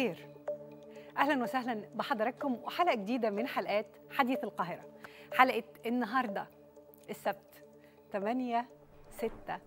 الخير اهلا وسهلا بحضراتكم وحلقه جديده من حلقات حديث القاهره حلقه النهارده السبت 8 6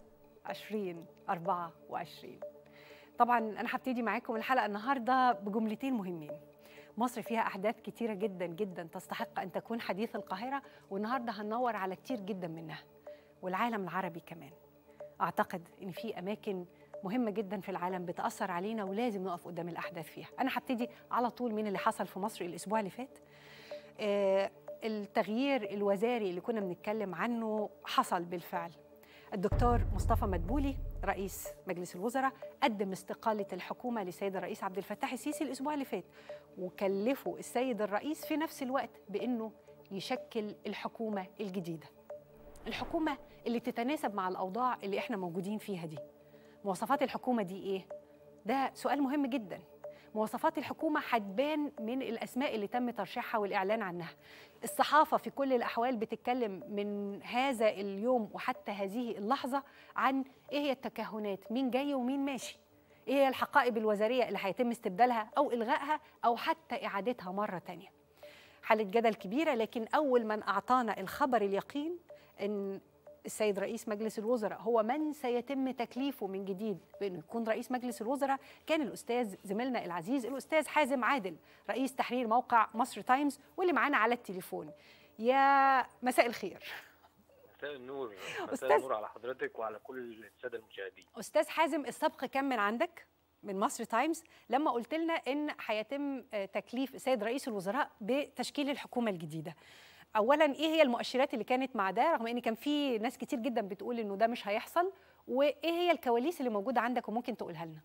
20 24 طبعا انا هبتدي معاكم الحلقه النهارده بجملتين مهمين مصر فيها احداث كتيره جدا جدا تستحق ان تكون حديث القاهره والنهارده هندور على كتير جدا منها والعالم العربي كمان اعتقد ان في اماكن مهمه جدا في العالم بتاثر علينا ولازم نقف قدام الاحداث فيها انا هبتدي على طول من اللي حصل في مصر الاسبوع اللي فات آه التغيير الوزاري اللي كنا بنتكلم عنه حصل بالفعل الدكتور مصطفى مدبولي رئيس مجلس الوزراء قدم استقالة الحكومة للسيد الرئيس عبد الفتاح السيسي الأسبوع اللي فات وكلفوا السيد الرئيس في نفس الوقت بأنه يشكل الحكومة الجديدة الحكومة اللي تتناسب مع الأوضاع اللي إحنا موجودين فيها دي مواصفات الحكومة دي إيه؟ ده سؤال مهم جدا مواصفات الحكومة هتبان من الأسماء اللي تم ترشيحها والإعلان عنها الصحافة في كل الأحوال بتتكلم من هذا اليوم وحتى هذه اللحظة عن إيه هي التكهنات مين جاي ومين ماشي إيه هي الحقائب الوزارية اللي هيتم استبدالها أو إلغائها أو حتى إعادتها مرة تانية حالة جدل كبيرة لكن أول من أعطانا الخبر اليقين أن السيد رئيس مجلس الوزراء هو من سيتم تكليفه من جديد بانه يكون رئيس مجلس الوزراء كان الاستاذ زميلنا العزيز الاستاذ حازم عادل رئيس تحرير موقع مصر تايمز واللي معانا على التليفون يا مساء الخير مساء النور أستاذ- مساء النور على حضرتك وعلى كل الساده المشاهدين استاذ حازم السبق كان من عندك من مصر تايمز لما قلت لنا ان هيتم آه، تكليف السيد رئيس الوزراء بتشكيل الحكومه الجديده اولا ايه هي المؤشرات اللي كانت مع ده رغم ان كان في ناس كتير جدا بتقول انه ده مش هيحصل وايه هي الكواليس اللي موجوده عندك وممكن تقولها لنا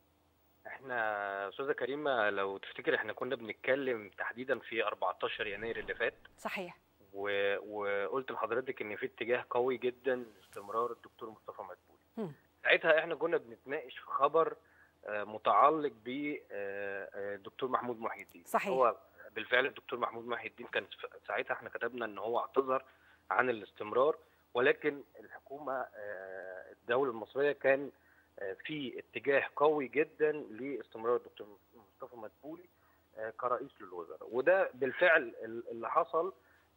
احنا استاذه كريمه لو تفتكر احنا كنا بنتكلم تحديدا في 14 يناير اللي فات صحيح و... وقلت لحضرتك ان في اتجاه قوي جدا لاستمرار الدكتور مصطفى مدبولي مم. ساعتها احنا كنا بنتناقش في خبر آه، متعلق بالدكتور محمود محي الدين صحيح. هو بالفعل الدكتور محمود محي الدين كان ف- ساعتها احنا كتبنا ان هو اعتذر عن الاستمرار ولكن الحكومه آه، الدوله المصريه كان آه، في اتجاه قوي جدا لاستمرار الدكتور مصطفى مدبولي آه، كرئيس للوزراء وده بالفعل ال- اللي حصل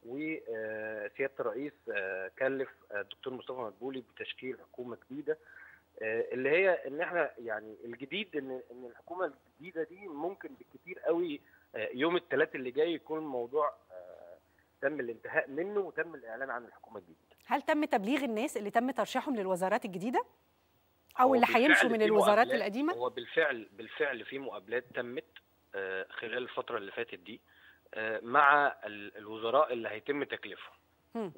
وسياده الرئيس آه، كلف آه، الدكتور مصطفى مدبولي بتشكيل حكومه جديده آه، اللي هي ان احنا يعني الجديد ان ان الحكومه الجديده دي ممكن بالكتير قوي آه، يوم الثلاث اللي جاي يكون الموضوع آه، تم الانتهاء منه وتم الاعلان عن الحكومه الجديده هل تم تبليغ الناس اللي تم ترشيحهم للوزارات الجديده او هو اللي بالفعل هيمشوا من في الوزارات مقابلات- القديمه هو بالفعل بالفعل في مقابلات تمت آه، خلال الفتره اللي فاتت دي آه، مع ال- الوزراء اللي هيتم تكليفهم مم.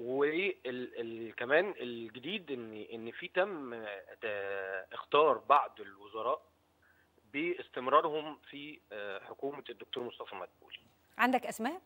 وكمان الجديد ان ان في تم آه، آه، اختار بعض الوزراء باستمرارهم في آه، حكومه الدكتور مصطفى مدبولي عندك اسماء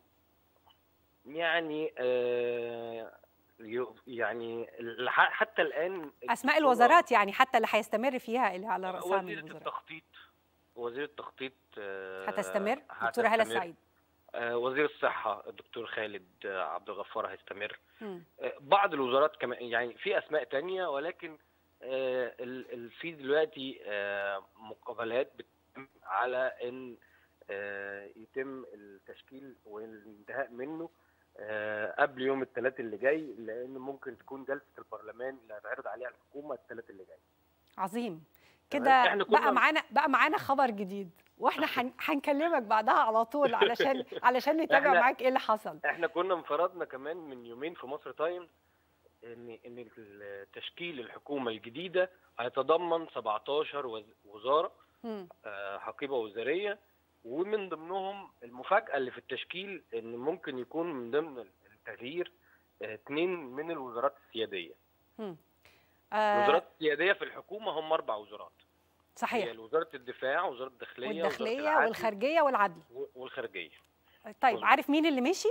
يعني آه، يو- يعني لح- حتى الان اسماء الوزارات يعني حتى اللي هيستمر فيها اللي على راسها من وزيرة الوزراء التخطيط وزيرة التخطيط آه، هتستمر دكتوره هاله هتستمر. السعيد آه، وزير الصحة الدكتور خالد آه، عبد الغفار هيستمر مم. آه، بعض الوزارات كمان يعني في أسماء تانية ولكن آه، ال- ال- في دلوقتي آه، مقابلات بتتم على إن آه، يتم التشكيل والانتهاء منه آه، قبل يوم الثلاث اللي جاي لأن ممكن تكون جلسة البرلمان اللي هتعرض عليها الحكومة الثلاث اللي جاي عظيم تمام. كده إحنا كنا- بقى معانا بقى معانا خبر جديد واحنا هن- هنكلمك بعدها على طول علشان علشان نتابع إحنا- معاك ايه اللي حصل احنا كنا انفرضنا كمان من يومين في مصر تايمز ان ان تشكيل الحكومه الجديده هيتضمن 17 وز- وزاره مم. آه، حقيبه وزاريه ومن ضمنهم المفاجاه اللي في التشكيل ان ممكن يكون من ضمن التغيير آه، اثنين من الوزارات السياديه مم. آه الوزارات السياديه في الحكومه هم اربع وزارات هي صحيح وزاره الدفاع وزاره الداخليه وزارة والداخليه العدل والخارجيه والعدل و- والخارجيه طيب مظبوط. عارف مين اللي مشي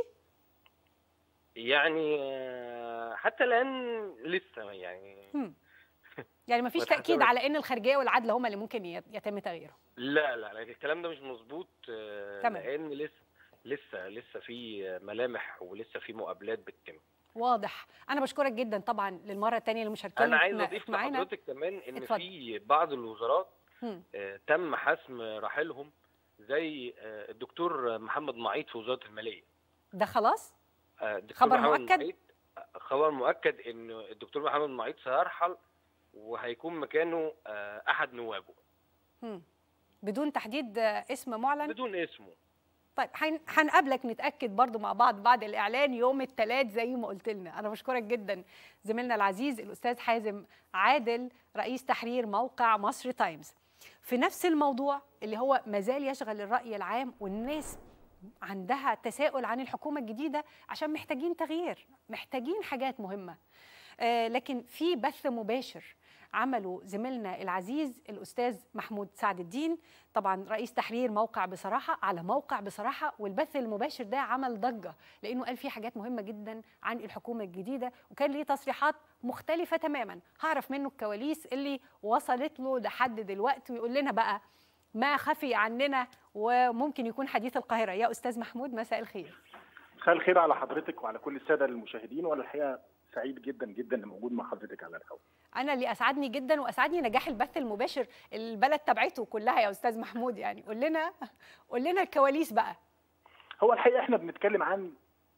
يعني آه، حتى الان لسه يعني مم. يعني مفيش ما تاكيد اتحسبت. على ان الخارجيه والعدل هم اللي ممكن يت- يتم تغييرهم لا لا لا الكلام ده مش مظبوط آه، تمام. لان لسه لسه لسه في ملامح ولسه في مقابلات بتتم واضح انا بشكرك جدا طبعا للمره الثانيه لمشاركتك انا عايز اضيف معانا لحضرتك كمان ان اتفضل. في بعض الوزارات مم. آه، تم حسم رحيلهم زي آه، الدكتور محمد معيط في وزاره الماليه ده خلاص آه، الدكتور خبر محمد مؤكد؟ معيط خبر مؤكد ان الدكتور محمد معيط سيرحل وهيكون مكانه آه، احد نوابه مم. بدون تحديد آه، اسم معلن بدون اسمه طيب هن- هنقابلك نتاكد برضو مع بعض بعد الاعلان يوم الثلاث زي ما قلت لنا انا بشكرك جدا زميلنا العزيز الاستاذ حازم عادل رئيس تحرير موقع مصر تايمز في نفس الموضوع اللي هو مازال يشغل الراي العام والناس عندها تساؤل عن الحكومه الجديده عشان محتاجين تغيير محتاجين حاجات مهمه آه لكن في بث مباشر عمله زميلنا العزيز الاستاذ محمود سعد الدين طبعا رئيس تحرير موقع بصراحه على موقع بصراحه والبث المباشر ده عمل ضجه لانه قال فيه حاجات مهمه جدا عن الحكومه الجديده وكان ليه تصريحات مختلفه تماما هعرف منه الكواليس اللي وصلت له لحد دلوقتي ويقول لنا بقى ما خفي عننا وممكن يكون حديث القاهره يا استاذ محمود مساء الخير مساء الخير على حضرتك وعلى كل الساده المشاهدين وانا الحقيقه سعيد جدا جدا اني موجود مع حضرتك على الهواء. انا اللي اسعدني جدا واسعدني نجاح البث المباشر البلد تبعته كلها يا استاذ محمود يعني قول لنا قول لنا الكواليس بقى هو الحقيقه احنا بنتكلم عن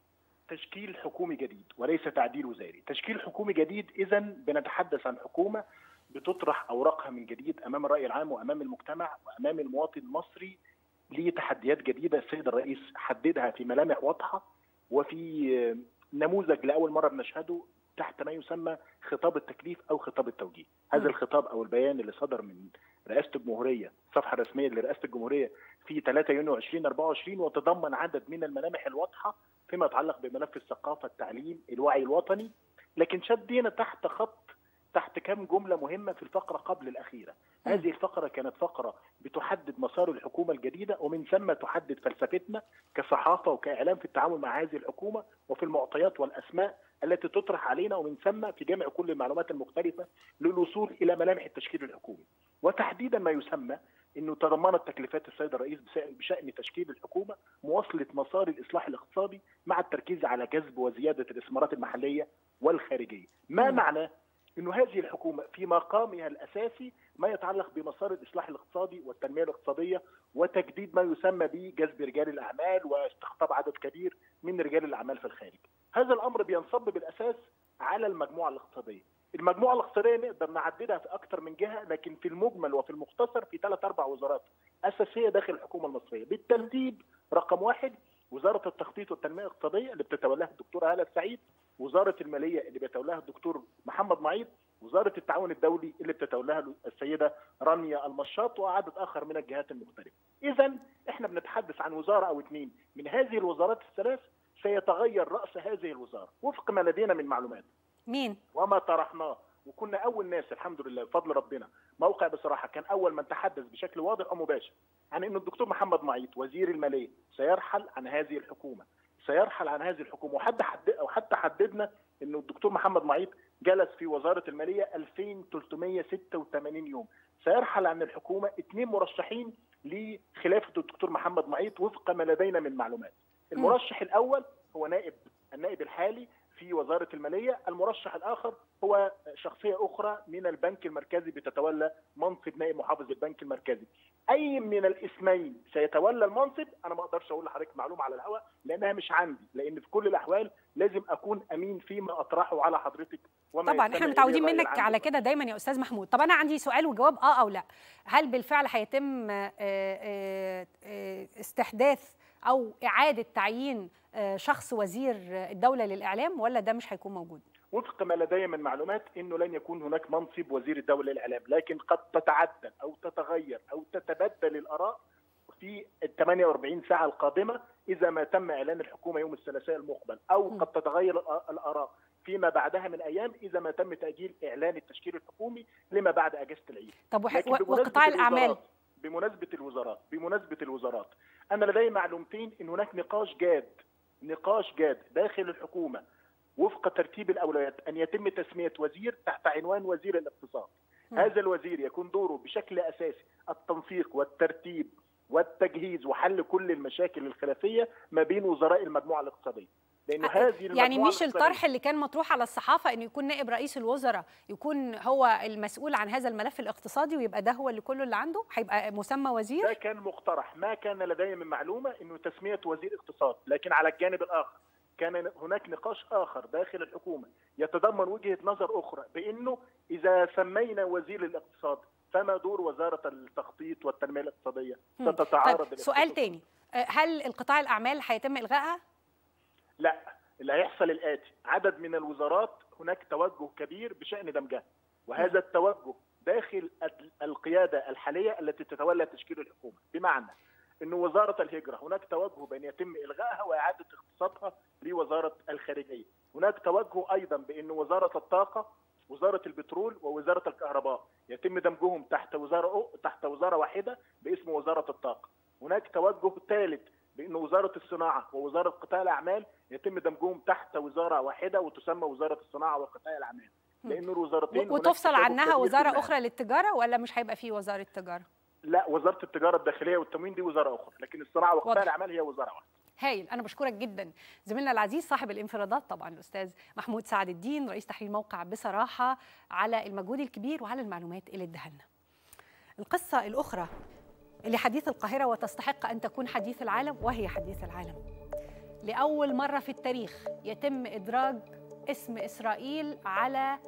تشكيل حكومي جديد وليس تعديل وزاري، تشكيل حكومي جديد اذا بنتحدث عن حكومه بتطرح اوراقها من جديد امام الراي العام وامام المجتمع وامام المواطن المصري لتحديات جديده السيد الرئيس حددها في ملامح واضحه وفي نموذج لاول مره بنشهده تحت ما يسمى خطاب التكليف او خطاب التوجيه، هذا م. الخطاب او البيان اللي صدر من رئاسه الجمهوريه الصفحه الرسميه لرئاسه الجمهوريه في 3 يونيو 2024 وتضمن عدد من الملامح الواضحه فيما يتعلق بملف الثقافه، التعليم، الوعي الوطني، لكن شدينا تحت خط تحت كام جمله مهمه في الفقره قبل الاخيره. م. هذه الفقره كانت فقره بتحدد مسار الحكومه الجديده ومن ثم تحدد فلسفتنا كصحافه وكاعلام في التعامل مع هذه الحكومه وفي المعطيات والاسماء التي تطرح علينا ومن ثم في جمع كل المعلومات المختلفه للوصول الى ملامح التشكيل الحكومي. وتحديدا ما يسمى انه تضمنت تكليفات السيد الرئيس بس- بشان تشكيل الحكومه مواصله مسار الاصلاح الاقتصادي مع التركيز على جذب وزياده الاستثمارات المحليه والخارجيه. ما مم. معناه انه هذه الحكومه في مقامها الاساسي ما يتعلق بمسار الاصلاح الاقتصادي والتنميه الاقتصاديه وتجديد ما يسمى بجذب رجال الاعمال واستقطاب عدد كبير من رجال الاعمال في الخارج. هذا الامر بينصب بالاساس على المجموعه الاقتصاديه. المجموعه الاقتصاديه نقدر نعددها في اكثر من جهه لكن في المجمل وفي المختصر في ثلاث اربع وزارات اساسيه داخل الحكومه المصريه بالترتيب رقم واحد وزاره التخطيط والتنميه الاقتصاديه اللي بتتولاها الدكتوره هاله السعيد وزاره الماليه اللي بيتولاها الدكتور محمد معيط وزاره التعاون الدولي اللي بتتولاها السيده رانيا المشاط وعدد اخر من الجهات المختلفه. اذا احنا بنتحدث عن وزاره او اثنين من هذه الوزارات الثلاث سيتغير راس هذه الوزاره وفق ما لدينا من معلومات مين وما طرحناه وكنا اول ناس الحمد لله بفضل ربنا موقع بصراحه كان اول من تحدث بشكل واضح ومباشر عن انه الدكتور محمد معيط وزير الماليه سيرحل عن هذه الحكومه سيرحل عن هذه الحكومه وحتى حد او حتى حددنا انه الدكتور محمد معيط جلس في وزاره الماليه 2386 يوم سيرحل عن الحكومه اثنين مرشحين لخلافه الدكتور محمد معيط وفق ما لدينا من معلومات المرشح الاول هو نائب النائب الحالي في وزاره الماليه، المرشح الاخر هو شخصيه اخرى من البنك المركزي بتتولى منصب نائب محافظ البنك المركزي. اي من الاسمين سيتولى المنصب انا ما اقدرش اقول لحضرتك معلومه على الهواء لانها مش عندي، لان في كل الاحوال لازم اكون امين فيما اطرحه على حضرتك وما طبعا يستمع احنا إليه متعودين الرأي منك العام على كده دايما يا استاذ محمود طب انا عندي سؤال وجواب اه او لا هل بالفعل هيتم آه، آه، آه، استحداث او اعاده تعيين آه، شخص وزير آه، الدوله للاعلام ولا ده مش هيكون موجود وفق ما لدي من معلومات انه لن يكون هناك منصب وزير الدوله للاعلام، لكن قد تتعدل او تتغير او تتبدل الاراء في ال 48 ساعه القادمه اذا ما تم اعلان الحكومه يوم الثلاثاء المقبل، او م. قد تتغير الآ- الاراء فيما بعدها من ايام اذا ما تم تاجيل اعلان التشكيل الحكومي لما بعد اجازه العيد. طب وح- لكن و- بمناسبة وقطاع الاعمال الوزارات- بمناسبه الوزارات بمناسبه الوزارات انا لدي معلومتين ان هناك نقاش جاد نقاش جاد داخل الحكومه وفق ترتيب الاولويات ان يتم تسميه وزير تحت عنوان وزير الاقتصاد مم. هذا الوزير يكون دوره بشكل اساسي التنسيق والترتيب والتجهيز وحل كل المشاكل الخلافيه ما بين وزراء المجموعه الاقتصاديه لانه هذه يعني المجموعة مش الاقتصادية- الطرح اللي كان مطروح على الصحافه انه يكون نائب رئيس الوزراء يكون هو المسؤول عن هذا الملف الاقتصادي ويبقى ده هو اللي كله اللي عنده هيبقى مسمى وزير ده كان مقترح ما كان لدي من معلومه انه تسميه وزير اقتصاد لكن على الجانب الاخر كان هناك نقاش اخر داخل الحكومه يتضمن وجهه نظر اخرى بانه اذا سمينا وزير الاقتصاد فما دور وزاره التخطيط والتنميه الاقتصاديه مم. ستتعارض طيب سؤال الاقتصاد. تاني آه، هل القطاع الاعمال هيتم الغائها لا اللي هيحصل الاتي عدد من الوزارات هناك توجه كبير بشان دمجها وهذا التوجه داخل ال- القياده الحاليه التي تتولى تشكيل الحكومه بمعنى انه وزاره الهجره هناك توجه بان يتم الغائها واعاده اختصاصها لوزاره الخارجيه هناك توجه ايضا بان وزاره الطاقه وزاره البترول ووزاره الكهرباء يتم دمجهم تحت وزاره تحت وزاره واحده باسم وزاره الطاقه هناك توجه ثالث بان وزاره الصناعه ووزاره قطاع الاعمال يتم دمجهم تحت وزاره واحده وتسمى وزاره الصناعه وقطاع الاعمال لان الوزارتين هناك وتفصل تشابه عنها كبير وزاره في اخرى للتجاره ولا مش هيبقى في وزاره تجاره لا وزاره التجاره الداخليه والتموين دي وزاره اخرى لكن الصناعه وقطاع واضح. الاعمال هي وزاره واحده هايل انا بشكرك جدا زميلنا العزيز صاحب الانفرادات طبعا الاستاذ محمود سعد الدين رئيس تحرير موقع بصراحه على المجهود الكبير وعلى المعلومات اللي اداها لنا القصه الاخرى اللي حديث القاهره وتستحق ان تكون حديث العالم وهي حديث العالم لاول مره في التاريخ يتم ادراج اسم اسرائيل على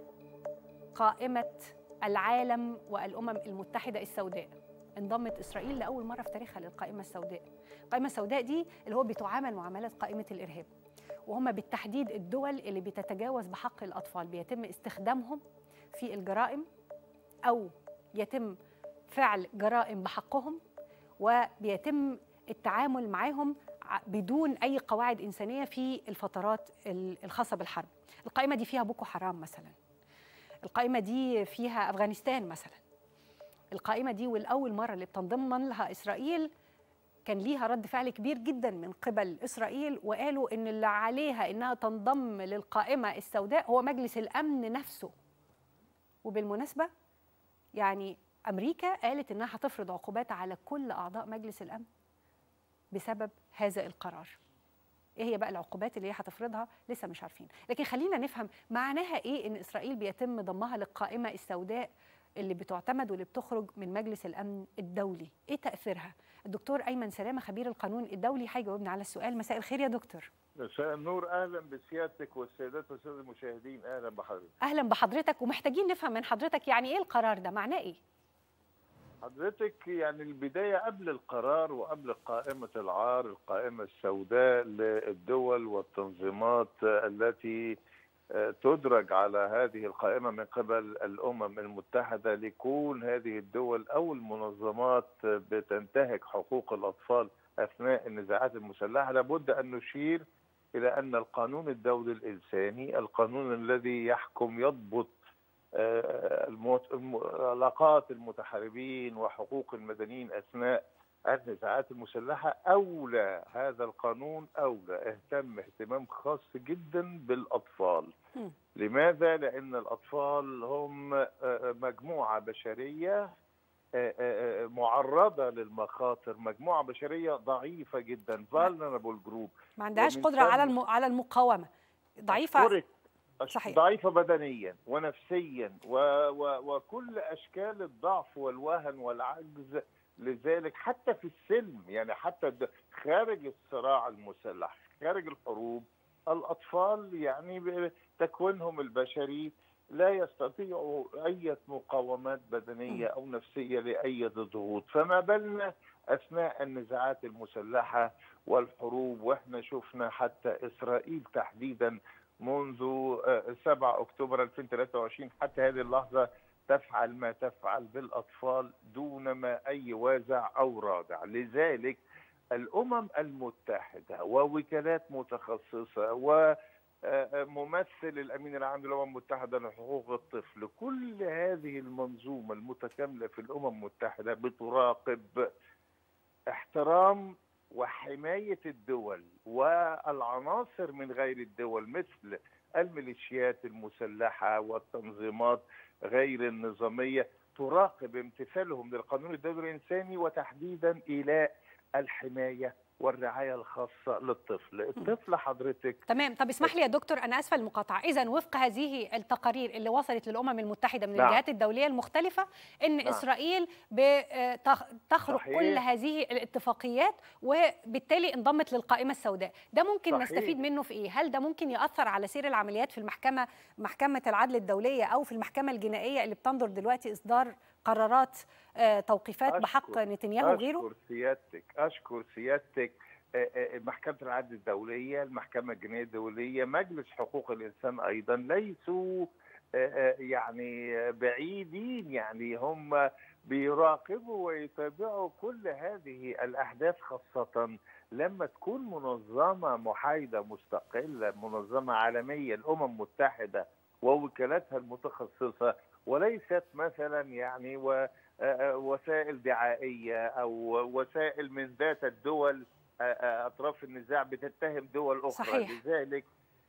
قائمه العالم والامم المتحده السوداء انضمت اسرائيل لاول مره في تاريخها للقائمه السوداء القائمه السوداء دي اللي هو بتعامل معامله قائمه الارهاب وهم بالتحديد الدول اللي بتتجاوز بحق الاطفال بيتم استخدامهم في الجرائم او يتم فعل جرائم بحقهم وبيتم التعامل معاهم ع- بدون اي قواعد انسانيه في الفترات ال- الخاصه بالحرب القائمه دي فيها بوكو حرام مثلا القائمه دي فيها افغانستان مثلا القائمه دي والاول مره اللي بتنضم لها اسرائيل كان ليها رد فعل كبير جدا من قبل اسرائيل وقالوا ان اللي عليها انها تنضم للقائمه السوداء هو مجلس الامن نفسه وبالمناسبه يعني امريكا قالت انها هتفرض عقوبات على كل اعضاء مجلس الامن بسبب هذا القرار ايه هي بقى العقوبات اللي هي هتفرضها لسه مش عارفين لكن خلينا نفهم معناها ايه ان اسرائيل بيتم ضمها للقائمه السوداء اللي بتعتمد واللي بتخرج من مجلس الامن الدولي ايه تاثيرها الدكتور ايمن سلامه خبير القانون الدولي هيجاوبنا على السؤال مساء الخير يا دكتور مساء النور اهلا بسيادتك والسيدات والساده المشاهدين اهلا بحضرتك اهلا بحضرتك ومحتاجين نفهم من حضرتك يعني ايه القرار ده معناه ايه حضرتك يعني البدايه قبل القرار وقبل قائمه العار القائمه السوداء للدول والتنظيمات التي آه، تدرج على هذه القائمه من قبل الامم المتحده لكون هذه الدول او المنظمات بتنتهك حقوق الاطفال اثناء النزاعات المسلحه لابد ان نشير الى ان القانون الدولي الانساني القانون الذي يحكم يضبط آه، الموت- الم- علاقات المتحاربين وحقوق المدنيين اثناء النزاعات المسلحه اولى هذا القانون اولى اهتم اهتمام خاص جدا بالاطفال. مم. لماذا؟ لان الاطفال هم آه، مجموعه بشريه آه، آه، آه، معرضه للمخاطر، مجموعه بشريه ضعيفه جدا vulnerable group ما عندهاش ومن قدره على ثم- الم... على المقاومه ضعيفه أشكرك. أش- صحيح. ضعيفة بدنيا ونفسيا و... و... وكل أشكال الضعف والوهن والعجز لذلك حتى في السلم يعني حتى د- خارج الصراع المسلح خارج الحروب الأطفال يعني ب- تكوينهم البشري لا يستطيعوا أي مقاومات بدنية أو نفسية لأي ضغوط فما بالنا أثناء النزاعات المسلحة والحروب وإحنا شفنا حتى إسرائيل تحديدا منذ آه، 7 اكتوبر 2023 حتى هذه اللحظه تفعل ما تفعل بالاطفال دون ما اي وازع او رادع، لذلك الامم المتحده ووكالات متخصصه و آه، ممثل الامين العام للامم المتحده لحقوق الطفل، كل هذه المنظومه المتكامله في الامم المتحده بتراقب احترام وحمايه الدول والعناصر من غير الدول مثل الميليشيات المسلحه والتنظيمات غير النظاميه تراقب امتثالهم للقانون الدولي الانساني وتحديدا الى الحمايه والرعايه الخاصه للطفل الطفل حضرتك تمام طب اسمح لي يا دكتور انا اسفه المقاطعه اذا وفق هذه التقارير اللي وصلت للامم المتحده من نعم. الجهات الدوليه المختلفه ان نعم. اسرائيل بتخرق صحيح. كل هذه الاتفاقيات وبالتالي انضمت للقائمه السوداء ده ممكن صحيح. نستفيد منه في ايه هل ده ممكن ياثر على سير العمليات في المحكمه محكمه العدل الدوليه او في المحكمه الجنائيه اللي بتنظر دلوقتي اصدار قرارات آه، توقيفات أشكر- بحق نتنياهو وغيره اشكر سيادتك اشكر سيادتك آه، آه، محكمه العدل الدوليه المحكمه الجنائيه الدوليه مجلس حقوق الانسان ايضا ليسوا آه، آه، يعني آه، بعيدين يعني هم بيراقبوا ويتابعوا كل هذه الاحداث خاصه لما تكون منظمه محايده مستقله منظمه عالميه الامم المتحده ووكالاتها المتخصصه وليست مثلا يعني و آه، وسائل دعائيه او وسائل من ذات الدول آه، آه، اطراف النزاع بتتهم دول اخرى صحيح. لذلك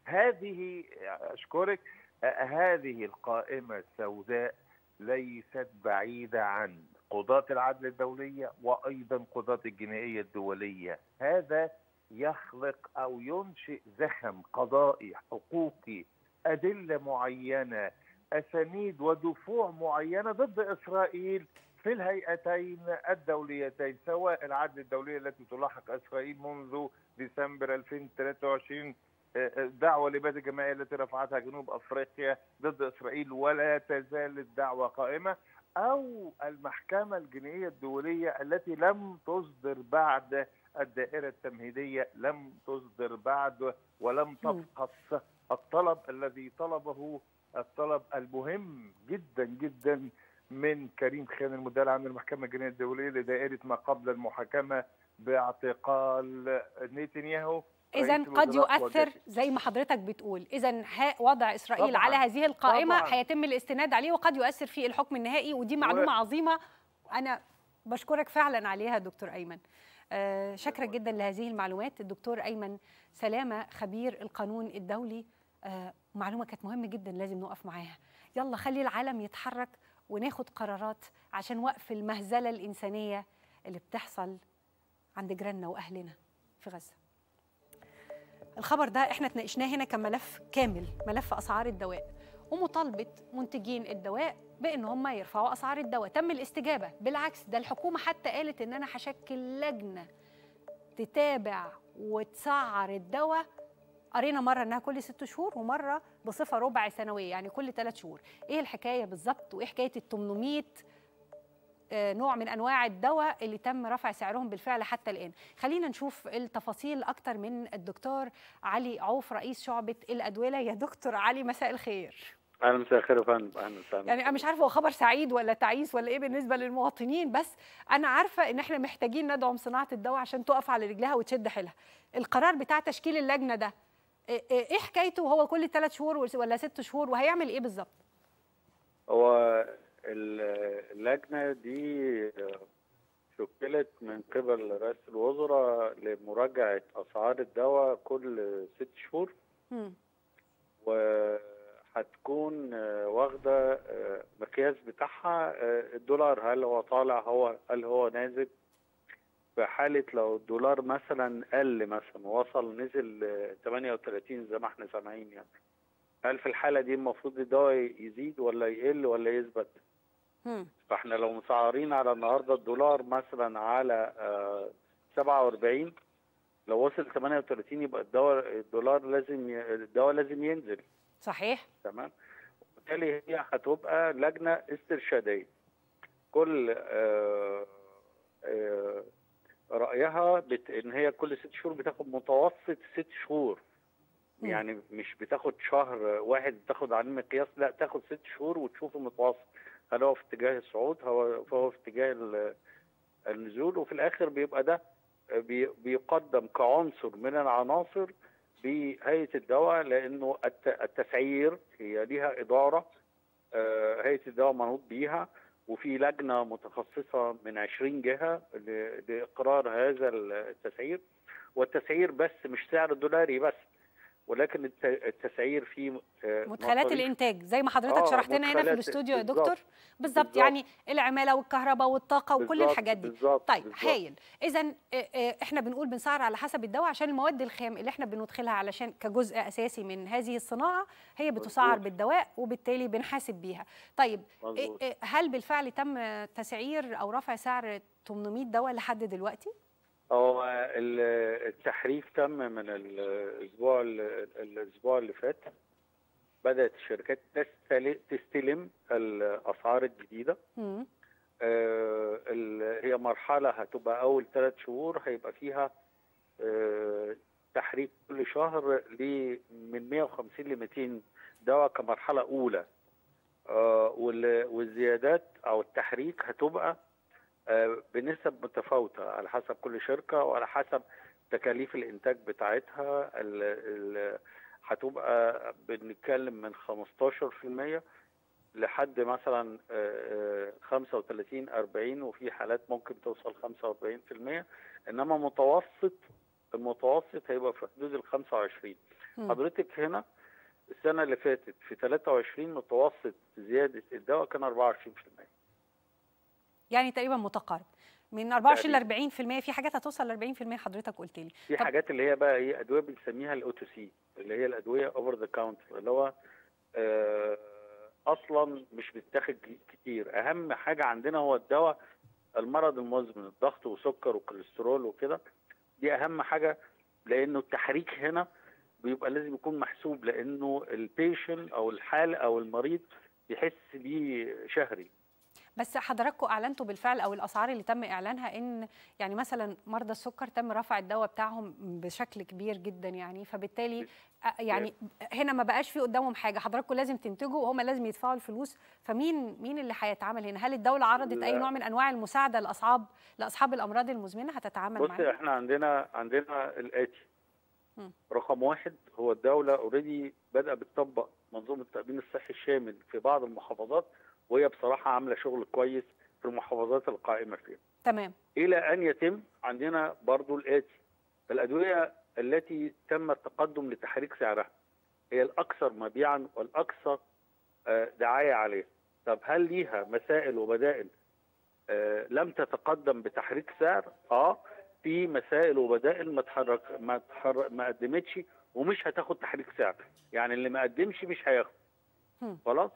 هذه اشكرك آه، هذه القائمه السوداء ليست بعيده عن قضاة العدل الدوليه وايضا قضاة الجنائيه الدوليه هذا يخلق او ينشئ زخم قضائي حقوقي ادله معينه اسانيد ودفوع معينه ضد اسرائيل في الهيئتين الدوليتين سواء العدل الدوليه التي تلاحق اسرائيل منذ ديسمبر 2023 آه، آه، دعوه لبادئ الجماعيه التي رفعتها جنوب افريقيا ضد اسرائيل ولا تزال الدعوه قائمه او المحكمه الجنائيه الدوليه التي لم تصدر بعد الدائره التمهيديه لم تصدر بعد ولم مم. تفحص الطلب الذي طلبه الطلب المهم جدا جدا من كريم خان المدير العام للمحكمه الجنائيه الدوليه لدائره ما قبل المحاكمه باعتقال نتنياهو اذا رئيس قد الوزراء يؤثر وجد- زي ما حضرتك بتقول اذا وضع اسرائيل طبعاً. على هذه القائمه طبعاً. هيتم الاستناد عليه وقد يؤثر في الحكم النهائي ودي معلومه عظيمه انا بشكرك فعلا عليها دكتور ايمن آه شكرا جدا لهذه المعلومات الدكتور ايمن سلامه خبير القانون الدولي آه معلومه كانت مهمه جدا لازم نقف معاها يلا خلي العالم يتحرك وناخد قرارات عشان وقف المهزله الانسانيه اللي بتحصل عند جيراننا واهلنا في غزه الخبر ده احنا اتناقشناه هنا كملف كامل ملف اسعار الدواء ومطالبه منتجين الدواء بان هم يرفعوا اسعار الدواء تم الاستجابه بالعكس ده الحكومه حتى قالت ان انا هشكل لجنه تتابع وتسعر الدواء قرينا مره انها كل ست شهور ومره بصفه ربع سنويه يعني كل ثلاث شهور ايه الحكايه بالظبط وايه حكايه ال 800 آه، نوع من انواع الدواء اللي تم رفع سعرهم بالفعل حتى الان خلينا نشوف التفاصيل اكتر من الدكتور علي عوف رئيس شعبه الادويه يا دكتور علي مساء الخير اهلا مساء الخير يا فندم اهلا وسهلا يعني انا مش عارفه هو خبر سعيد ولا تعيس ولا ايه بالنسبه للمواطنين بس انا عارفه ان احنا محتاجين ندعم صناعه الدواء عشان تقف على رجلها وتشد حيلها القرار بتاع تشكيل اللجنه ده ايه إيه حكايته وهو كل ثلاث شهور ولا ست شهور وهيعمل ايه بالظبط هو ال- اللجنه دي شكلت من قبل رئاسه الوزراء لمراجعه اسعار الدواء كل ست شهور مم. وهتكون واخده مقياس بتاعها الدولار هل هو طالع هو هل هو نازل في حالة لو الدولار مثلا قل مثلا وصل نزل آه، 38 زي ما احنا سامعين يعني هل في الحالة دي المفروض الدواء يزيد ولا يقل ولا يثبت؟ مم. فاحنا لو مسعرين على النهارده الدولار مثلا على آه، 47 لو وصل 38 يبقى الدواء الدولار لازم ي- الدواء لازم ينزل صحيح تمام وبالتالي هي هتبقى لجنه استرشاديه كل آه، آه، رايها بت... ان هي كل ست شهور بتاخد متوسط ست شهور مم. يعني مش بتاخد شهر واحد بتاخد عليه مقياس لا تاخد ست شهور وتشوف المتوسط هل هو في اتجاه الصعود هو فهو في اتجاه ال- النزول وفي الاخر بيبقى ده بي- بيقدم كعنصر من العناصر بهيئه الدواء لانه الت- التسعير هي ليها اداره آه، هيئه الدواء منوط بيها وفي لجنه متخصصه من 20 جهه ل- لاقرار هذا التسعير والتسعير بس مش سعر دولاري بس ولكن الت- التسعير فيه آه، مدخلات مصاريف الانتاج زي ما حضرتك آه، شرحت لنا هنا في مدخلات- الاستوديو يا بالظبط. دكتور بالظبط بالظبط. يعني العماله والكهرباء والطاقه وكل بالظبط، الحاجات دي بالظبط طيب بالظبط. هايل اذا احنا بنقول بنسعر على حسب الدواء عشان المواد الخام اللي احنا بندخلها علشان كجزء اساسي من هذه الصناعه هي بتسعر مظبوط. بالدواء وبالتالي بنحاسب بيها طيب إيه- مظبوط. إيه، هل بالفعل تم تسعير او رفع سعر 800 دواء لحد دلوقتي هو ال- التحريف تم من الاسبوع ال- الاسبوع اللي فات بدات الشركات تستل- تستلم الاسعار الجديده مم. آه، ال- هي مرحله هتبقى اول ثلاث شهور هيبقى فيها آه، تحريك كل شهر ل من 150 ل 200 دواء كمرحله اولى آه، وال- والزيادات او التحريك هتبقى آه، بنسب متفاوته على حسب كل شركه وعلى حسب تكاليف الانتاج بتاعتها ال- ال- هتبقى بنتكلم من 15% لحد مثلا آه، آه، 35 40 وفي حالات ممكن توصل 45% انما متوسط المتوسط هيبقى في حدود ال 25 مم. حضرتك هنا السنه اللي فاتت في 23 متوسط زياده الدواء كان 24% يعني تقريبا متقارب من 24 ل تقريباً. 40% في حاجات هتوصل ل 40% حضرتك قلت لي في طب- حاجات اللي هي بقى ايه ادويه بنسميها الاو تو سي اللي هي الادويه اوفر ذا كاونتر اللي هو آه، اصلا مش بتتاخد كتير اهم حاجه عندنا هو الدواء المرض المزمن الضغط وسكر وكوليسترول وكده دي اهم حاجه لانه التحريك هنا بيبقى لازم يكون محسوب لانه البيشن او الحال او المريض يحس بيه شهري بس حضراتكم اعلنتوا بالفعل او الاسعار اللي تم اعلانها ان يعني مثلا مرضى السكر تم رفع الدواء بتاعهم بشكل كبير جدا يعني فبالتالي أ- يعني هنا ما بقاش في قدامهم حاجه حضراتكم لازم تنتجوا وهم لازم يدفعوا الفلوس فمين مين اللي هيتعامل هنا هل الدوله عرضت اي لا. نوع من انواع المساعده لاصحاب لاصحاب الامراض المزمنه هتتعامل بص معاهم احنا عندنا عندنا الاتي مم. رقم واحد هو الدولة اوريدي بدأ بتطبق منظومة التأمين الصحي الشامل في بعض المحافظات وهي بصراحة عاملة شغل كويس في المحافظات القائمة فيها تمام إلى أن يتم عندنا برضو الآتي الأدوية التي تم التقدم لتحريك سعرها هي الأكثر مبيعا والأكثر آه، دعاية عليها طب هل ليها مسائل وبدائل آه، لم تتقدم بتحريك سعر اه في مسائل وبدائل ما تحرك ما تحر... ما قدمتش ومش هتاخد تحريك سعر يعني اللي ما قدمش مش هياخد هم. خلاص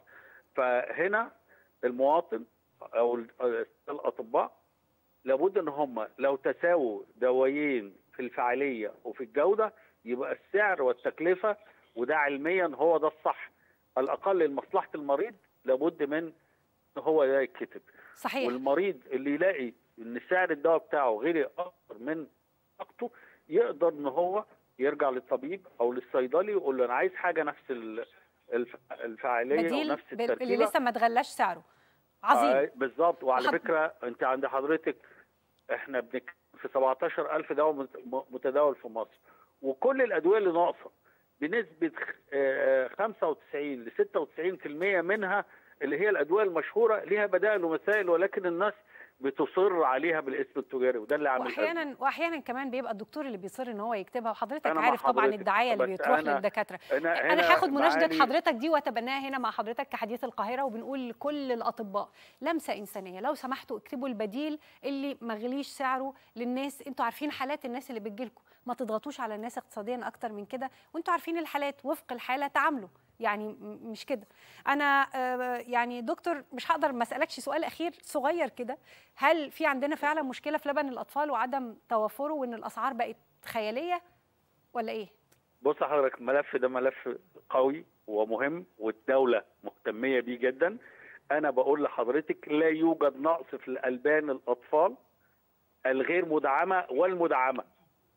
فهنا المواطن او ال- الاطباء لابد ان هم لو تساووا دوايين في الفعاليه وفي الجوده يبقى السعر والتكلفه وده علميا هو ده الصح الاقل لمصلحه المريض لابد من ان هو ده يتكتب صحيح والمريض اللي يلاقي ان سعر الدواء بتاعه غير اكتر من طاقته يقدر ان هو يرجع للطبيب او للصيدلي ويقول له انا عايز حاجه نفس ال- الف- الفعاليه بديل ونفس بال- اللي التركيبه لسه ما اتغلاش سعره عظيم آه بالظبط وعلى وحض- فكره انت عند حضرتك احنا بنتكلم في 17000 دواء مت- م- متداول في مصر وكل الادويه اللي ناقصه بنسبه خ- آه، 95 ل 96% منها اللي هي الادويه المشهوره ليها بدائل ومسائل ولكن الناس بتصر عليها بالاسم التجاري وده اللي عامل أزمة. واحيانا واحيانا كمان بيبقى الدكتور اللي بيصر ان هو يكتبها وحضرتك أنا مع عارف طبعا حضرتك، الدعايه اللي بس بتروح أنا- للدكاتره انا انا هنا هاخد مناشده بعاني- حضرتك دي واتبناها هنا مع حضرتك كحديث القاهره وبنقول لكل الاطباء لمسه انسانيه لو سمحتوا اكتبوا البديل اللي ما غليش سعره للناس انتوا عارفين حالات الناس اللي بتجيلكم ما تضغطوش على الناس اقتصاديا اكتر من كده وانتوا عارفين الحالات وفق الحاله تعاملوا يعني م- مش كده انا آه، يعني دكتور مش هقدر ما اسالكش سؤال اخير صغير كده هل في عندنا فعلا مشكله في لبن الاطفال وعدم توفره وان الاسعار بقت خياليه ولا ايه بص حضرتك الملف ده ملف قوي ومهم والدولة مهتمية بيه جدا أنا بقول لحضرتك لا يوجد نقص في الألبان الأطفال الغير مدعمة والمدعمة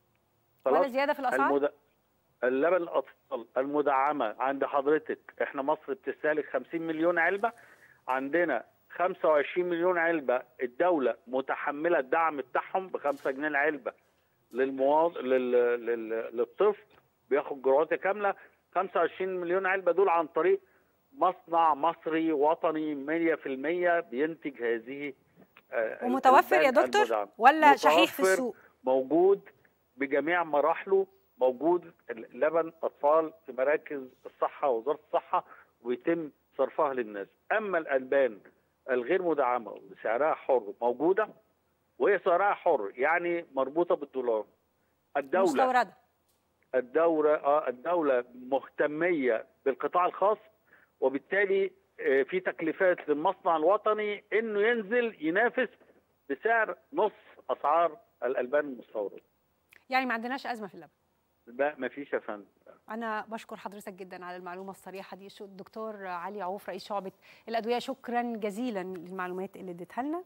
ولا زياده في الاسعار المد... اللبن الأطفال المدعمة عند حضرتك احنا مصر بتستهلك 50 مليون علبة عندنا 25 مليون علبة الدولة متحملة الدعم بتاعهم ب 5 جنيه العلبة للمواطن لل... لل... للطفل بياخد جرعته كاملة 25 مليون علبة دول عن طريق مصنع مصري وطني 100% بينتج هذه آه، ومتوفر يا الألبان دكتور المدعمة. ولا شحيح في متوفر. السوق موجود بجميع مراحله موجود لبن اطفال في مراكز الصحه ووزاره الصحه ويتم صرفها للناس اما الالبان الغير مدعمه وسعرها حر موجوده وهي سعرها حر يعني مربوطه بالدولار الدوله مستورده الدولة آه الدولة مهتمية بالقطاع الخاص وبالتالي آه، في تكليفات للمصنع الوطني انه ينزل ينافس بسعر نص اسعار الالبان المستورده. يعني ما عندناش ازمه في اللبن لا ما فيش يا فندم. انا بشكر حضرتك جدا على المعلومه الصريحه دي شو- الدكتور علي عوف رئيس شعبه الادويه شكرا جزيلا للمعلومات اللي اديتها لنا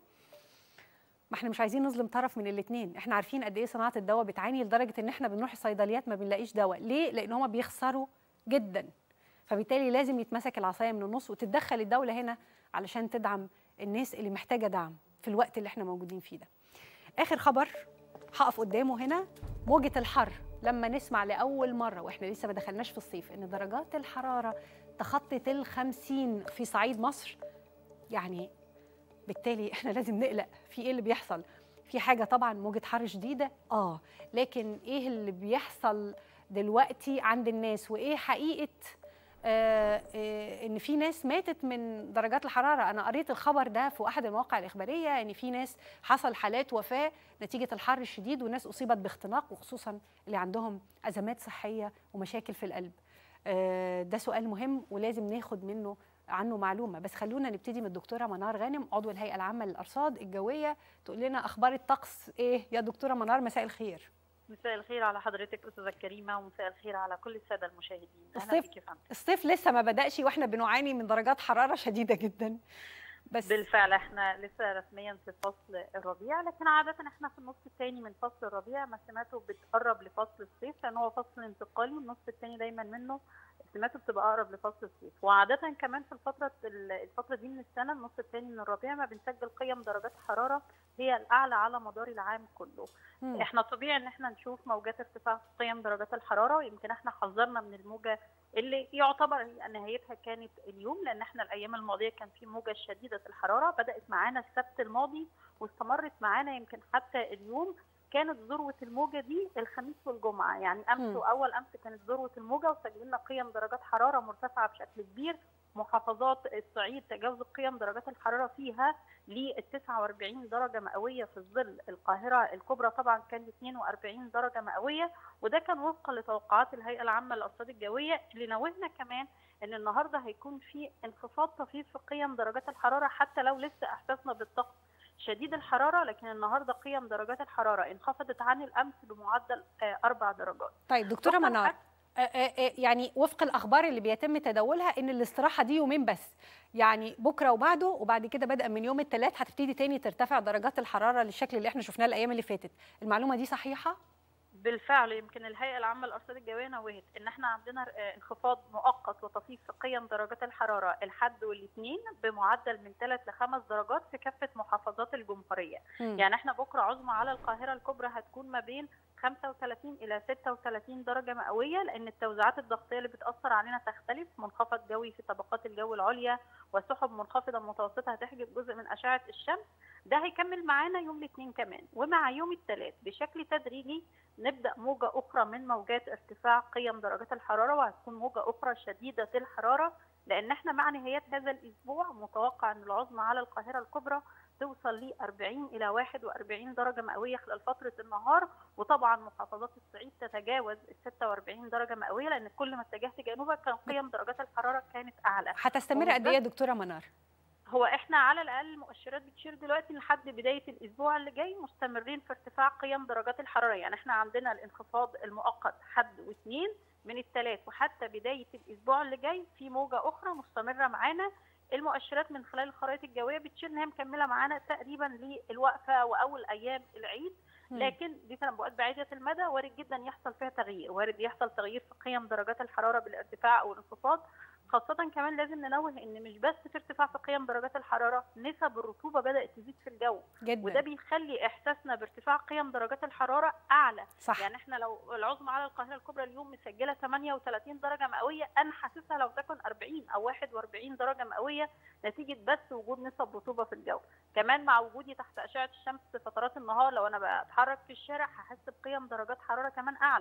ما احنا مش عايزين نظلم طرف من الاثنين احنا عارفين قد ايه صناعه الدواء بتعاني لدرجه ان احنا بنروح الصيدليات ما بنلاقيش دواء ليه لان هما بيخسروا جدا فبالتالي لازم يتمسك العصايه من النص وتتدخل الدوله هنا علشان تدعم الناس اللي محتاجه دعم في الوقت اللي احنا موجودين فيه ده اخر خبر هقف قدامه هنا موجة الحر لما نسمع لأول مرة وإحنا لسه ما دخلناش في الصيف إن درجات الحرارة تخطت الخمسين في صعيد مصر يعني بالتالي إحنا لازم نقلق في إيه اللي بيحصل في حاجة طبعا موجة حر شديدة آه لكن إيه اللي بيحصل دلوقتي عند الناس وإيه حقيقة آه آه ان في ناس ماتت من درجات الحراره انا قريت الخبر ده في احد المواقع الاخباريه ان في ناس حصل حالات وفاه نتيجه الحر الشديد وناس اصيبت باختناق وخصوصا اللي عندهم ازمات صحيه ومشاكل في القلب آه ده سؤال مهم ولازم ناخد منه عنه معلومه بس خلونا نبتدي من الدكتوره منار غانم عضو الهيئه العامه للارصاد الجويه تقول لنا اخبار الطقس ايه يا دكتوره منار مساء الخير مساء الخير على حضرتك استاذه كريمه ومساء الخير على كل الساده المشاهدين اهلا الصيف- بيك يا فندم الصيف لسه ما بدأش واحنا بنعاني من درجات حراره شديده جدا بس بالفعل احنا لسه رسميا في فصل الربيع لكن عاده احنا في النص الثاني من فصل الربيع ما سماته بتقرب لفصل الصيف لان هو فصل انتقالي النص الثاني دايما منه سماته بتبقى اقرب لفصل الصيف وعاده كمان في الفتره الفتره دي من السنه النص الثاني من الربيع ما بنسجل قيم درجات حراره هي الاعلى على مدار العام كله مم. احنا طبيعي ان احنا نشوف موجات ارتفاع في قيم درجات الحراره ويمكن احنا حذرنا من الموجه اللي يعتبر هي نهايتها كانت اليوم لان احنا الايام الماضيه كان في موجه شديده الحراره بدات معانا السبت الماضي واستمرت معانا يمكن حتى اليوم كانت ذروه الموجه دي الخميس والجمعه يعني امس مم. واول امس كانت ذروه الموجه وسجلنا قيم درجات حراره مرتفعه بشكل كبير محافظات الصعيد تجاوزت قيم درجات الحراره فيها لل 49 درجه مئويه في الظل القاهره الكبرى طبعا كانت 42 درجه مئويه وده كان وفقا لتوقعات الهيئه العامه للارصاد الجويه اللي نوهنا كمان ان النهارده هيكون في انخفاض طفيف في قيم درجات الحراره حتى لو لسه احساسنا بالطقس شديد الحراره لكن النهارده قيم درجات الحراره انخفضت عن الامس بمعدل آه، اربع درجات طيب دكتوره وفقاً منار آه، آه، آه، يعني وفق الاخبار اللي بيتم تداولها ان الاستراحه دي يومين بس يعني بكره وبعده وبعد كده بدءا من يوم الثلاث هتبتدي تاني ترتفع درجات الحراره للشكل اللي احنا شفناه الايام اللي فاتت المعلومه دي صحيحه بالفعل يمكن الهيئه العامه للارصاد الجويه نوهت ان احنا عندنا آه، انخفاض مؤقت وطفيف في قيم درجات الحراره الحد والاثنين بمعدل من 3 ل 5 درجات في كافه محافظات الجمهوريه مم. يعني احنا بكره عظمى على القاهره الكبرى هتكون ما بين 35 الى 36 درجه مئويه لان التوزيعات الضغطيه اللي بتاثر علينا تختلف منخفض جوي في طبقات الجو العليا وسحب منخفضه متوسطه هتحجب جزء من اشعه الشمس ده هيكمل معانا يوم الاثنين كمان ومع يوم الثلاث بشكل تدريجي نبدا موجه اخرى من موجات ارتفاع قيم درجات الحراره وهتكون موجه اخرى شديده الحراره لان احنا مع نهايات هذا الاسبوع متوقع ان العظمى على القاهره الكبرى توصل ل 40 الى 41 درجه مئويه خلال فتره النهار وطبعا محافظات الصعيد تتجاوز ال 46 درجه مئويه لان كل ما اتجهت جنوبا كان قيم درجات الحراره كانت اعلى هتستمر قد ايه يا دكتوره منار هو احنا على الاقل المؤشرات بتشير دلوقتي لحد بدايه الاسبوع اللي جاي مستمرين في ارتفاع قيم درجات الحراره يعني احنا عندنا الانخفاض المؤقت حد واثنين من الثلاث وحتى بدايه الاسبوع اللي جاي في موجه اخرى مستمره معانا المؤشرات من خلال الخرائط الجويه بتشير ان هي مكمله معانا تقريبا للوقفه واول ايام العيد مم. لكن دي تنبؤات بعيده المدى وارد جدا يحصل فيها تغيير وارد يحصل تغيير في قيم درجات الحراره بالارتفاع او الانخفاض خاصة كمان لازم ننوه ان مش بس في ارتفاع في قيم درجات الحرارة نسب الرطوبة بدأت تزيد في الجو وده جدا بيخلي احساسنا بارتفاع قيم درجات الحرارة اعلى صح يعني احنا لو العظمى على القاهرة الكبرى اليوم مسجلة 38 درجة مئوية انا حاسسها لو تكن 40 او 41 درجة مئوية نتيجة بس وجود نسب رطوبة في الجو كمان مع وجودي تحت اشعة الشمس في فترات النهار لو انا بتحرك في الشارع هحس بقيم درجات حرارة كمان اعلى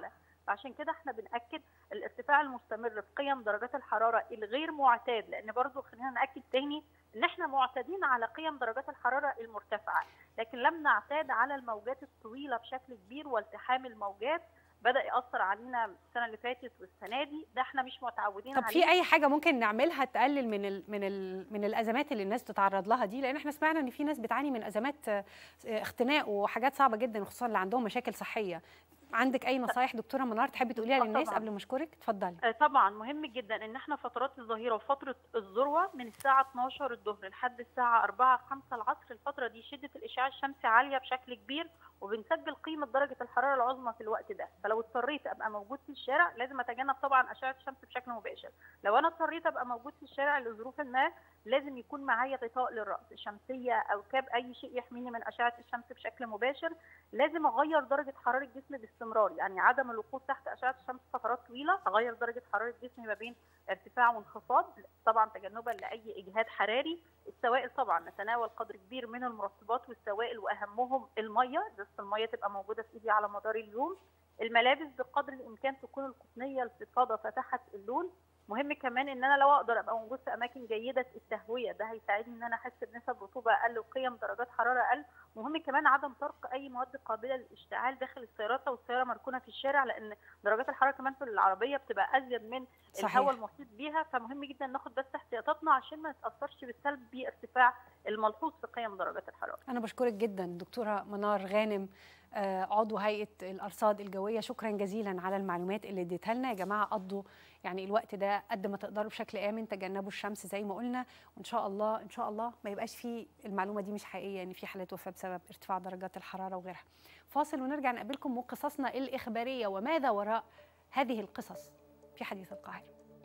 عشان كده احنا بناكد الارتفاع المستمر في قيم درجات الحراره الغير معتاد لان برضو خلينا ناكد تاني ان احنا معتادين على قيم درجات الحراره المرتفعه لكن لم نعتاد على الموجات الطويله بشكل كبير والتحام الموجات بدا ياثر علينا السنه اللي فاتت والسنه دي ده احنا مش متعودين طب عليه في اي حاجه ممكن نعملها تقلل من ال من ال من الازمات اللي الناس تتعرض لها دي لان احنا سمعنا ان في ناس بتعاني من ازمات آه، اختناق وحاجات صعبه جدا خصوصا اللي عندهم مشاكل صحيه عندك اي نصايح دكتوره منار تحبي تقوليها آه، للناس طبعاً. قبل ما اشكرك اتفضلي آه، طبعا مهم جدا ان احنا فترات الظهيره وفتره الذروه من الساعه 12 الظهر لحد الساعه 4 5 العصر الفتره دي شده الاشعاع الشمسي عاليه بشكل كبير وبنسجل قيمه درجه الحراره العظمى في الوقت ده فلو اضطريت ابقى موجود في الشارع لازم اتجنب طبعا اشعه الشمس بشكل مباشر لو انا اضطريت ابقى موجود في الشارع لظروف ما لازم يكون معايا غطاء للراس شمسيه او كاب اي شيء يحميني من اشعه الشمس بشكل مباشر لازم اغير درجه حراره جسمي باستمرار يعني عدم الوقوف تحت اشعه الشمس فترات طويله اغير درجه حراره جسمي ما بين ارتفاع وانخفاض طبعا تجنبا لاي اجهاد حراري السوائل طبعا نتناول قدر كبير من المرطبات والسوائل واهمهم الميه ازازه الميه تبقى موجوده في ايدي على مدار اليوم الملابس بقدر الامكان تكون القطنيه الفضفاضه فاتحه اللون مهم كمان ان انا لو اقدر ابقى موجود في اماكن جيده التهويه ده هيساعدني ان انا احس بنسب رطوبه اقل وقيم درجات حراره اقل مهم كمان عدم طرق اي مواد قابله للاشتعال داخل السيارات لو السياره مركونه في الشارع لان درجات الحراره كمان في العربيه بتبقى ازيد من صحيح. الهواء المحيط بيها فمهم جدا ناخد بس احتياطاتنا عشان ما نتاثرش بالسلب بارتفاع الملحوظ في قيم درجات الحراره انا بشكرك جدا دكتوره منار غانم آه، عضو هيئه الارصاد الجويه شكرا جزيلا على المعلومات اللي اديتها لنا يا جماعه قضوا يعني الوقت ده قد ما تقدروا بشكل امن تجنبوا الشمس زي ما قلنا وان شاء الله ان شاء الله ما يبقاش في المعلومه دي مش حقيقيه يعني في حالات وفاه بسبب ارتفاع درجات الحراره وغيرها فاصل ونرجع نقابلكم وقصصنا الاخباريه وماذا وراء هذه القصص في حديث القاهره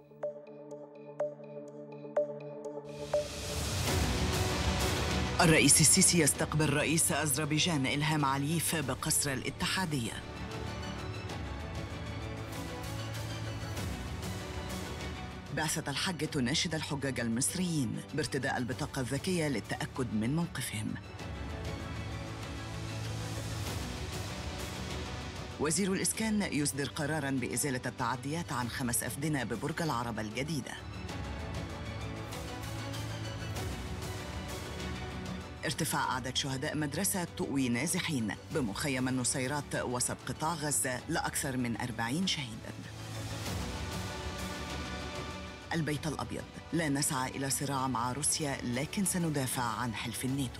الرئيس السيسي يستقبل رئيس أذربيجان إلهام علييف بقصر الاتحادية بعثة الحج تناشد الحجاج المصريين بارتداء البطاقة الذكية للتأكد من موقفهم وزير الإسكان يصدر قرارا بإزالة التعديات عن خمس أفدنة ببرج العربة الجديدة ارتفاع أعداد شهداء مدرسة تؤوي نازحين بمخيم النصيرات وسط قطاع غزة لأكثر من أربعين شهيداً البيت الأبيض لا نسعى إلى صراع مع روسيا لكن سندافع عن حلف الناتو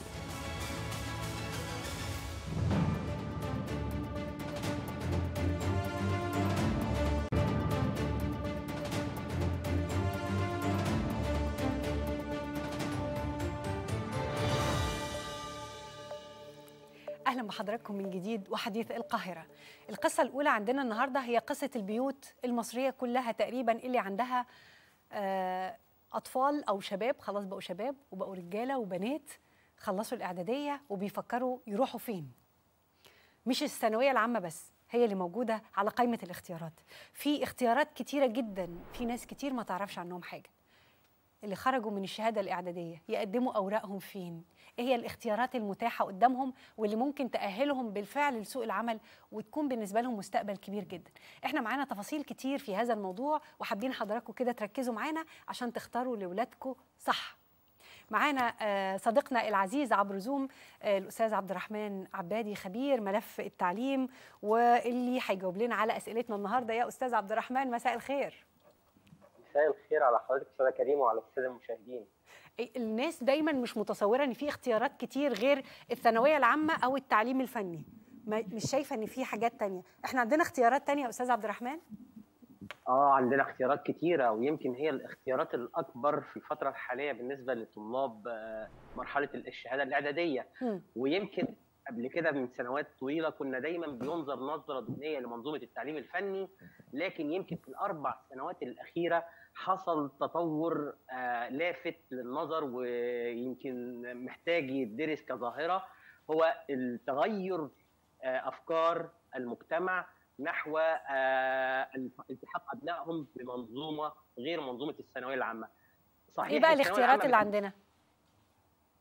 اهلا بحضراتكم من جديد وحديث القاهره القصه الاولى عندنا النهارده هي قصه البيوت المصريه كلها تقريبا اللي عندها آه، اطفال او شباب خلاص بقوا شباب وبقوا رجاله وبنات خلصوا الاعداديه وبيفكروا يروحوا فين مش الثانويه العامه بس هي اللي موجوده على قائمه الاختيارات في اختيارات كتيره جدا في ناس كتير ما تعرفش عنهم حاجه اللي خرجوا من الشهاده الاعداديه يقدموا اوراقهم فين ايه هي الاختيارات المتاحه قدامهم واللي ممكن تاهلهم بالفعل لسوق العمل وتكون بالنسبه لهم مستقبل كبير جدا احنا معانا تفاصيل كتير في هذا الموضوع وحابين حضراتكم كده تركزوا معانا عشان تختاروا لاولادكم صح معانا آه، صديقنا العزيز عبر زوم آه، الاستاذ عبد الرحمن عبادي خبير ملف التعليم واللي هيجاوب لنا على اسئلتنا النهارده يا استاذ عبد الرحمن مساء الخير مساء الخير على حضرتك استاذه كريم وعلى الساده المشاهدين الناس دايما مش متصوره ان في اختيارات كتير غير الثانويه العامه او التعليم الفني ما مش شايفه ان في حاجات تانية احنا عندنا اختيارات تانية يا استاذ عبد الرحمن اه عندنا اختيارات كتيره ويمكن هي الاختيارات الاكبر في الفتره الحاليه بالنسبه لطلاب آه، مرحله الشهاده الاعداديه مم. ويمكن قبل كده من سنوات طويله كنا دايما بينظر نظره دونيه لمنظومه التعليم الفني لكن يمكن في الاربع سنوات الاخيره حصل تطور آه، لافت للنظر ويمكن محتاج يدرس كظاهره هو التغير آه، افكار المجتمع نحو آه، التحاق ابنائهم بمنظومه غير منظومه الثانويه العامه. صحيح ايه بقى الثانوية الاختيارات العامة اللي عندنا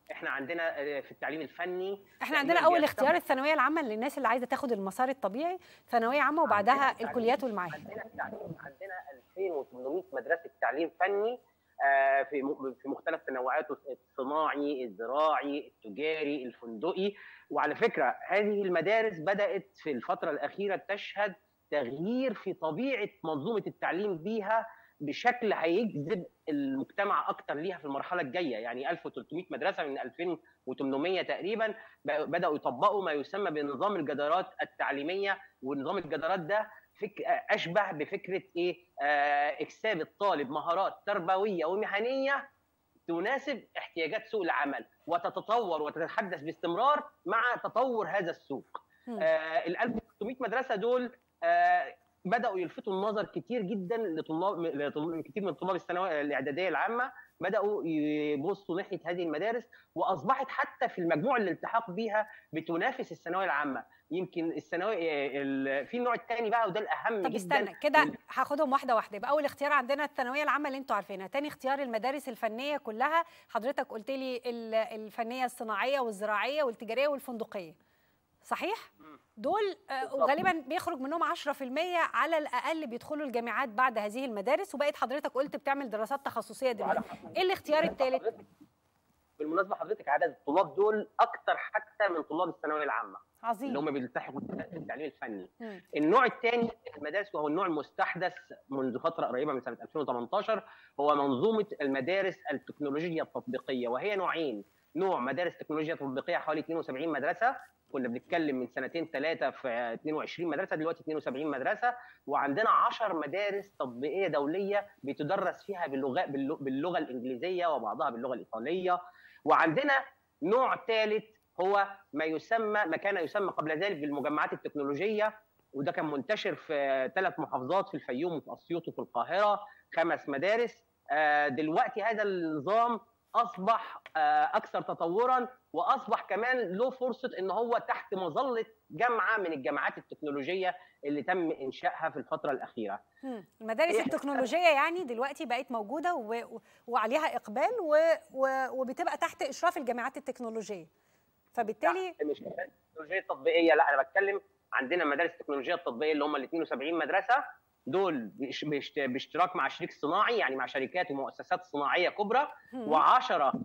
احنا عندنا آه، في التعليم الفني احنا عندنا تقريباً اول بيستخدم- اختيار الثانويه العامه للناس اللي عايزه تاخد المسار الطبيعي ثانويه عامه وبعدها عندنا الكليات والمعاهد عندنا التعليم عندنا 2800 مدرسه تعليم فني آه، في م- في مختلف تنوعاته الصناعي، الزراعي، التجاري، الفندقي، وعلى فكره هذه المدارس بدات في الفتره الاخيره تشهد تغيير في طبيعه منظومه التعليم بيها بشكل هيجذب المجتمع اكتر ليها في المرحله الجايه يعني 1300 مدرسه من 2800 تقريبا بقوا- بداوا يطبقوا ما يسمى بنظام الجدارات التعليميه ونظام الجدارات ده فك... اشبه بفكره ايه آه اكساب الطالب مهارات تربويه ومهنيه تناسب احتياجات سوق العمل وتتطور وتتحدث باستمرار مع تطور هذا السوق مم. آه ال 1600 مدرسه دول آه بداوا يلفتوا النظر كتير جدا لطلاب لطلاب- كتير من طلاب الثانويه الاعداديه العامه بداوا يبصوا ناحيه هذه المدارس واصبحت حتى في المجموع الالتحاق بيها بتنافس الثانويه العامه يمكن الثانويه ال- في النوع الثاني بقى وده الاهم طب جدا استنى كده هاخدهم واحده واحده يبقى اول اختيار عندنا الثانويه العامه اللي انتوا عارفينها تاني اختيار المدارس الفنيه كلها حضرتك قلت لي ال- الفنيه الصناعيه والزراعيه والتجاريه والفندقيه صحيح دول آه، بالضبط. وغالبا بيخرج منهم 10% على الاقل بيدخلوا الجامعات بعد هذه المدارس وبقيت حضرتك قلت بتعمل دراسات تخصصيه دلوقتي ايه الاختيار الثالث حضرتك- بالمناسبه حضرتك عدد الطلاب دول اكتر حتى من طلاب الثانويه العامه اللي عظيم هم بيلتحقوا في التعليم الفني مم. النوع الثاني المدارس وهو النوع المستحدث منذ فتره قريبه من سنه 2018 هو منظومه المدارس التكنولوجيه التطبيقيه وهي نوعين نوع مدارس تكنولوجيا تطبيقيه حوالي 72 مدرسه كنا بنتكلم من سنتين ثلاثه في 22 مدرسه دلوقتي 72 مدرسه وعندنا 10 مدارس تطبيقيه دوليه بتدرس فيها باللغه باللغه, باللغة الانجليزيه وبعضها باللغه الايطاليه وعندنا نوع ثالث هو ما يسمى ما كان يسمى قبل ذلك بالمجمعات التكنولوجيه وده كان منتشر في ثلاث محافظات في الفيوم وفي اسيوط وفي القاهره خمس مدارس آه، دلوقتي هذا النظام اصبح آه، اكثر تطورا واصبح كمان له فرصه ان هو تحت مظله جامعه من الجامعات التكنولوجيه اللي تم انشائها في الفتره الاخيره مم. المدارس إحنا- التكنولوجيه يعني دلوقتي بقت موجوده و... و... وعليها اقبال و... و... وبتبقى تحت اشراف الجامعات التكنولوجيه فبالتالي لا، مش مدارس التكنولوجيا التطبيقيه لا انا بتكلم عندنا مدارس التكنولوجيا التطبيقيه اللي هم ال 72 مدرسه دول بإش- بإشت- باشتراك مع شريك صناعي يعني مع شركات ومؤسسات صناعيه كبرى مم. و10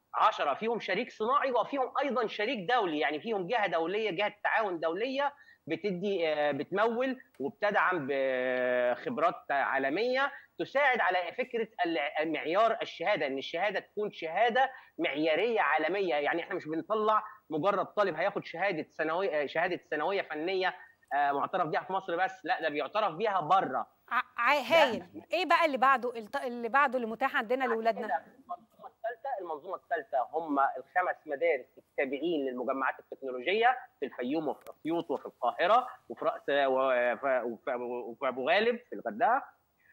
10 فيهم شريك صناعي وفيهم ايضا شريك دولي يعني فيهم جهه دوليه جهه تعاون دوليه بتدي آه، بتمول وبتدعم بخبرات عالميه تساعد على فكره الع- معيار الشهاده ان الشهاده تكون شهاده معياريه عالميه يعني احنا مش بنطلع مجرد طالب هياخد شهاده ثانويه شهاده ثانويه فنيه آه، معترف بيها في مصر بس لا ده بيعترف بيها بره ع... ع... هايل ايه بقى اللي بعده الط- اللي بعده اللي متاح عندنا لاولادنا المنظومه الثالثه المنظومه الثالثه هم الخمس مدارس التابعين للمجمعات التكنولوجيه في الفيوم وفي اسيوط وفي القاهره وفي راس وفي وفي- وفي ابو غالب في الغردقه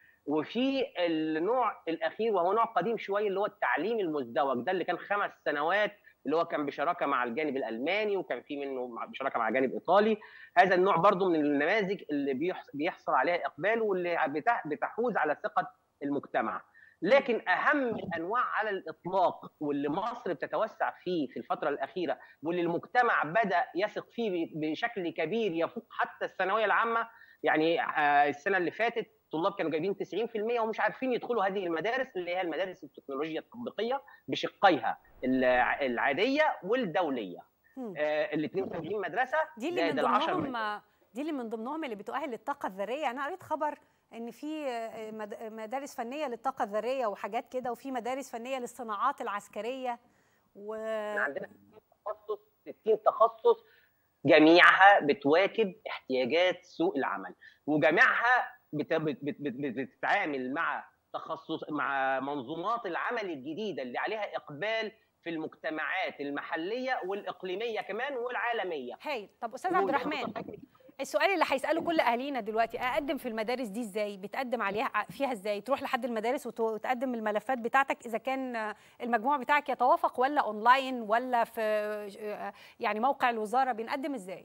وفي النوع الاخير وهو نوع قديم شويه اللي هو التعليم المزدوج ده اللي كان خمس سنوات اللي هو كان بشراكه مع الجانب الالماني وكان في منه مع- بشراكه مع جانب ايطالي هذا النوع برضو من النماذج اللي بيحص- بيحصل عليها اقبال واللي بتح- بتحوز على ثقه المجتمع لكن اهم انواع على الاطلاق واللي مصر بتتوسع فيه في الفتره الاخيره واللي المجتمع بدا يثق فيه بشكل كبير يفوق حتى الثانويه العامه يعني آه، السنه اللي فاتت طلاب كانوا جايبين 90% ومش عارفين يدخلوا هذه المدارس اللي هي المدارس التكنولوجيا التطبيقيه بشقيها الع- العاديه والدوليه مم. ال 72 مدرسه دي اللي زائد من العشر ضمنهم دي اللي من ضمنهم اللي بتؤهل للطاقه الذريه انا قريت خبر ان في آه، مد- مدارس فنيه للطاقه الذريه وحاجات كده وفي مدارس فنيه للصناعات العسكريه و احنا عندنا 60 تخصص 60 تخصص جميعها بتواكب احتياجات سوق العمل وجميعها بت- بت- بت- بت- بتتعامل مع تخصص مع منظومات العمل الجديده اللي عليها اقبال في المجتمعات المحليه والاقليميه كمان والعالميه هايل طب استاذ عبد الرحمن السؤال اللي هيساله كل اهالينا دلوقتي اقدم في المدارس دي ازاي بتقدم عليها فيها ازاي تروح لحد المدارس وت- وتقدم الملفات بتاعتك اذا كان آه، المجموع بتاعك يتوافق ولا اونلاين ولا في آه، يعني موقع الوزاره بنقدم ازاي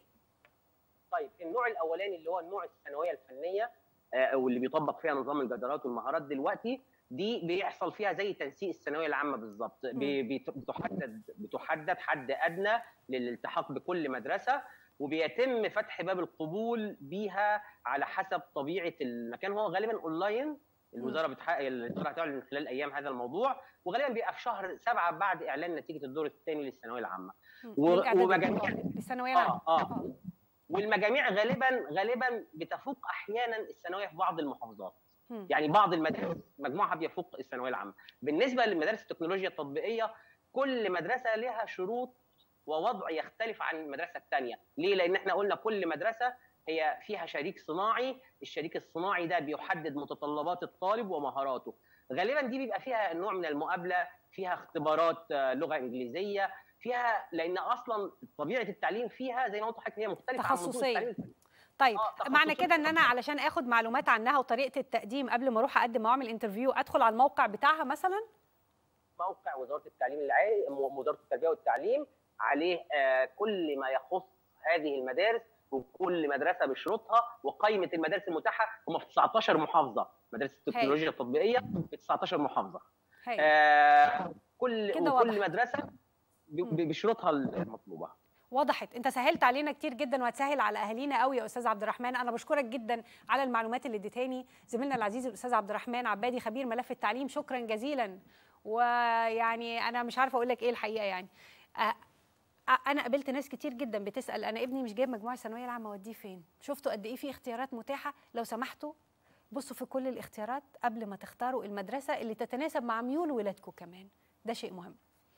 طيب النوع الاولاني اللي هو النوع الثانويه الفنيه آه، واللي بيطبق فيها نظام الجدارات والمهارات دلوقتي دي بيحصل فيها زي تنسيق الثانويه العامه بالظبط بي- بيت- بتحدد بتحدد حد ادنى للالتحاق بكل مدرسه وبيتم فتح باب القبول بيها على حسب طبيعه المكان هو غالبا اونلاين الوزاره بتحقق الوزاره هتعلن خلال ايام هذا الموضوع وغالبا بيبقى في شهر سبعه بعد اعلان نتيجه الدور الثاني للثانويه العامه و- الإعداد ومجاميع الثانويه العامه اه اه والمجاميع غالبا غالبا بتفوق احيانا الثانويه في بعض المحافظات مم. يعني بعض المدارس مجموعها بيفوق الثانويه العامه بالنسبه لمدارس التكنولوجيا التطبيقيه كل مدرسه لها شروط ووضع يختلف عن المدرسه الثانيه ليه لان احنا قلنا كل مدرسه هي فيها شريك صناعي الشريك الصناعي ده بيحدد متطلبات الطالب ومهاراته غالبا دي بيبقى فيها نوع من المقابله فيها اختبارات آه، لغه انجليزيه فيها لان اصلا طبيعه التعليم فيها زي ما قلت لحضرتك هي مختلفه عن منظومه تخصصية. التعليم طيب آه، معنى تخصصية كده ان انا علشان اخد معلومات عنها وطريقه التقديم قبل ما اروح اقدم واعمل انترفيو ادخل على الموقع بتاعها مثلا موقع وزاره التعليم العالي م- وزاره التربيه والتعليم عليه آه، كل ما يخص هذه المدارس وكل مدرسه بشروطها وقائمه المدارس المتاحه هم في 19 محافظه مدارس التكنولوجيا التطبيقيه في 19 محافظه هاي. آه كل كده وكل واضح. مدرسه ب- ب- بشروطها المطلوبه وضحت انت سهلت علينا كتير جدا وهتسهل على اهالينا قوي يا استاذ عبد الرحمن انا بشكرك جدا على المعلومات اللي اديتاني زميلنا العزيز الاستاذ عبد الرحمن عبادي خبير ملف التعليم شكرا جزيلا ويعني انا مش عارفه اقول لك ايه الحقيقه يعني أ- أ- انا قابلت ناس كتير جدا بتسال انا ابني مش جايب مجموعه الثانويه العامه اوديه فين شفتوا قد ايه في اختيارات متاحه لو سمحتوا بصوا في كل الاختيارات قبل ما تختاروا المدرسه اللي تتناسب مع ميول ولادكم كمان ده شيء مهم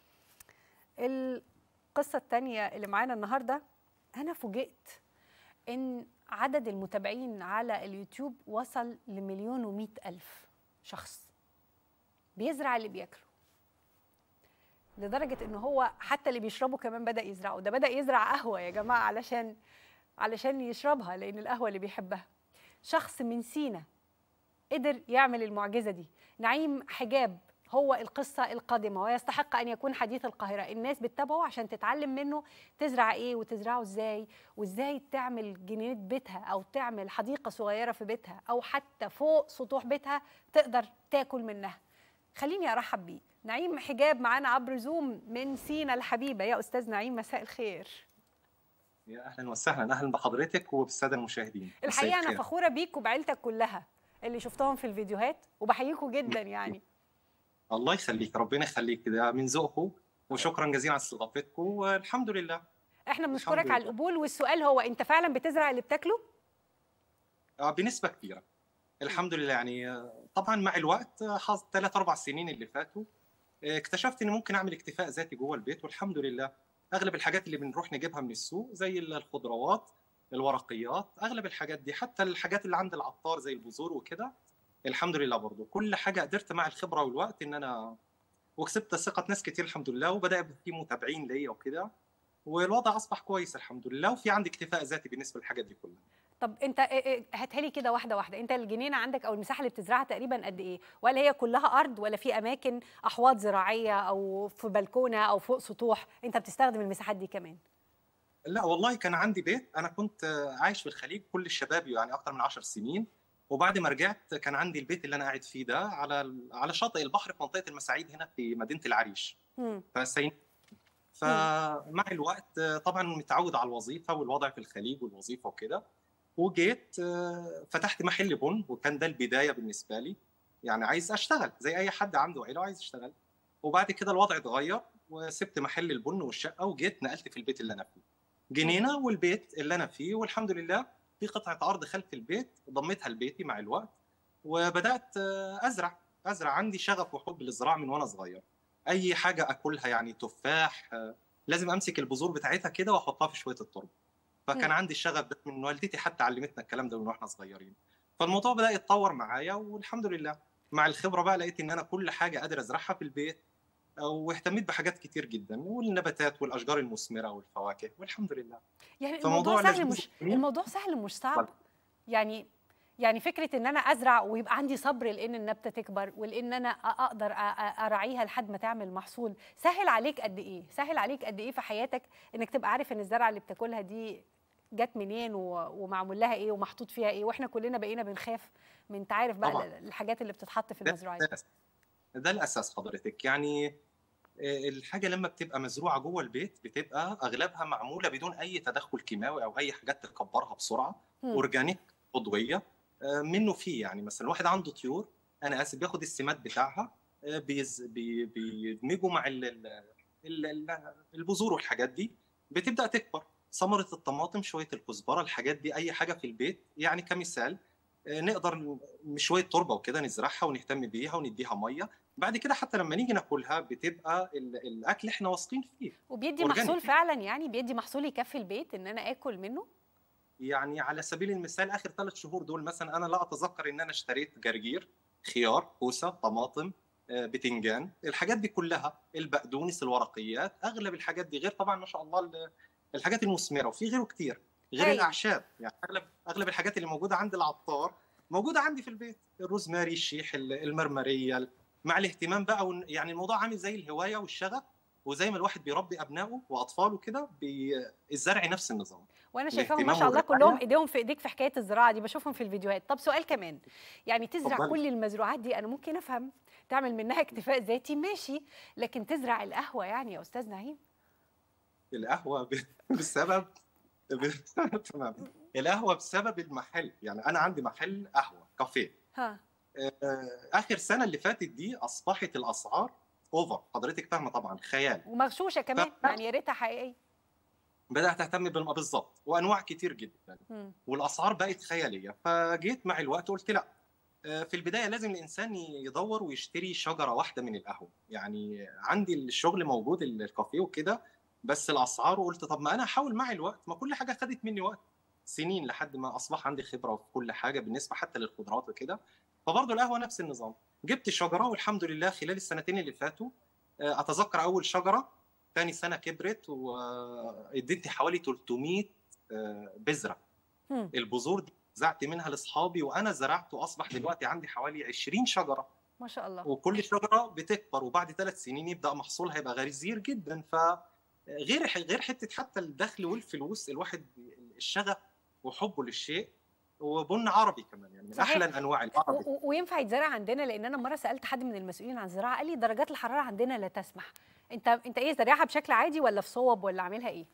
القصة التانية اللي معانا النهاردة أنا فوجئت إن عدد المتابعين على اليوتيوب وصل لمليون ومئة ألف شخص بيزرع اللي بياكله لدرجة إن هو حتى اللي بيشربه كمان بدأ يزرعه ده بدأ يزرع قهوة يا جماعة علشان علشان يشربها لأن القهوة اللي بيحبها شخص من سينا قدر يعمل المعجزة دي نعيم حجاب هو القصة القادمة ويستحق أن يكون حديث القاهرة الناس بتتابعه عشان تتعلم منه تزرع إيه وتزرعه إزاي وإزاي تعمل جنينة بيتها أو تعمل حديقة صغيرة في بيتها أو حتى فوق سطوح بيتها تقدر تاكل منها خليني أرحب بيه نعيم حجاب معانا عبر زوم من سينا الحبيبة يا أستاذ نعيم مساء الخير يا اهلا وسهلا اهلا بحضرتك وبالساده المشاهدين الحقيقة مساء أنا الخير. فخورة بيك وبعيلتك كلها اللي شفتهم في الفيديوهات وبحييكوا جدا يعني الله يخليك ربنا يخليك ده من ذوقكم وشكرا جزيلا على استضافتكم والحمد لله احنا بنشكرك الحمد على لله. القبول والسؤال هو انت فعلا بتزرع اللي بتاكله آه، بنسبه كبيره الحمد لله يعني آه، طبعا مع الوقت حظ ثلاث اربع سنين اللي فاتوا آه، اكتشفت اني ممكن اعمل اكتفاء ذاتي جوه البيت والحمد لله اغلب الحاجات اللي بنروح نجيبها من السوق زي الخضروات الورقيات اغلب الحاجات دي حتى الحاجات اللي عند العطار زي البذور وكده الحمد لله برضو كل حاجه قدرت مع الخبره والوقت ان انا وكسبت ثقه ناس كتير الحمد لله وبدا يبقى في متابعين ليا وكده والوضع اصبح كويس الحمد لله وفي عندي اكتفاء ذاتي بالنسبه للحاجات دي كلها طب انت إيه- إيه، هاتها لي كده واحده واحده انت الجنينه عندك او المساحه اللي بتزرعها تقريبا قد ايه ولا هي كلها ارض ولا في اماكن احواض زراعيه او في بلكونه او فوق سطوح انت بتستخدم المساحات دي كمان لا والله كان عندي بيت انا كنت آه، عايش في الخليج كل الشباب يعني اكتر من 10 سنين وبعد ما رجعت كان عندي البيت اللي انا قاعد فيه ده على ال- على شاطئ البحر في منطقه المساعيد هنا في مدينه العريش مم. فسين فمع الوقت آه، طبعا متعود على الوظيفه والوضع في الخليج والوظيفه وكده وجيت آه، فتحت محل بن وكان ده البدايه بالنسبه لي يعني عايز اشتغل زي اي حد عنده عيله وعايز يشتغل وبعد كده الوضع اتغير وسبت محل البن والشقه وجيت نقلت في البيت اللي انا فيه جنينه والبيت اللي انا فيه والحمد لله في قطعه ارض خلف البيت ضميتها لبيتي مع الوقت وبدات آه، ازرع ازرع عندي شغف وحب للزراعه من وانا صغير اي حاجه اكلها يعني تفاح آه، لازم امسك البذور بتاعتها كده واحطها في شويه التربه فكان مم. عندي الشغف ده من والدتي حتى علمتنا الكلام ده من واحنا صغيرين فالموضوع بدا يتطور معايا والحمد لله مع الخبره بقى لقيت ان انا كل حاجه قادر ازرعها في البيت آه، واهتميت بحاجات كتير جدا والنباتات والاشجار المثمره والفواكه والحمد لله يعني فموضوع الموضوع سهل لذيذ مش جميل. الموضوع سهل مش صعب يعني يعني فكره ان انا ازرع ويبقى عندي صبر لان النبته تكبر ولان انا أ- اقدر أ- أ- اراعيها لحد ما تعمل محصول سهل عليك قد ايه سهل عليك قد ايه في حياتك انك تبقى عارف ان الزرعه اللي بتاكلها دي جت منين و- ومعمول لها ايه ومحطوط فيها ايه واحنا كلنا بقينا بنخاف من انت عارف بقى طبعاً. ال- الحاجات اللي بتتحط في ده المزرعات أساس. ده الاساس حضرتك يعني آه، الحاجه لما بتبقى مزروعه جوه البيت بتبقى اغلبها معموله بدون اي تدخل كيماوي او اي حاجات تكبرها بسرعه مم. اورجانيك عضويه آه، منه فيه يعني مثلا واحد عنده طيور انا اسف بياخد السمات بتاعها آه، بيز- بي- بيدمجه مع ال- ال- ال- ال- البذور والحاجات دي بتبدا تكبر ثمره الطماطم شويه الكزبره الحاجات دي اي حاجه في البيت يعني كمثال آه، نقدر ن- شويه تربه وكده نزرعها ونهتم بيها ونديها ميه بعد كده حتى لما نيجي ناكلها بتبقى ال- الاكل احنا واثقين فيه وبيدي أورجانيك. محصول فعلا يعني بيدي محصول يكفي البيت ان انا اكل منه يعني على سبيل المثال اخر ثلاث شهور دول مثلا انا لا اتذكر ان انا اشتريت جرجير خيار كوسه طماطم آه، بتنجان الحاجات دي كلها البقدونس الورقيات اغلب الحاجات دي غير طبعا ما شاء الله ال- الحاجات المثمره وفي غيره كتير غير أيوة. الاعشاب يعني اغلب اغلب الحاجات اللي موجوده عند العطار موجوده عندي في البيت الروزماري الشيح ال- المرمريه مع الاهتمام بقى ون- يعني الموضوع عامل زي الهوايه والشغف وزي ما الواحد بيربي ابنائه واطفاله كده بي- الزرع نفس النظام وانا شايفاهم ما الاهتمام شاء الله والرعاية. كلهم ايديهم في ايديك في حكايه الزراعه دي بشوفهم في الفيديوهات طب سؤال كمان يعني تزرع اتفضلي. كل المزروعات دي انا ممكن افهم تعمل منها اكتفاء ذاتي ماشي لكن تزرع القهوه يعني يا استاذ نعيم القهوه ب- بسبب ب- تمام القهوه بسبب المحل يعني انا عندي محل قهوه كافيه ها آه، اخر سنه اللي فاتت دي اصبحت الاسعار اوفر حضرتك فاهمه طبعا خيال ومغشوشه كمان ف- يعني يا ريتها حقيقيه بدات اهتم بالم بالظبط وانواع كتير جدا مم. والاسعار بقت خياليه فجيت مع الوقت قلت لا آه، في البدايه لازم الانسان يدور ويشتري شجره واحده من القهوه يعني عندي الشغل موجود الكافيه وكده بس الاسعار وقلت طب ما انا احاول مع الوقت ما كل حاجه خدت مني وقت سنين لحد ما اصبح عندي خبره في كل حاجه بالنسبه حتى للخضروات وكده فبرضه القهوه نفس النظام جبت شجره والحمد لله خلال السنتين اللي فاتوا آه، اتذكر اول شجره ثاني سنه كبرت وادتني حوالي 300 آه، بذره مم. البذور دي زعت منها لاصحابي وانا زرعت واصبح دلوقتي عندي حوالي 20 شجره ما شاء الله وكل شجره بتكبر وبعد ثلاث سنين يبدا محصولها يبقى غزير جدا ف غير غير حته حتى الدخل والفلوس الواحد الشغف وحبه للشيء وبن عربي كمان يعني من صحيح. احلى انواع و- العربي و- وينفع يتزرع عندنا لان انا مره سالت حد من المسؤولين عن الزراعه قال لي درجات الحراره عندنا لا تسمح انت انت ايه زرعها بشكل عادي ولا في صوب ولا عاملها ايه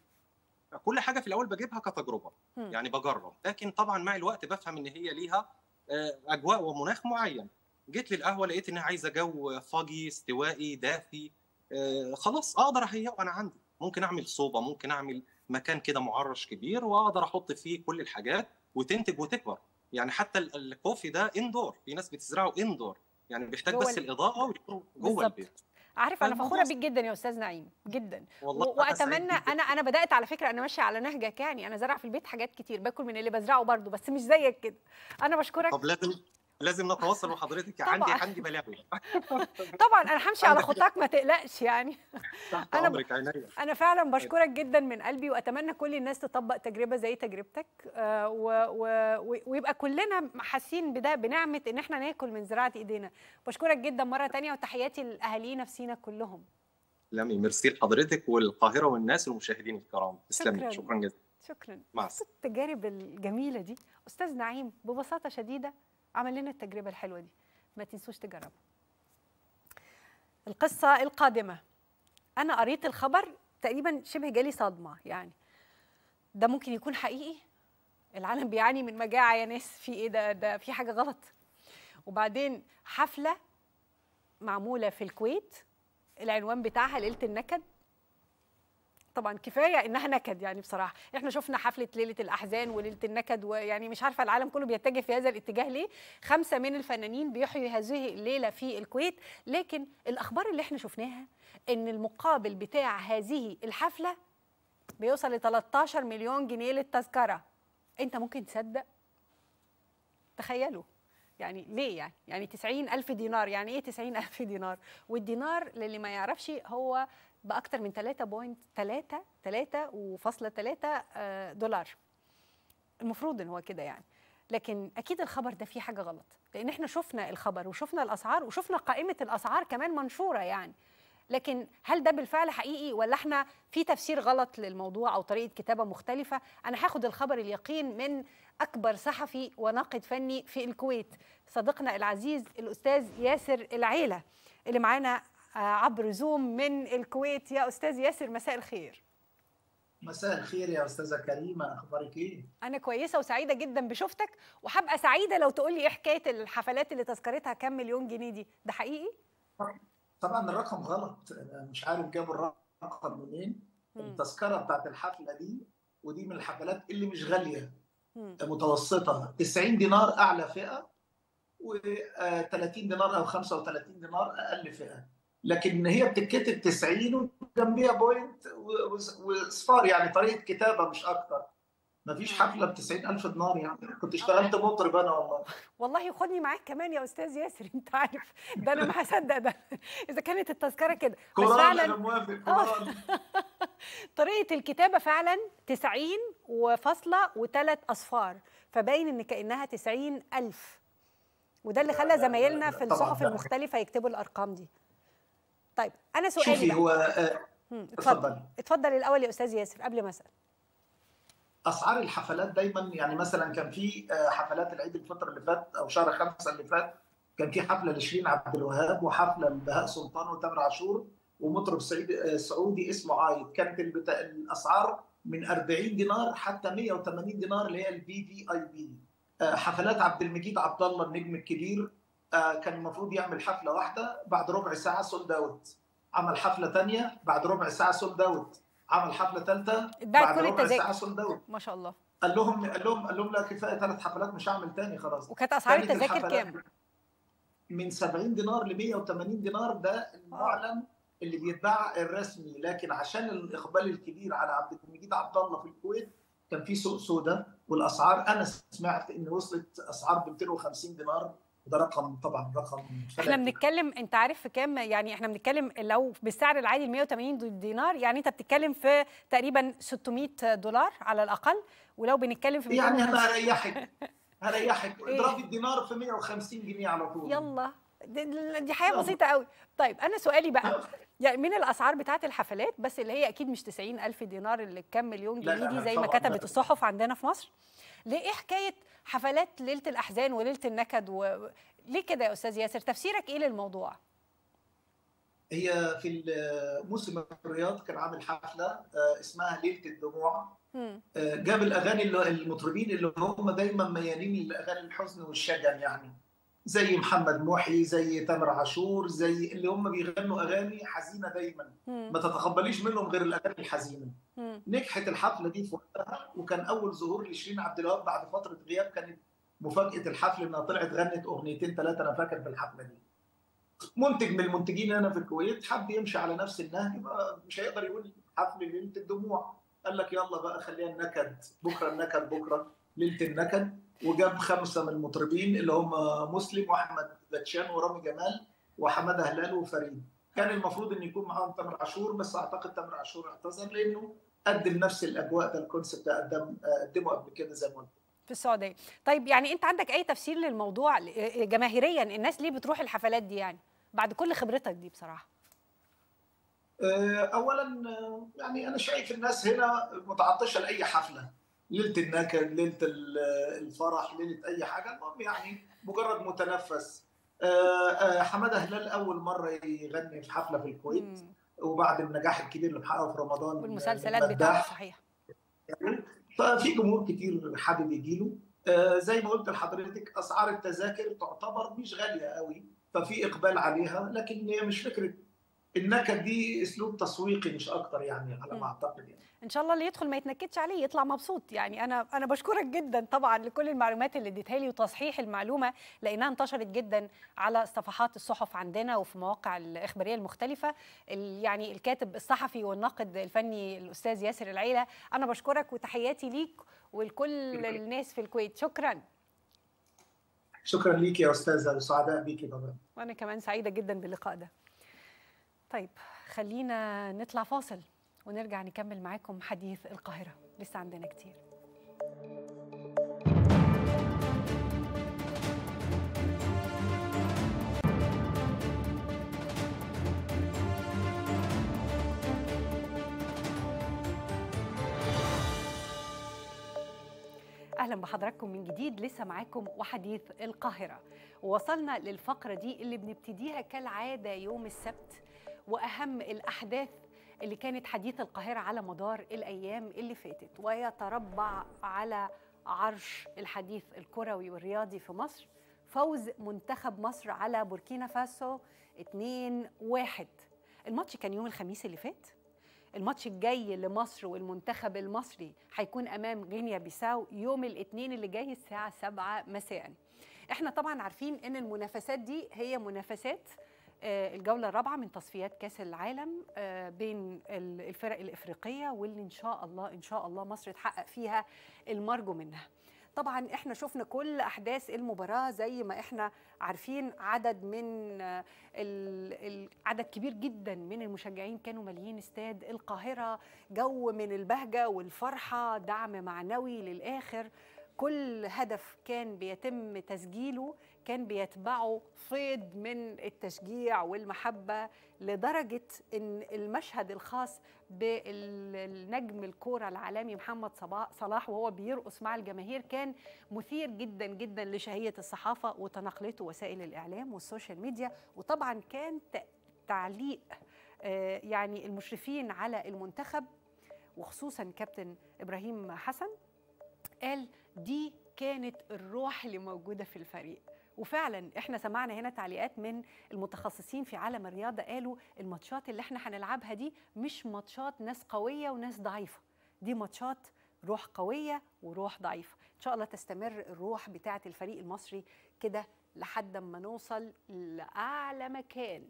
كل حاجه في الاول بجيبها كتجربه مم. يعني بجرب لكن طبعا مع الوقت بفهم ان هي ليها آه، اجواء ومناخ معين جيت للقهوه لقيت انها عايزه جو فاجي استوائي دافي آه، خلاص اقدر اهيئه انا عندي ممكن اعمل صوبه ممكن اعمل مكان كده معرش كبير واقدر احط فيه كل الحاجات وتنتج وتكبر يعني حتى ال- الكوفي ده اندور في ناس بتزرعه اندور يعني بيحتاج جوه بس ال- الاضاءه ويكون جوه بالظبط. البيت عارف انا فالموضوع فخوره بيك جدا يا استاذ نعيم جدا والله و- أنا سعيد واتمنى جداً. انا انا بدات على فكره انا ماشيه على نهجك يعني انا زرع في البيت حاجات كتير باكل من اللي بزرعه برضو بس مش زيك كده انا بشكرك طب لازم لازم نتواصل مع حضرتك عندي طبعاً. عندي بلاوي طبعا انا همشي على عندك- خطاك ما تقلقش يعني تحت أنا ب- امرك عينيا انا فعلا بشكرك جدا من قلبي واتمنى كل الناس تطبق تجربه زي تجربتك آه، و- و- و- ويبقى كلنا حاسين بده بنعمه ان احنا ناكل من زراعه ايدينا بشكرك جدا مره تانية وتحياتي لاهالينا في سينا كلهم تسلمي ميرسي لحضرتك والقاهره والناس والمشاهدين الكرام شكراً. تسلمي شكرا جزيلا شكرا مع بص التجارب الجميله دي استاذ نعيم ببساطه شديده عمل لنا التجربه الحلوه دي ما تنسوش تجربوا القصه القادمه انا قريت الخبر تقريبا شبه جالي صدمه يعني ده ممكن يكون حقيقي العالم بيعاني من مجاعه يا ناس في ايه ده ده في حاجه غلط وبعدين حفله معموله في الكويت العنوان بتاعها ليله النكد طبعا كفايه انها نكد يعني بصراحه احنا شفنا حفله ليله الاحزان وليله النكد ويعني مش عارفه العالم كله بيتجه في هذا الاتجاه ليه خمسه من الفنانين بيحيوا هذه الليله في الكويت لكن الاخبار اللي احنا شفناها ان المقابل بتاع هذه الحفله بيوصل ل 13 مليون جنيه للتذكره انت ممكن تصدق تخيلوا يعني ليه يعني يعني 90 ألف دينار يعني إيه 90 ألف دينار والدينار للي ما يعرفش هو بأكتر من 3.3 3 وفاصلة 3 دولار المفروض ان هو كده يعني لكن اكيد الخبر ده فيه حاجه غلط لان احنا شفنا الخبر وشفنا الاسعار وشفنا قائمه الاسعار كمان منشوره يعني لكن هل ده بالفعل حقيقي ولا احنا في تفسير غلط للموضوع او طريقه كتابه مختلفه انا هاخد الخبر اليقين من اكبر صحفي وناقد فني في الكويت صديقنا العزيز الاستاذ ياسر العيله اللي معانا آه، عبر زوم من الكويت يا استاذ ياسر مساء الخير مساء الخير يا استاذه كريمه اخبارك ايه انا كويسه وسعيده جدا بشوفتك وهبقى سعيده لو تقول لي ايه حكايه الحفلات اللي تذكرتها كام مليون جنيه دي ده حقيقي طبعا الرقم غلط أنا مش عارف جابوا الرقم منين مم. التذكره بتاعت الحفله دي ودي من الحفلات اللي مش غاليه مم. متوسطه 90 دينار اعلى فئه و30 دينار او 35 دينار اقل فئه لكن هي بتتكتب 90 وجنبيها بوينت و- و- واصفار يعني طريقه كتابه مش اكتر مفيش حفله ب 90000 دينار يعني كنت اشتغلت مطرب انا والله والله خدني معاك كمان يا استاذ ياسر انت عارف ده انا ما هصدق ده اذا كانت التذكره كده بس كورال انا فعلا موافق آه. كورال طريقه الكتابه فعلا 90 وفاصله وثلاث اصفار فباين ان كانها 90 الف وده اللي خلى زمايلنا في طبعاً الصحف ده. المختلفه يكتبوا الارقام دي طيب انا سؤالي شوفي بقى هو آه، مم، اتفضل اتفضلي اتفضل الاول يا استاذ ياسر قبل ما اسال اسعار الحفلات دايما يعني مثلا كان في آه، حفلات العيد الفطر اللي فات او شهر خمسه اللي فات كان في حفله لشيرين عبد الوهاب وحفله لبهاء سلطان وتامر عاشور ومطرب سعيد آه، سعودي اسمه عايد كانت البتا... الاسعار من 40 دينار حتى 180 دينار اللي هي الفي في اي بي حفلات عبد المجيد عبد الله النجم الكبير آه، كان المفروض يعمل حفله واحده بعد ربع ساعه سولد اوت عمل حفله ثانيه بعد ربع ساعه سولد اوت عمل حفله ثالثه اتباعت بعد كل ربع التذاكر. ساعه سولد اوت ما شاء الله قال لهم قال لهم قال لهم لا كفايه ثلاث حفلات مش هعمل تاني خلاص وكانت اسعار كانت التذاكر الحفلات كام من 70 دينار ل 180 دينار ده المعلن اللي بيتباع الرسمي لكن عشان الاقبال الكبير على عبد المجيد عبد الله في الكويت كان في سوق سوداء والاسعار انا سمعت ان وصلت اسعار ب 250 دينار وده رقم طبعا رقم احنا فلكي. بنتكلم انت عارف في كام يعني احنا بنتكلم لو بالسعر العادي ال 180 دينار يعني انت بتتكلم في تقريبا 600 دولار على الاقل ولو بنتكلم في يعني انا 250 هريحك هريحك إيه؟ اضربي الدينار في 150 جنيه على طول يلا دي, دي حياه يلا. بسيطه قوي طيب انا سؤالي بقى يعني من الاسعار بتاعت الحفلات بس اللي هي اكيد مش 90 الف دينار اللي كام مليون لا، جنيه لا، دي زي ما طبعاً كتبت لا. الصحف عندنا في مصر ليه ايه حكايه حفلات ليله الاحزان وليله النكد و... ليه كده يا استاذ ياسر تفسيرك ايه للموضوع هي في موسم الرياض كان عامل حفله آه، اسمها ليله الدموع مم. آه، جاب الاغاني اللي المطربين اللي هم دايما ميالين لاغاني الحزن والشجن يعني زي محمد محي زي تامر عاشور زي اللي هم بيغنوا اغاني حزينه دايما مم. ما تتقبليش منهم غير الاغاني الحزينه مم. نجحت الحفله دي في وقتها وكان اول ظهور لشيرين عبد الوهاب بعد فتره غياب كانت مفاجاه الحفل انها طلعت غنت اغنيتين ثلاثه انا فاكر في الحفله دي منتج من المنتجين هنا في الكويت حب يمشي على نفس النهج يبقى مش هيقدر يقول حفل ليله الدموع قال لك يلا بقى خليها النكد بكره النكد بكره ليله النكد وجاب خمسه من المطربين اللي هم مسلم واحمد باتشان ورامي جمال وحماده هلال وفريد كان المفروض ان يكون معاهم تامر عاشور بس اعتقد تامر عاشور اعتذر لانه قدم نفس الاجواء ده الكونسيبت ده قدم قدمه قبل كده زي ما قلت في السعوديه طيب يعني انت عندك اي تفسير للموضوع ل- جماهيريا الناس ليه بتروح الحفلات دي يعني بعد كل خبرتك دي بصراحه آه، اولا آه، يعني انا شايف الناس هنا متعطشه لاي حفله ليله النكد ليله ال- الفرح ليله اي حاجه المهم يعني مجرد متنفس آه، آه، حماده هلال اول مره يغني في حفله في الكويت مم. وبعد النجاح الكبير اللي محققه في رمضان والمسلسلات المداح. بتاعته صحيح ففي جمهور كتير حابب يجيله آه، زي ما قلت لحضرتك اسعار التذاكر تعتبر مش غاليه قوي ففي اقبال عليها لكن هي مش فكره النكد دي اسلوب تسويقي مش اكتر يعني على مم. ما اعتقد يعني ان شاء الله اللي يدخل ما يتنكدش عليه يطلع مبسوط يعني انا انا بشكرك جدا طبعا لكل المعلومات اللي اديتها لي وتصحيح المعلومه لانها انتشرت جدا على صفحات الصحف عندنا وفي مواقع الاخباريه المختلفه ال- يعني الكاتب الصحفي والناقد الفني الاستاذ ياسر العيله انا بشكرك وتحياتي ليك ولكل الناس في الكويت شكرا شكرا ليك يا استاذه وسعداء بيكي طبعا وانا كمان سعيده جدا باللقاء ده طيب خلينا نطلع فاصل ونرجع نكمل معاكم حديث القاهره لسه عندنا كتير وسهلا بحضراتكم من جديد لسه معاكم وحديث القاهرة ووصلنا للفقرة دي اللي بنبتديها كالعادة يوم السبت وأهم الأحداث اللي كانت حديث القاهرة على مدار الأيام اللي فاتت ويتربع على عرش الحديث الكروي والرياضي في مصر فوز منتخب مصر على بوركينا فاسو 2-1 الماتش كان يوم الخميس اللي فات الماتش الجاي لمصر والمنتخب المصري هيكون امام غينيا بيساو يوم الاثنين اللي جاي الساعه 7 مساء احنا طبعا عارفين ان المنافسات دي هي منافسات آه، الجوله الرابعه من تصفيات كاس العالم آه، بين ال- الفرق الافريقيه واللي ان شاء الله ان شاء الله مصر تحقق فيها المرجو منها طبعا احنا شفنا كل احداث المباراه زي ما احنا عارفين عدد من آه، ال- ال- عدد كبير جدا من المشجعين كانوا ماليين استاد القاهره جو من البهجه والفرحه دعم معنوي للاخر كل هدف كان بيتم تسجيله كان بيتبعه فيض من التشجيع والمحبه لدرجه ان المشهد الخاص بالنجم الكوره العالمي محمد صبا- صلاح وهو بيرقص مع الجماهير كان مثير جدا جدا لشهيه الصحافه وتناقلته وسائل الاعلام والسوشيال ميديا وطبعا كان ت- تعليق آه، يعني المشرفين على المنتخب وخصوصا كابتن ابراهيم حسن قال دي كانت الروح اللي موجوده في الفريق وفعلا احنا سمعنا هنا تعليقات من المتخصصين في عالم الرياضه قالوا الماتشات اللي احنا هنلعبها دي مش ماتشات ناس قويه وناس ضعيفه دي ماتشات روح قويه وروح ضعيفه ان شاء الله تستمر الروح بتاعه الفريق المصري كده لحد ما نوصل لاعلى مكان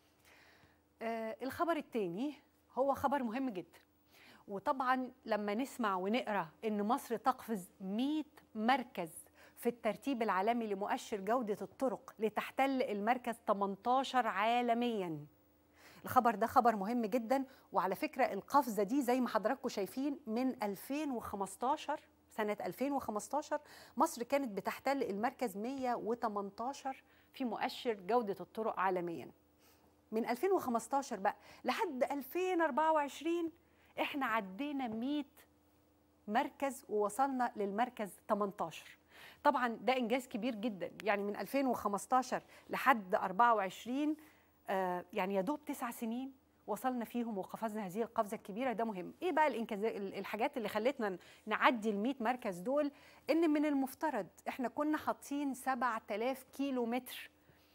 آه الخبر التاني هو خبر مهم جدا وطبعا لما نسمع ونقرا ان مصر تقفز 100 مركز في الترتيب العالمي لمؤشر جوده الطرق لتحتل المركز 18 عالميا الخبر ده خبر مهم جدا وعلى فكره القفزه دي زي ما حضراتكم شايفين من 2015 سنه 2015 مصر كانت بتحتل المركز 118 في مؤشر جوده الطرق عالميا من 2015 بقى لحد 2024 احنا عدينا 100 مركز ووصلنا للمركز 18 طبعا ده انجاز كبير جدا يعني من 2015 لحد 24 آه يعني يا دوب تسع سنين وصلنا فيهم وقفزنا هذه القفزه الكبيره ده مهم ايه بقى الإنجاز الحاجات اللي خلتنا نعدي ال 100 مركز دول ان من المفترض احنا كنا حاطين 7000 كيلو متر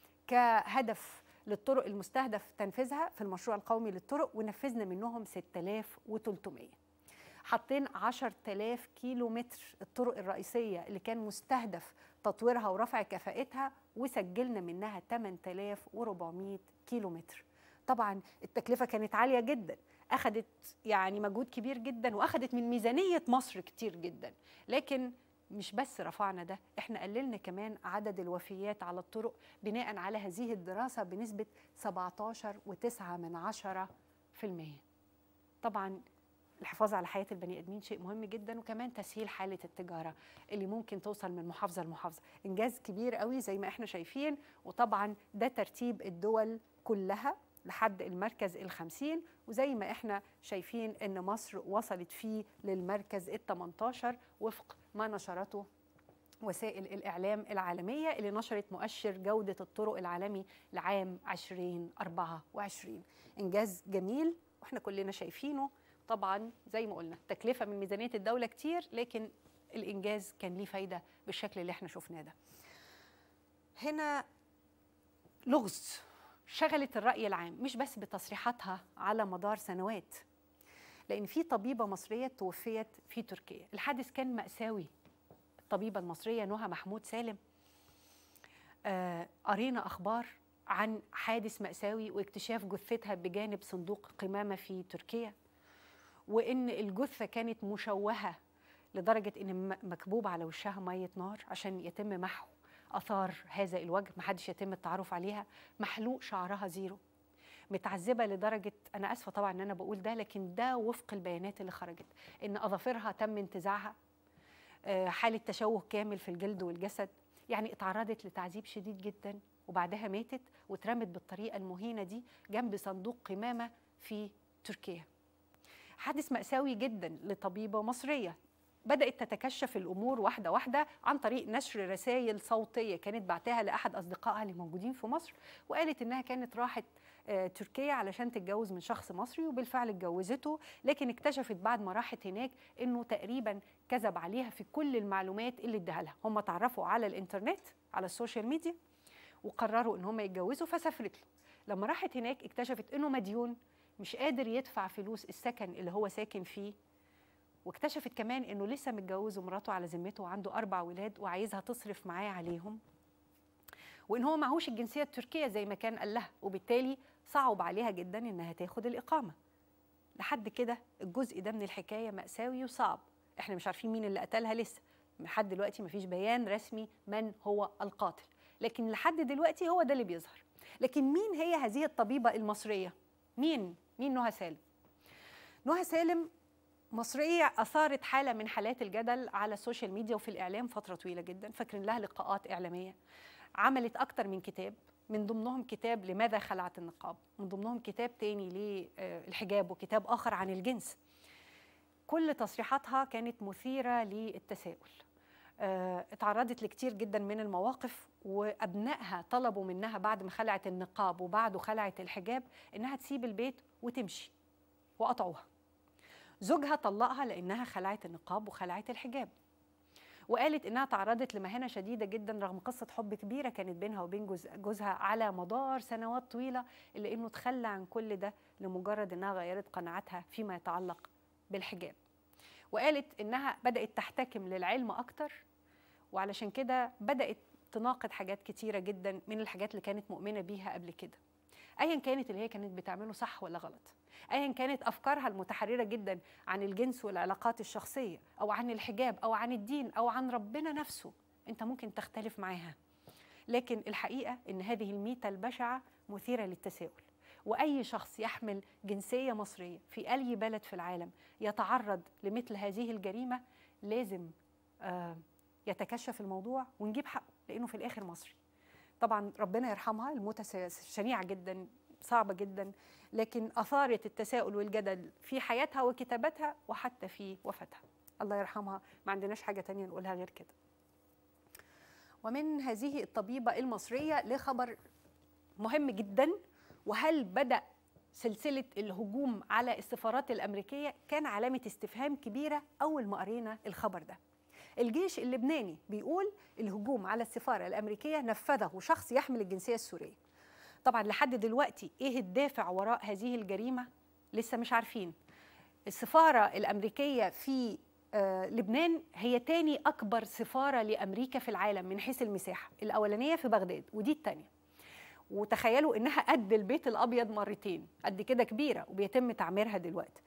كهدف للطرق المستهدف تنفيذها في المشروع القومي للطرق ونفذنا منهم 6300 حاطين 10000 كيلو متر الطرق الرئيسية اللي كان مستهدف تطويرها ورفع كفاءتها وسجلنا منها 8400 كيلو متر طبعا التكلفة كانت عالية جدا أخذت يعني مجهود كبير جدا وأخذت من ميزانية مصر كتير جدا لكن مش بس رفعنا ده احنا قللنا كمان عدد الوفيات على الطرق بناء على هذه الدراسة بنسبة 17.9 من عشرة في المية طبعا الحفاظ على حياة البني آدمين شيء مهم جدا وكمان تسهيل حالة التجارة اللي ممكن توصل من محافظة لمحافظة إنجاز كبير قوي زي ما احنا شايفين وطبعا ده ترتيب الدول كلها لحد المركز الخمسين وزي ما احنا شايفين ان مصر وصلت فيه للمركز ال 18 وفق ما نشرته وسائل الإعلام العالمية اللي نشرت مؤشر جودة الطرق العالمي لعام 2024 إنجاز جميل وإحنا كلنا شايفينه طبعا زي ما قلنا تكلفة من ميزانية الدولة كتير لكن الإنجاز كان ليه فايدة بالشكل اللي إحنا شفناه ده هنا لغز شغلت الرأي العام مش بس بتصريحاتها على مدار سنوات لأن في طبيبة مصرية توفيت في تركيا الحادث كان مأساوي الطبيبة المصرية نهى محمود سالم آه قرينا أخبار عن حادث مأساوي واكتشاف جثتها بجانب صندوق قمامة في تركيا وإن الجثة كانت مشوهة لدرجة إن مكبوب على وشها مية نار عشان يتم محو اثار هذا الوجه محدش يتم التعرف عليها محلوق شعرها زيرو متعذبه لدرجه انا اسفه طبعا ان انا بقول ده لكن ده وفق البيانات اللي خرجت ان اظافرها تم انتزاعها حاله تشوه كامل في الجلد والجسد يعني اتعرضت لتعذيب شديد جدا وبعدها ماتت واترمت بالطريقه المهينه دي جنب صندوق قمامه في تركيا حادث مأساوي جدا لطبيبه مصريه بدات تتكشف الامور واحده واحده عن طريق نشر رسائل صوتيه كانت بعتها لاحد اصدقائها اللي موجودين في مصر وقالت انها كانت راحت آه، تركيا علشان تتجوز من شخص مصري وبالفعل اتجوزته لكن اكتشفت بعد ما راحت هناك انه تقريبا كذب عليها في كل المعلومات اللي اداها لها هم تعرفوا على الانترنت على السوشيال ميديا وقرروا ان هم يتجوزوا فسافرت له لما راحت هناك اكتشفت انه مديون مش قادر يدفع فلوس السكن اللي هو ساكن فيه واكتشفت كمان انه لسه متجوز ومراته على ذمته وعنده اربع ولاد وعايزها تصرف معاه عليهم وان هو معهوش الجنسيه التركيه زي ما كان قال لها وبالتالي صعب عليها جدا انها تاخد الاقامه لحد كده الجزء ده من الحكايه ماساوي وصعب احنا مش عارفين مين اللي قتلها لسه لحد دلوقتي مفيش بيان رسمي من هو القاتل لكن لحد دلوقتي هو ده اللي بيظهر لكن مين هي هذه الطبيبه المصريه مين مين نهى سالم نهى سالم مصرية أثارت حالة من حالات الجدل على السوشيال ميديا وفي الإعلام فترة طويلة جدا فاكرين لها لقاءات إعلامية عملت أكتر من كتاب من ضمنهم كتاب لماذا خلعت النقاب من ضمنهم كتاب تاني للحجاب وكتاب آخر عن الجنس كل تصريحاتها كانت مثيرة للتساؤل آه، اتعرضت لكتير جدا من المواقف وابنائها طلبوا منها بعد ما خلعت النقاب وبعده خلعت الحجاب انها تسيب البيت وتمشي وقطعوها زوجها طلقها لانها خلعت النقاب وخلعت الحجاب وقالت انها تعرضت لمهانه شديده جدا رغم قصه حب كبيره كانت بينها وبين جوز جوزها على مدار سنوات طويله الا انه تخلى عن كل ده لمجرد انها غيرت قناعاتها فيما يتعلق بالحجاب وقالت انها بدات تحتكم للعلم اكتر وعلشان كده بدات تناقض حاجات كتيره جدا من الحاجات اللي كانت مؤمنه بيها قبل كده ايا كانت اللي هي كانت بتعمله صح ولا غلط ايا كانت افكارها المتحرره جدا عن الجنس والعلاقات الشخصيه او عن الحجاب او عن الدين او عن ربنا نفسه انت ممكن تختلف معاها لكن الحقيقه ان هذه الميته البشعه مثيره للتساؤل واي شخص يحمل جنسيه مصريه في اي بلد في العالم يتعرض لمثل هذه الجريمه لازم آه يتكشف الموضوع ونجيب حقه لانه في الاخر مصري طبعا ربنا يرحمها الموتة شنيعة جدا صعبة جدا لكن أثارت التساؤل والجدل في حياتها وكتاباتها وحتى في وفاتها الله يرحمها ما عندناش حاجة تانية نقولها غير كده ومن هذه الطبيبة المصرية لخبر مهم جدا وهل بدأ سلسلة الهجوم على السفارات الأمريكية كان علامة استفهام كبيرة أول ما قرينا الخبر ده الجيش اللبناني بيقول الهجوم على السفاره الامريكيه نفذه شخص يحمل الجنسيه السوريه طبعا لحد دلوقتي ايه الدافع وراء هذه الجريمه لسه مش عارفين السفاره الامريكيه في آه لبنان هي تاني اكبر سفاره لامريكا في العالم من حيث المساحه الاولانيه في بغداد ودي الثانيه وتخيلوا انها قد البيت الابيض مرتين قد كده كبيره وبيتم تعميرها دلوقتي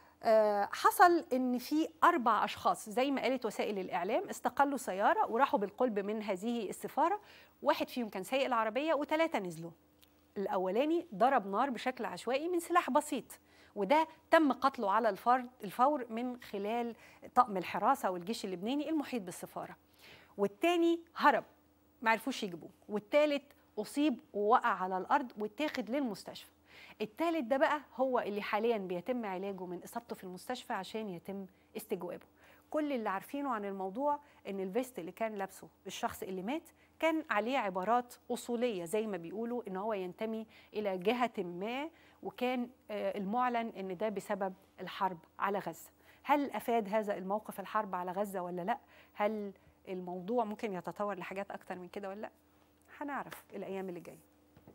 حصل ان في اربع اشخاص زي ما قالت وسائل الاعلام استقلوا سياره وراحوا بالقلب من هذه السفاره واحد فيهم كان سايق العربيه وثلاثه نزلوا الاولاني ضرب نار بشكل عشوائي من سلاح بسيط وده تم قتله على الفرد الفور من خلال طقم الحراسه والجيش اللبناني المحيط بالسفاره والتاني هرب ما عرفوش يجيبوه والتالت اصيب ووقع على الارض واتاخد للمستشفى التالت ده بقى هو اللي حاليا بيتم علاجه من اصابته في المستشفى عشان يتم استجوابه كل اللي عارفينه عن الموضوع ان الفيست اللي كان لابسه الشخص اللي مات كان عليه عبارات اصوليه زي ما بيقولوا ان هو ينتمي الى جهه ما وكان المعلن ان ده بسبب الحرب على غزه هل افاد هذا الموقف الحرب على غزه ولا لا هل الموضوع ممكن يتطور لحاجات اكتر من كده ولا لا هنعرف الايام اللي جايه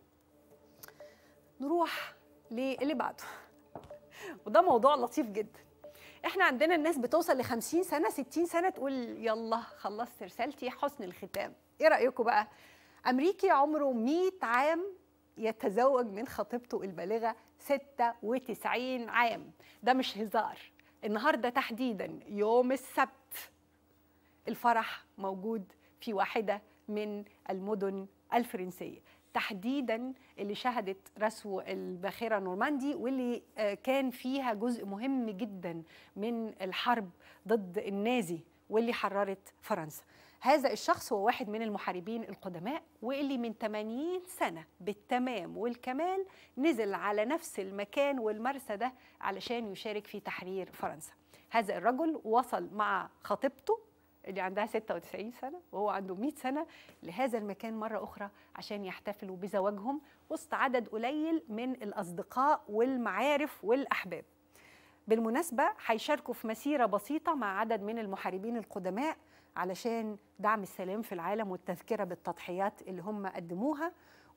نروح للي بعده وده موضوع لطيف جدا احنا عندنا الناس بتوصل ل 50 سنه 60 سنه تقول يلا خلصت رسالتي حسن الختام ايه رايكم بقى امريكي عمره 100 عام يتزوج من خطيبته البالغه 96 عام ده مش هزار النهارده تحديدا يوم السبت الفرح موجود في واحده من المدن الفرنسيه تحديدا اللي شهدت رسو الباخرة نورماندي واللي كان فيها جزء مهم جدا من الحرب ضد النازي واللي حررت فرنسا هذا الشخص هو واحد من المحاربين القدماء واللي من 80 سنة بالتمام والكمال نزل على نفس المكان والمرسى ده علشان يشارك في تحرير فرنسا هذا الرجل وصل مع خطيبته اللي عندها 96 سنة وهو عنده 100 سنة لهذا المكان مرة أخرى عشان يحتفلوا بزواجهم وسط عدد قليل من الأصدقاء والمعارف والأحباب بالمناسبة هيشاركوا في مسيرة بسيطة مع عدد من المحاربين القدماء علشان دعم السلام في العالم والتذكرة بالتضحيات اللي هم قدموها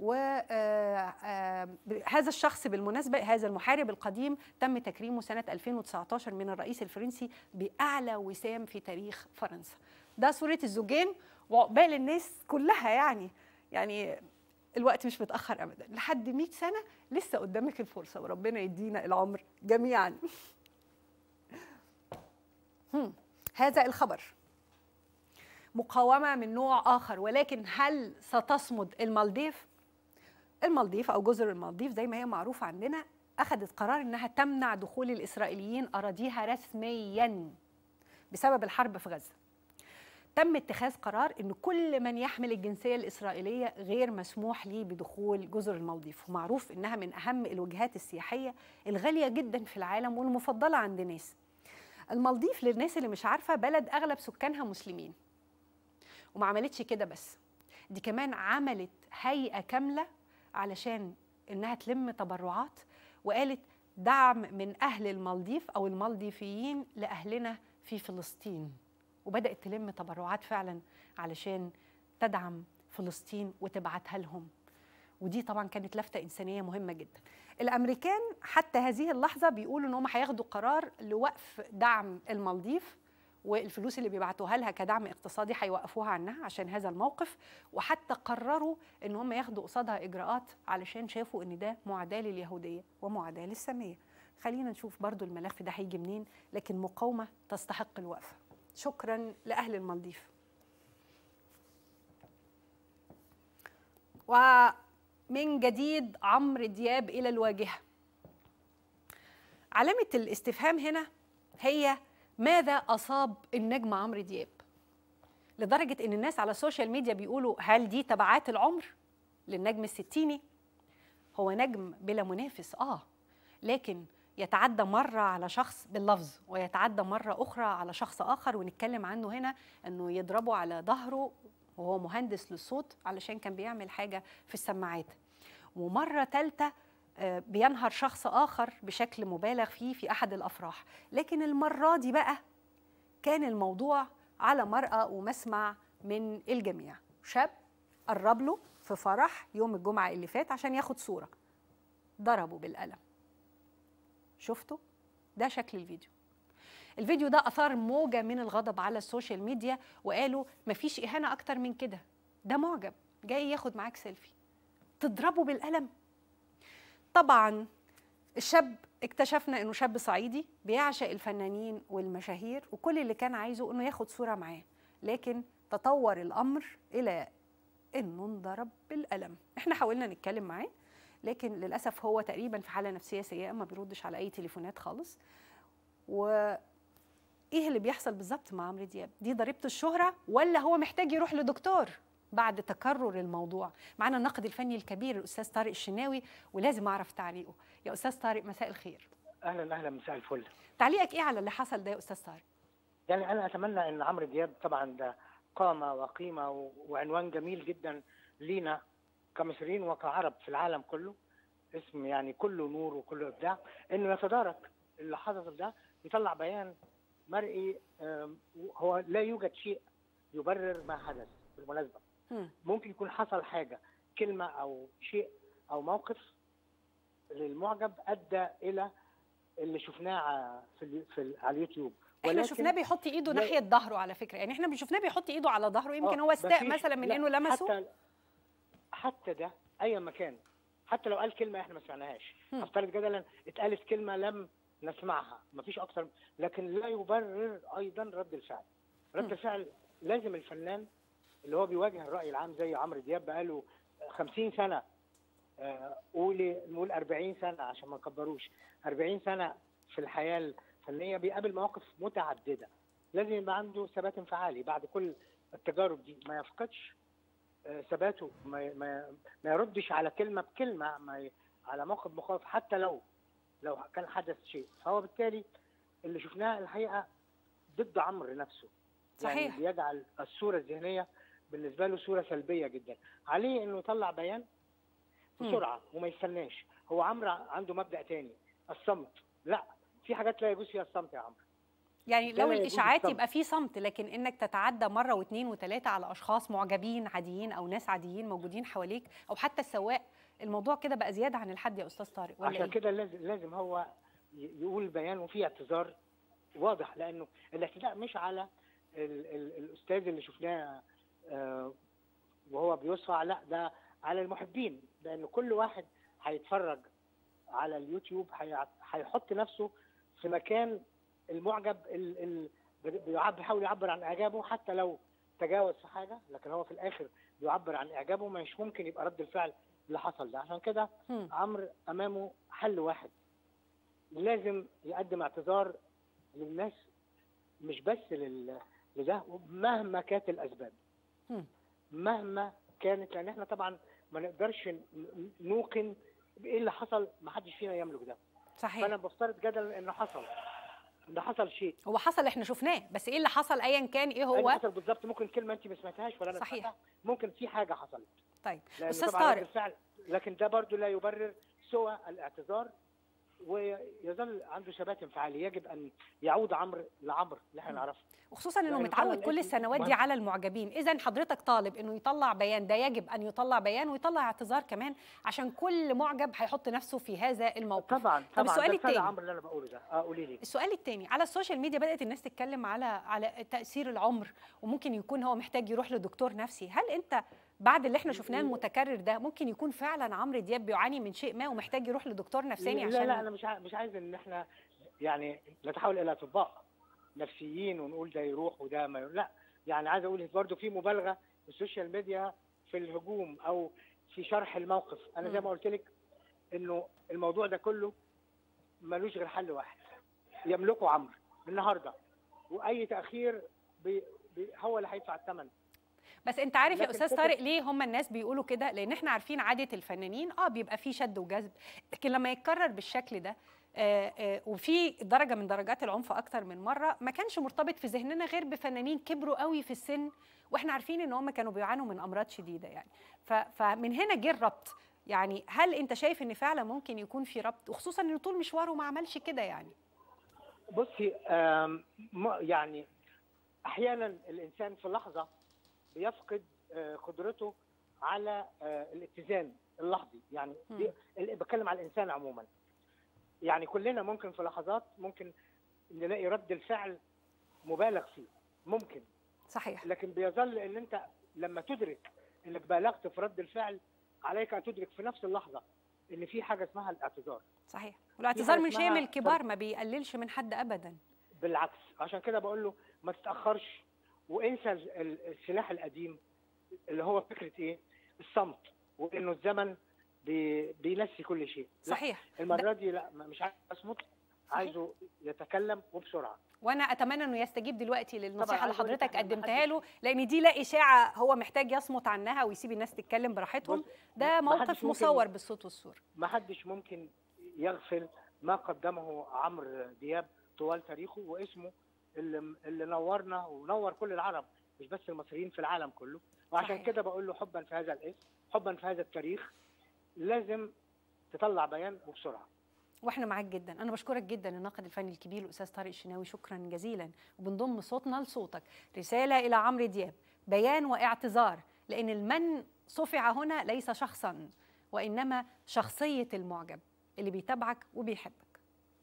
وهذا الشخص بالمناسبة هذا المحارب القديم تم تكريمه سنة 2019 من الرئيس الفرنسي بأعلى وسام في تاريخ فرنسا ده صورة الزوجين وعقبال الناس كلها يعني يعني الوقت مش متأخر أبدا لحد 100 سنة لسه قدامك الفرصة وربنا يدينا العمر جميعا هم. هذا الخبر مقاومة من نوع آخر ولكن هل ستصمد المالديف؟ المالديف أو جزر المالديف زي ما هي معروفة عندنا أخذت قرار إنها تمنع دخول الإسرائيليين أراضيها رسميا بسبب الحرب في غزة تم اتخاذ قرار ان كل من يحمل الجنسيه الاسرائيليه غير مسموح ليه بدخول جزر المالديف ومعروف انها من اهم الوجهات السياحيه الغاليه جدا في العالم والمفضله عند الناس المالديف للناس اللي مش عارفه بلد اغلب سكانها مسلمين وما عملتش كده بس دي كمان عملت هيئه كامله علشان انها تلم تبرعات وقالت دعم من اهل المالديف او المالديفيين لاهلنا في فلسطين وبدات تلم تبرعات فعلا علشان تدعم فلسطين وتبعتها لهم ودي طبعا كانت لفته انسانيه مهمه جدا الامريكان حتى هذه اللحظه بيقولوا ان هم هياخدوا قرار لوقف دعم المالديف والفلوس اللي بيبعتوها لها كدعم اقتصادي هيوقفوها عنها عشان هذا الموقف وحتى قرروا ان هم ياخدوا قصادها اجراءات علشان شافوا ان ده معاداه لليهوديه ومعاداه للساميه خلينا نشوف برضو الملف ده هيجي منين لكن مقاومه تستحق الوقفه شكرا لاهل المالديف ومن جديد عمرو دياب الى الواجهه علامه الاستفهام هنا هي ماذا اصاب النجم عمرو دياب لدرجه ان الناس على السوشيال ميديا بيقولوا هل دي تبعات العمر للنجم الستيني هو نجم بلا منافس اه لكن يتعدى مرة على شخص باللفظ ويتعدى مرة أخرى على شخص آخر ونتكلم عنه هنا أنه يضربه على ظهره وهو مهندس للصوت علشان كان بيعمل حاجة في السماعات ومرة ثالثة بينهر شخص آخر بشكل مبالغ فيه في أحد الأفراح لكن المرة دي بقى كان الموضوع على مرأى ومسمع من الجميع شاب قرب له في فرح يوم الجمعة اللي فات عشان ياخد صورة ضربه بالقلم شفتوا ده شكل الفيديو الفيديو ده اثار موجه من الغضب على السوشيال ميديا وقالوا مفيش اهانه اكتر من كده ده معجب جاي ياخد معاك سيلفي تضربه بالقلم طبعا الشاب اكتشفنا انه شاب صعيدي بيعشق الفنانين والمشاهير وكل اللي كان عايزه انه ياخد صوره معاه لكن تطور الامر الى انه انضرب بالقلم احنا حاولنا نتكلم معاه لكن للاسف هو تقريبا في حاله نفسيه سيئه ما بيردش على اي تليفونات خالص و ايه اللي بيحصل بالظبط مع عمرو دياب دي ضريبه الشهره ولا هو محتاج يروح لدكتور بعد تكرر الموضوع معنا الناقد الفني الكبير الاستاذ طارق الشناوي ولازم اعرف تعليقه يا استاذ طارق مساء الخير اهلا اهلا مساء الفل تعليقك ايه على اللي حصل ده يا استاذ طارق يعني انا اتمنى ان عمرو دياب طبعا ده قامه وقيمه و... وعنوان جميل جدا لينا كمصريين وكعرب في العالم كله اسم يعني كله نور وكله ابداع انه يتدارك اللي حدث ده يطلع بيان مرئي هو لا يوجد شيء يبرر ما حدث بالمناسبه ممكن يكون حصل حاجه كلمه او شيء او موقف للمعجب ادى الى اللي شفناه في, في على اليوتيوب احنا شفناه بيحط ايده ناحيه ظهره على فكره يعني احنا شفناه بيحط ايده على ظهره يمكن هو استاء مثلا من انه لمسه حتى حتى ده اي مكان حتى لو قال كلمه احنا ما سمعناهاش افترض جدلا اتقالت كلمه لم نسمعها مفيش اكتر لكن لا يبرر ايضا رد الفعل رد الفعل لازم الفنان اللي هو بيواجه الراي العام زي عمرو دياب بقاله 50 سنه قولي نقول 40 سنه عشان ما نكبروش 40 سنه في الحياه الفنيه بيقابل مواقف متعدده لازم يبقى عنده ثبات انفعالي بعد كل التجارب دي ما يفقدش ثباته ما, ما, ما يردش على كلمه بكلمه ما على موقف مخالف حتى لو لو كان حدث شيء فهو بالتالي اللي شفناه الحقيقه ضد عمرو نفسه صحيح. يعني بيجعل الصوره الذهنيه بالنسبه له صوره سلبيه جدا عليه انه يطلع بيان بسرعه وما يستناش هو عمرو عنده مبدا تاني الصمت لا في حاجات لا يجوز فيها الصمت يا عمرو يعني ده لو لا يجوز الاشاعات الصمت. يبقى في صمت لكن انك تتعدى مره واثنين وثلاثه على اشخاص معجبين عاديين او ناس عاديين موجودين حواليك او حتى السواق الموضوع كده بقى زياده عن الحد يا استاذ طارق ولا عشان ايه؟ كده لازم لازم هو ي- يقول بيان وفيه اعتذار واضح لانه الاعتداء مش على ال ال الاستاذ اللي شفناه آه، وهو بيصفع لا ده على المحبين لان كل واحد هيتفرج على اليوتيوب هي- هيحط نفسه في مكان المعجب ال- ال- بي- بيعب- بيحاول يعبر عن اعجابه حتى لو تجاوز في حاجه لكن هو في الاخر بيعبر عن اعجابه مش ممكن يبقى رد الفعل اللي حصل ده عشان كده هم. عمرو امامه حل واحد لازم يقدم اعتذار للناس مش بس لل... لده مهما كانت الاسباب هم. مهما كانت لان احنا طبعا ما نقدرش ن- نوقن بايه اللي حصل ما حدش فينا يملك ده صحيح فانا بفترض جدلا انه حصل ان حصل شيء هو حصل احنا شفناه بس ايه اللي حصل ايا كان ايه هو هو حصل بالظبط ممكن كلمه انت ما سمعتهاش ولا انا صحيح. سمعتها ممكن في حاجه حصلت طيب لأن استاذ طبعاً رد طارق الفعل لكن ده برضو لا يبرر سوى الاعتذار ويظل عنده ثبات انفعالي يجب ان يعود عمرو لعمرو اللي احنا نعرفه وخصوصا انه يعني متعود فعلاً كل اسم السنوات دي مهم. على المعجبين اذا حضرتك طالب انه يطلع بيان ده يجب ان يطلع بيان ويطلع اعتذار كمان عشان كل معجب هيحط نفسه في هذا الموقف طبعا طب طبعا السؤال ده فعل التاني. عمرو اللي انا بقوله ده اه قولي لي السؤال الثاني على السوشيال ميديا بدات الناس تتكلم على على تاثير العمر وممكن يكون هو محتاج يروح لدكتور نفسي هل انت بعد اللي احنا شفناه المتكرر ده ممكن يكون فعلا عمرو دياب بيعاني من شيء ما ومحتاج يروح لدكتور نفساني لا عشان لا انا مش عايز مش عايز ان احنا يعني نتحول الى اطباء نفسيين ونقول ده يروح وده ما يروح. لا يعني عايز اقول برضه في مبالغه في السوشيال ميديا في الهجوم او في شرح الموقف انا زي مم. ما قلت لك انه الموضوع ده كله ملوش غير حل واحد يملكه عمرو النهارده واي تاخير بي بي هو اللي هيدفع الثمن بس انت عارف يا لكن استاذ فكرة- طارق ليه هم الناس بيقولوا كده لان احنا عارفين عاده الفنانين اه بيبقى في شد وجذب لكن لما يتكرر بالشكل ده آه آه وفي درجه من درجات العنف اكتر من مره ما كانش مرتبط في ذهننا غير بفنانين كبروا قوي في السن واحنا عارفين ان هم كانوا بيعانوا من امراض شديده يعني ف- فمن هنا جه الربط يعني هل انت شايف ان فعلا ممكن يكون في ربط وخصوصا انه طول مشواره ما عملش كده يعني بصي آم، م- يعني احيانا الانسان في لحظه بيفقد آه، قدرته على آه، الاتزان اللحظي يعني دي- ال- بتكلم على الانسان عموما يعني كلنا ممكن في لحظات ممكن نلاقي رد الفعل مبالغ فيه ممكن صحيح لكن بيظل ان انت لما تدرك انك بالغت في رد الفعل عليك ان تدرك في نفس اللحظه ان في حاجه اسمها الاعتذار صحيح والاعتذار حاجة من شيم اسمها الكبار ما بيقللش من حد ابدا بالعكس عشان كده بقول له ما تتاخرش وانسى ال- ال- السلاح القديم اللي هو فكره ايه الصمت وانه الزمن بي بينسي كل شيء لا، صحيح المره دي لا ما- مش عايز اصمت عايزه يتكلم وبسرعه وانا اتمنى انه يستجيب دلوقتي للنصيحه اللي عايز أقول لك حضرتك إحنا ما قدمتها له لان دي لا اشاعه هو محتاج يصمت عنها ويسيب الناس تتكلم براحتهم ده ما حدش موقف ممكن- مصور بالصوت والصوره ما حدش ممكن يغفل ما قدمه عمرو دياب طوال تاريخه واسمه اللي, اللي نورنا ونور كل العرب مش بس المصريين في العالم كله وعشان صحيح. كده بقول له حبا في هذا الاسم حبا في هذا التاريخ لازم تطلع بيان وبسرعه واحنا معاك جدا انا بشكرك جدا الناقد الفني الكبير الاستاذ طارق الشناوي شكرا جزيلا وبنضم صوتنا لصوتك رساله الى عمرو دياب بيان واعتذار لان المن صفع هنا ليس شخصا وانما شخصيه المعجب اللي بيتابعك وبيحبك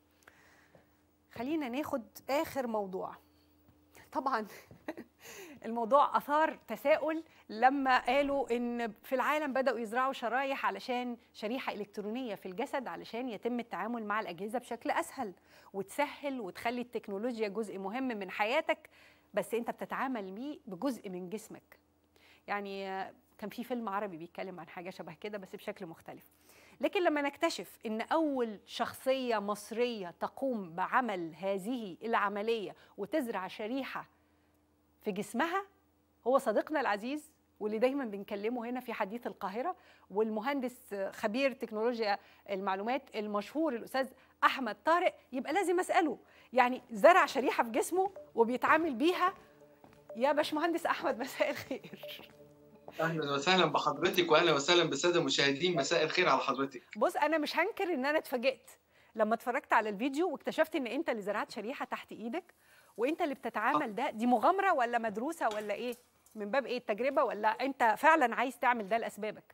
خلينا ناخد اخر موضوع طبعا الموضوع اثار تساؤل لما قالوا ان في العالم بداوا يزرعوا شرايح علشان شريحه الكترونيه في الجسد علشان يتم التعامل مع الاجهزه بشكل اسهل وتسهل وتخلي التكنولوجيا جزء مهم من حياتك بس انت بتتعامل بيه بجزء من جسمك يعني آه، كان في فيلم عربي بيتكلم عن حاجه شبه كده بس بشكل مختلف لكن لما نكتشف ان اول شخصيه مصريه تقوم بعمل هذه العمليه وتزرع شريحه في جسمها هو صديقنا العزيز واللي دايما بنكلمه هنا في حديث القاهره والمهندس خبير تكنولوجيا المعلومات المشهور الاستاذ احمد طارق يبقى لازم اساله يعني زرع شريحه في جسمه وبيتعامل بيها يا باشمهندس احمد مساء الخير اهلا وسهلا بحضرتك واهلا وسهلا بالساده المشاهدين مساء الخير على حضرتك بص انا مش هنكر ان انا اتفاجئت لما اتفرجت على الفيديو واكتشفت ان انت اللي زرعت شريحه تحت ايدك وانت اللي بتتعامل ده دي مغامره ولا مدروسه ولا ايه من باب ايه التجربه ولا انت فعلا عايز تعمل ده لاسبابك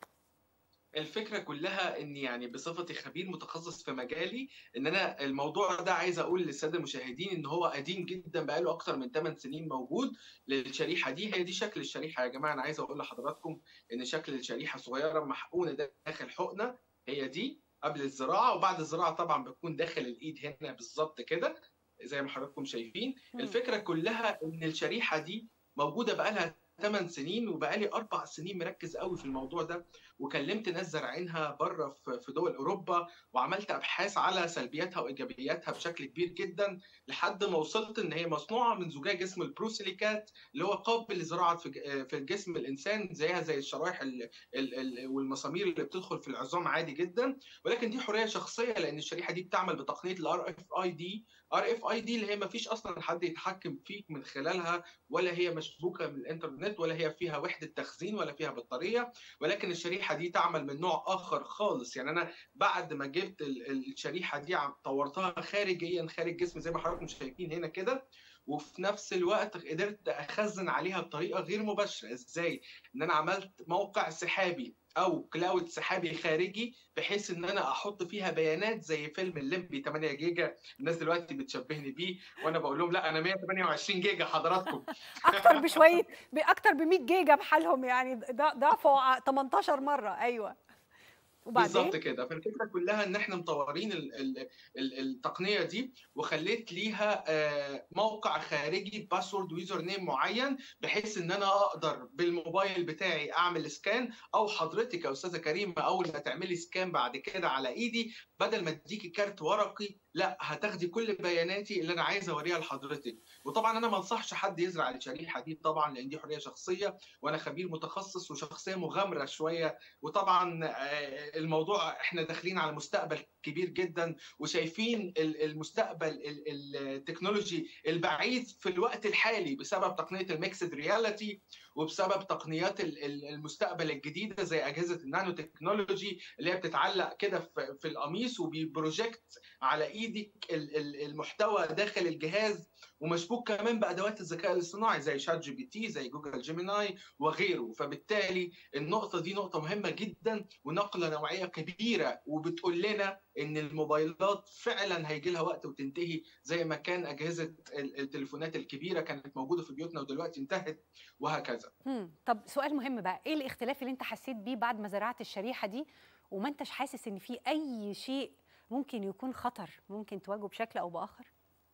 الفكره كلها ان يعني بصفتي خبير متخصص في مجالي ان انا الموضوع ده عايز اقول للساده المشاهدين ان هو قديم جدا بقاله اكتر من 8 سنين موجود للشريحه دي هي دي شكل الشريحه يا جماعه انا عايز اقول لحضراتكم ان شكل الشريحه صغيره محقونه داخل حقنه هي دي قبل الزراعه وبعد الزراعه طبعا بتكون داخل الايد هنا بالظبط كده زي ما حضراتكم شايفين الفكره كلها ان الشريحه دي موجوده بقالها 8 سنين وبقالي اربع سنين مركز قوي في الموضوع ده وكلمت ناس زارعينها بره في دول اوروبا وعملت ابحاث على سلبياتها وايجابياتها بشكل كبير جدا لحد ما وصلت ان هي مصنوعه من زجاج اسمه البروسيليكات اللي هو قابل لزراعه في في الجسم الانسان زيها زي الشرايح ال ال ال والمسامير اللي بتدخل في العظام عادي جدا ولكن دي حريه شخصيه لان الشريحه دي بتعمل بتقنيه الار اف اي دي ار اف اي دي اللي هي ما فيش اصلا حد يتحكم فيك من خلالها ولا هي مشبوكه من الانترنت ولا هي فيها وحده تخزين ولا فيها بطاريه ولكن الشريحه دي تعمل من نوع اخر خالص يعني انا بعد ما جبت الشريحه دي طورتها خارجيا خارج جسمي زي ما حضراتكم شايفين هنا كده وفي نفس الوقت قدرت اخزن عليها بطريقه غير مباشره ازاي ان انا عملت موقع سحابي او كلاود سحابي خارجي بحيث ان انا احط فيها بيانات زي فيلم الليمبي 8 جيجا الناس دلوقتي بتشبهني بيه وانا بقول لهم لا انا 128 جيجا حضراتكم اكتر بشويه باكتر ب 100 جيجا بحالهم يعني ضعفوا 18 مره ايوه وبعدين بالظبط كده فالفكره كلها ان احنا مطورين ال ال ال التقنيه دي وخليت ليها موقع خارجي باسورد ويوزر نيم معين بحيث ان انا اقدر بالموبايل بتاعي اعمل سكان او حضرتك يا استاذه كريمه اول ما تعملي سكان بعد كده على ايدي بدل ما تديكي كارت ورقي لا هتاخدي كل بياناتي اللي انا عايز اوريها لحضرتك وطبعا انا ما انصحش حد يزرع الشريحه دي طبعا لان دي حريه شخصيه وانا خبير متخصص وشخصيه مغامره شويه وطبعا الموضوع احنا داخلين على مستقبل كبير جدا وشايفين المستقبل التكنولوجي البعيد في الوقت الحالي بسبب تقنيه الميكسد رياليتي وبسبب تقنيات المستقبل الجديده زي اجهزه النانو تكنولوجي اللي هي بتتعلق كده في القميص وبيبروجكت على ايدك المحتوى داخل الجهاز ومشبوك كمان بادوات الذكاء الاصطناعي زي شات جي بي تي زي جوجل جيميناي وغيره فبالتالي النقطه دي نقطه مهمه جدا ونقله نوعيه كبيره وبتقول لنا ان الموبايلات فعلا هيجي لها وقت وتنتهي زي ما كان اجهزه التليفونات الكبيره كانت موجوده في بيوتنا ودلوقتي انتهت وهكذا. مم. طب سؤال مهم بقى ايه الاختلاف اللي انت حسيت بيه بعد ما زرعت الشريحه دي وما انتش حاسس ان في اي شيء ممكن يكون خطر ممكن تواجهه بشكل او باخر؟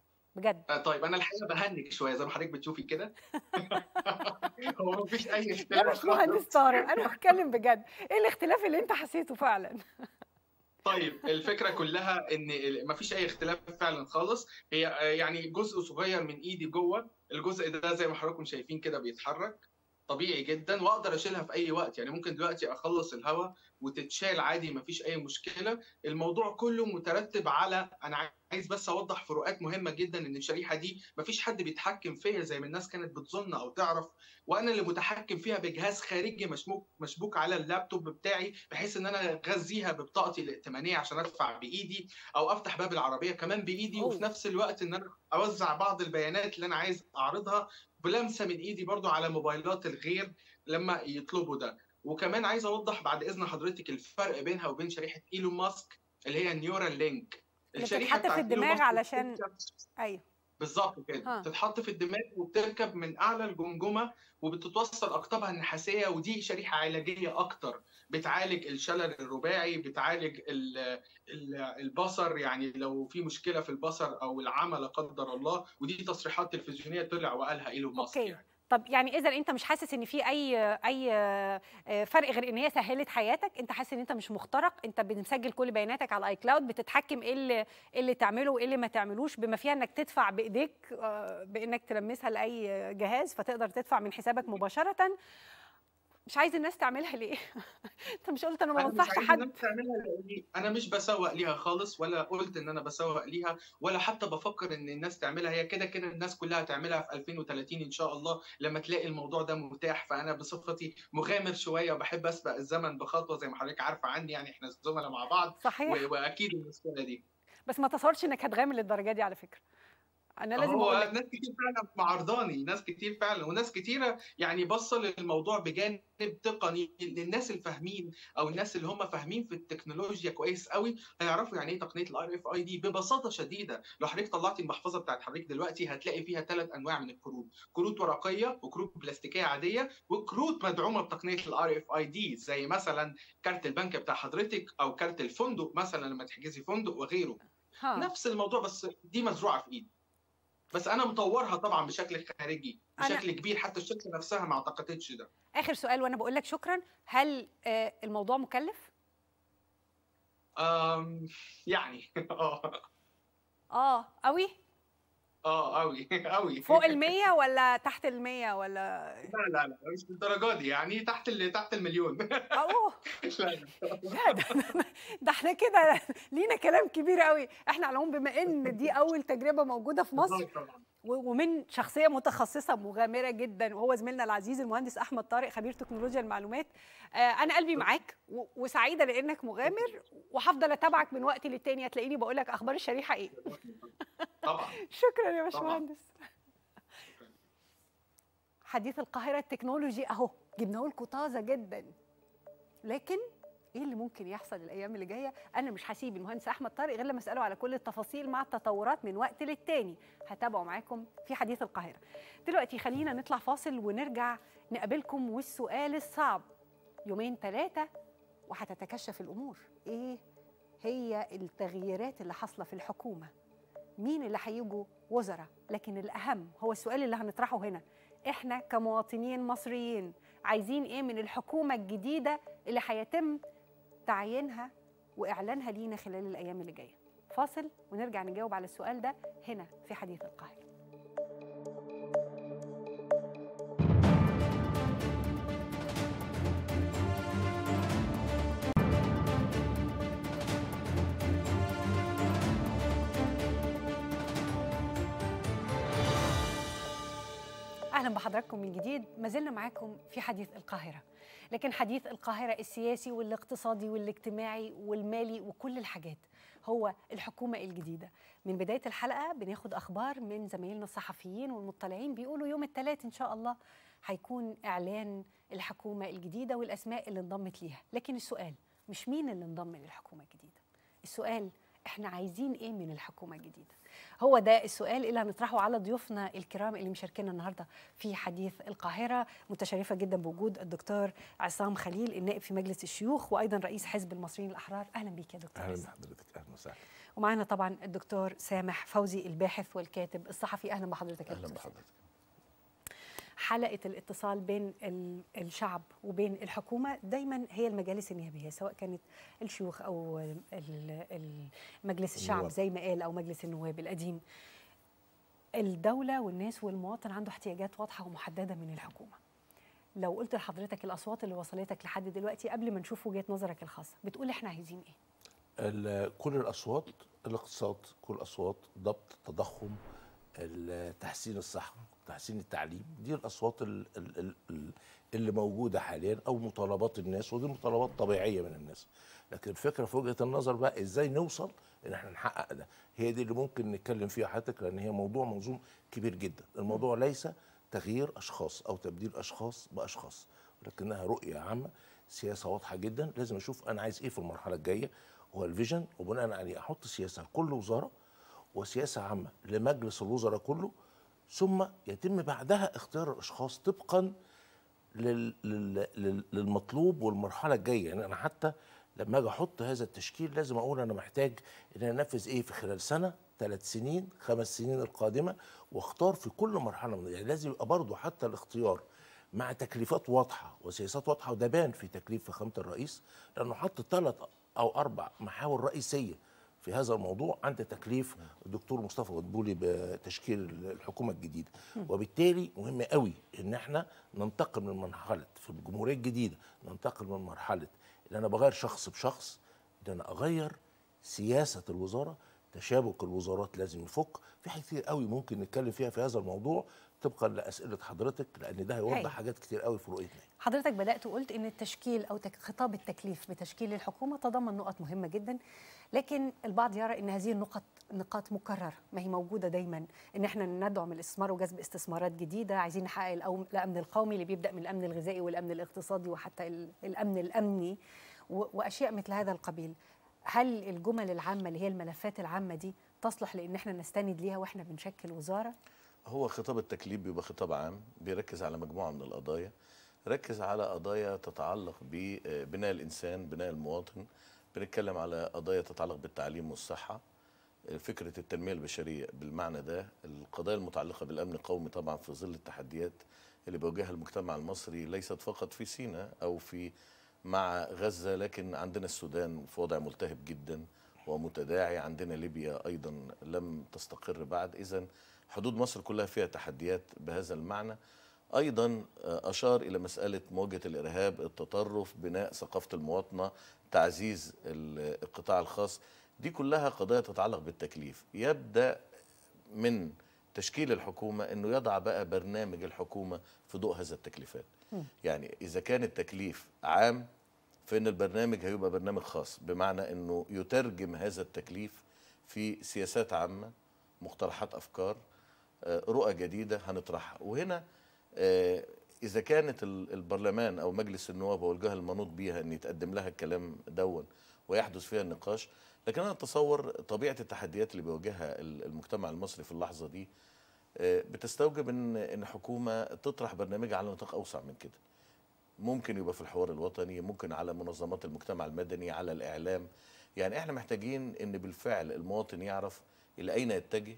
بجد طيب انا الحقيقه بهنك شويه زي ما حضرتك بتشوفي كده هو مفيش اي اختلاف لا مش مهندس طارق انا بتكلم بجد ايه الاختلاف اللي انت حسيته فعلا طيب الفكره كلها ان مفيش اي اختلاف فعلا خالص هي يعني جزء صغير من ايدي جوه الجزء ده زي ما حضراتكم شايفين كده بيتحرك طبيعي جدا واقدر اشيلها في اي وقت يعني ممكن دلوقتي اخلص الهواء وتتشال عادي مفيش اي مشكله الموضوع كله مترتب على انا عايز بس اوضح فروقات مهمه جدا ان الشريحه دي مفيش حد بيتحكم فيها زي ما الناس كانت بتظن او تعرف وانا اللي متحكم فيها بجهاز خارجي مشبوك مشبوك على اللابتوب بتاعي بحيث ان انا اغذيها ببطاقتي الائتمانيه عشان ادفع بايدي او افتح باب العربيه كمان بايدي أوه. وفي نفس الوقت ان انا اوزع بعض البيانات اللي انا عايز اعرضها بلمسه من ايدي برضو على موبايلات الغير لما يطلبوا ده وكمان عايز اوضح بعد اذن حضرتك الفرق بينها وبين شريحه ايلون ماسك اللي هي النيورال لينك الشريحه بتتحط في الدماغ علشان ايوه بالظبط كده تتحط في الدماغ وبتركب من اعلى الجمجمه وبتتوصل اقطابها النحاسيه ودي شريحه علاجيه اكتر بتعالج الشلل الرباعي بتعالج ال ال البصر يعني لو في مشكله في البصر او العمى لا قدر الله ودي تصريحات تلفزيونيه طلع وقالها ايلون ماسك يعني طب يعني اذا انت مش حاسس ان في اي اي فرق غير ان هي سهلت حياتك انت حاسس ان انت مش مخترق انت بتسجل كل بياناتك على اي كلاود بتتحكم ايه اللي ايه اللي تعمله وايه اللي ما تعملوش بما فيها انك تدفع بايديك بانك تلمسها لاي جهاز فتقدر تدفع من حسابك مباشره مش عايز الناس تعملها ليه انت مش قلت انا ما انا مش بنصحش عايز حد الناس تعملها لاني انا مش بسوق ليها خالص ولا قلت ان انا بسوق ليها ولا حتى بفكر ان الناس تعملها هي كده كده الناس كلها تعملها في 2030 ان شاء الله لما تلاقي الموضوع ده متاح فانا بصفتي مغامر شويه وبحب اسبق الزمن بخطوه زي ما حضرتك عارفه عني يعني احنا زملاء مع بعض صحيح و- واكيد المشكله دي بس ما تصورش انك هتغامر للدرجه دي على فكره انا لازم هو اقول لك ناس كتير فعلا معارضاني ناس كتير فعلا وناس كتيره يعني بصل للموضوع بجانب تقني للناس الفاهمين او الناس اللي هم فاهمين في التكنولوجيا كويس قوي هيعرفوا يعني ايه تقنيه الار اف اي دي ببساطه شديده لو حضرتك طلعتي المحفظه بتاعت حضرتك دلوقتي هتلاقي فيها ثلاث انواع من الكروت كروت ورقيه وكروت بلاستيكيه عاديه وكروت مدعومه بتقنيه الار اف اي دي زي مثلا كارت البنك بتاع حضرتك او كارت الفندق مثلا لما تحجزي فندق وغيره ها. نفس الموضوع بس دي مزروعه في ايدي بس انا مطورها طبعا بشكل خارجي أنا- بشكل كبير حتى الشركه نفسها ما اعتقدتش ده اخر سؤال وانا بقول لك شكرا هل آه، الموضوع مكلف أم يعني اه اه قوي اه قوي قوي فوق ال100 ولا تحت ال100 ولا لا لا لا مش للدرجه دي يعني تحت ال تحت المليون اوه لا لا لا ده, ده احنا كده لينا كلام كبير قوي احنا على العموم بما ان دي اول تجربه موجوده في مصر طبعا و- ومن شخصيه متخصصه مغامره جدا وهو زميلنا العزيز المهندس احمد طارق خبير تكنولوجيا المعلومات آه انا قلبي معاك و- وسعيده لانك مغامر وهفضل اتابعك من وقت للتاني هتلاقيني بقول لك اخبار الشريحه ايه طبعا شكرا يا طبعاً. باشمهندس حديث القاهره التكنولوجي اهو جبناه لكم طازه جدا لكن ايه اللي ممكن يحصل الايام اللي جايه انا مش هسيب المهندس احمد طارق غير لما اساله على كل التفاصيل مع التطورات من وقت للتاني هتابعه معاكم في حديث القاهره دلوقتي خلينا نطلع فاصل ونرجع نقابلكم والسؤال الصعب يومين ثلاثه وهتتكشف الامور ايه هي التغييرات اللي حاصله في الحكومه مين اللي هيجوا وزراء لكن الاهم هو السؤال اللي هنطرحه هنا احنا كمواطنين مصريين عايزين ايه من الحكومه الجديده اللي هيتم تعيينها واعلانها لينا خلال الايام اللي جايه فاصل ونرجع نجاوب على السؤال ده هنا في حديث القاهره اهلا بحضراتكم من جديد ما زلنا معاكم في حديث القاهره لكن حديث القاهره السياسي والاقتصادي والاجتماعي والمالي وكل الحاجات هو الحكومه الجديده من بدايه الحلقه بناخد اخبار من زمايلنا الصحفيين والمطلعين بيقولوا يوم الثلاث ان شاء الله هيكون اعلان الحكومه الجديده والاسماء اللي انضمت ليها لكن السؤال مش مين اللي انضم للحكومه الجديده السؤال احنا عايزين ايه من الحكومه الجديده هو ده السؤال اللي هنطرحه على ضيوفنا الكرام اللي مشاركينا النهارده في حديث القاهره متشرفه جدا بوجود الدكتور عصام خليل النائب في مجلس الشيوخ وايضا رئيس حزب المصريين الاحرار اهلا بيك يا دكتور اهلا عصام. بحضرتك اهلا وسهلا ومعانا طبعا الدكتور سامح فوزي الباحث والكاتب الصحفي اهلا بحضرتك يا اهلا دكتور سامح. بحضرتك حلقه الاتصال بين ال- الشعب وبين الحكومه دايما هي المجالس النيابيه سواء كانت الشيوخ او ال- ال- مجلس الشعب النواب. زي ما قال او مجلس النواب القديم الدوله والناس والمواطن عنده احتياجات واضحه ومحدده من الحكومه لو قلت لحضرتك الاصوات اللي وصلتك لحد دلوقتي قبل ما نشوف وجهه نظرك الخاصه بتقول احنا عايزين ايه ال- كل الاصوات الاقتصاد كل الاصوات ضبط التضخم ال- تحسين الصحه تحسين التعليم دي الاصوات ال- ال- ال- ال- اللي موجوده حاليا او مطالبات الناس ودي مطالبات طبيعيه من الناس لكن الفكره في وجهه النظر بقى ازاي نوصل ان احنا نحقق ده هي دي اللي ممكن نتكلم فيها حضرتك لان هي موضوع منظوم كبير جدا الموضوع ليس تغيير اشخاص او تبديل اشخاص باشخاص ولكنها رؤيه عامه سياسه واضحه جدا لازم اشوف انا عايز ايه في المرحله الجايه هو الفيجن وبناء عليه احط سياسه لكل وزاره وسياسه عامه لمجلس الوزراء كله ثم يتم بعدها اختيار الاشخاص طبقا لل... لل... لل... للمطلوب والمرحله الجايه يعني انا حتى لما اجي احط هذا التشكيل لازم اقول انا محتاج ان انا انفذ ايه في خلال سنه ثلاث سنين خمس سنين القادمه واختار في كل مرحله من يعني لازم يبقى برضه حتى الاختيار مع تكليفات واضحه وسياسات واضحه وده بان في تكليف فخامه الرئيس لانه حط ثلاث او اربع محاور رئيسيه في في هذا الموضوع عند تكليف الدكتور مصطفى مدبولي بتشكيل الحكومه الجديده وبالتالي مهم قوي ان احنا ننتقل من مرحله في الجمهوريه الجديده ننتقل من مرحله ان انا بغير شخص بشخص ان انا اغير سياسه الوزاره تشابك الوزارات لازم يفك في حاجات كتير قوي ممكن نتكلم فيها في هذا الموضوع طبقا لاسئله حضرتك لان ده هيوضح هاي. حاجات كتير قوي في رؤيتنا حضرتك بدات وقلت ان التشكيل او تك- خطاب التكليف بتشكيل الحكومه تضمن نقط مهمه جدا لكن البعض يرى ان هذه النقط نقاط مكرره ما هي موجوده دايما ان احنا ندعم الاستثمار وجذب استثمارات جديده عايزين نحقق الأو- الامن القومي اللي بيبدا من الامن الغذائي والامن الاقتصادي وحتى ال- الامن الامني و- واشياء مثل هذا القبيل هل الجمل العامه اللي هي الملفات العامه دي تصلح لان احنا نستند ليها واحنا بنشكل وزاره هو خطاب التكليف بيبقى خطاب عام بيركز على مجموعة من القضايا ركز على قضايا تتعلق ببناء الإنسان بناء المواطن بنتكلم على قضايا تتعلق بالتعليم والصحة فكرة التنمية البشرية بالمعنى ده القضايا المتعلقة بالأمن القومي طبعا في ظل التحديات اللي بيواجهها المجتمع المصري ليست فقط في سيناء أو في مع غزة لكن عندنا السودان في وضع ملتهب جدا ومتداعي عندنا ليبيا أيضا لم تستقر بعد إذا حدود مصر كلها فيها تحديات بهذا المعنى ايضا اشار الى مساله مواجهه الارهاب التطرف بناء ثقافه المواطنه تعزيز ال- القطاع الخاص دي كلها قضايا تتعلق بالتكليف يبدا من تشكيل الحكومه انه يضع بقى برنامج الحكومه في ضوء هذا التكليفات يعني اذا كان التكليف عام فان البرنامج هيبقى برنامج خاص بمعنى انه يترجم هذا التكليف في سياسات عامه مقترحات افكار آه، رؤى جديده هنطرحها وهنا آه، اذا كانت ال- البرلمان او مجلس النواب هو الجهه المنوط بيها ان يتقدم لها الكلام دون ويحدث فيها النقاش لكن انا اتصور طبيعه التحديات اللي بيواجهها ال- المجتمع المصري في اللحظه دي آه، بتستوجب ان ان حكومه تطرح برنامجها على نطاق اوسع من كده ممكن يبقى في الحوار الوطني ممكن على منظمات المجتمع المدني على الاعلام يعني احنا محتاجين ان بالفعل المواطن يعرف الى اين يتجه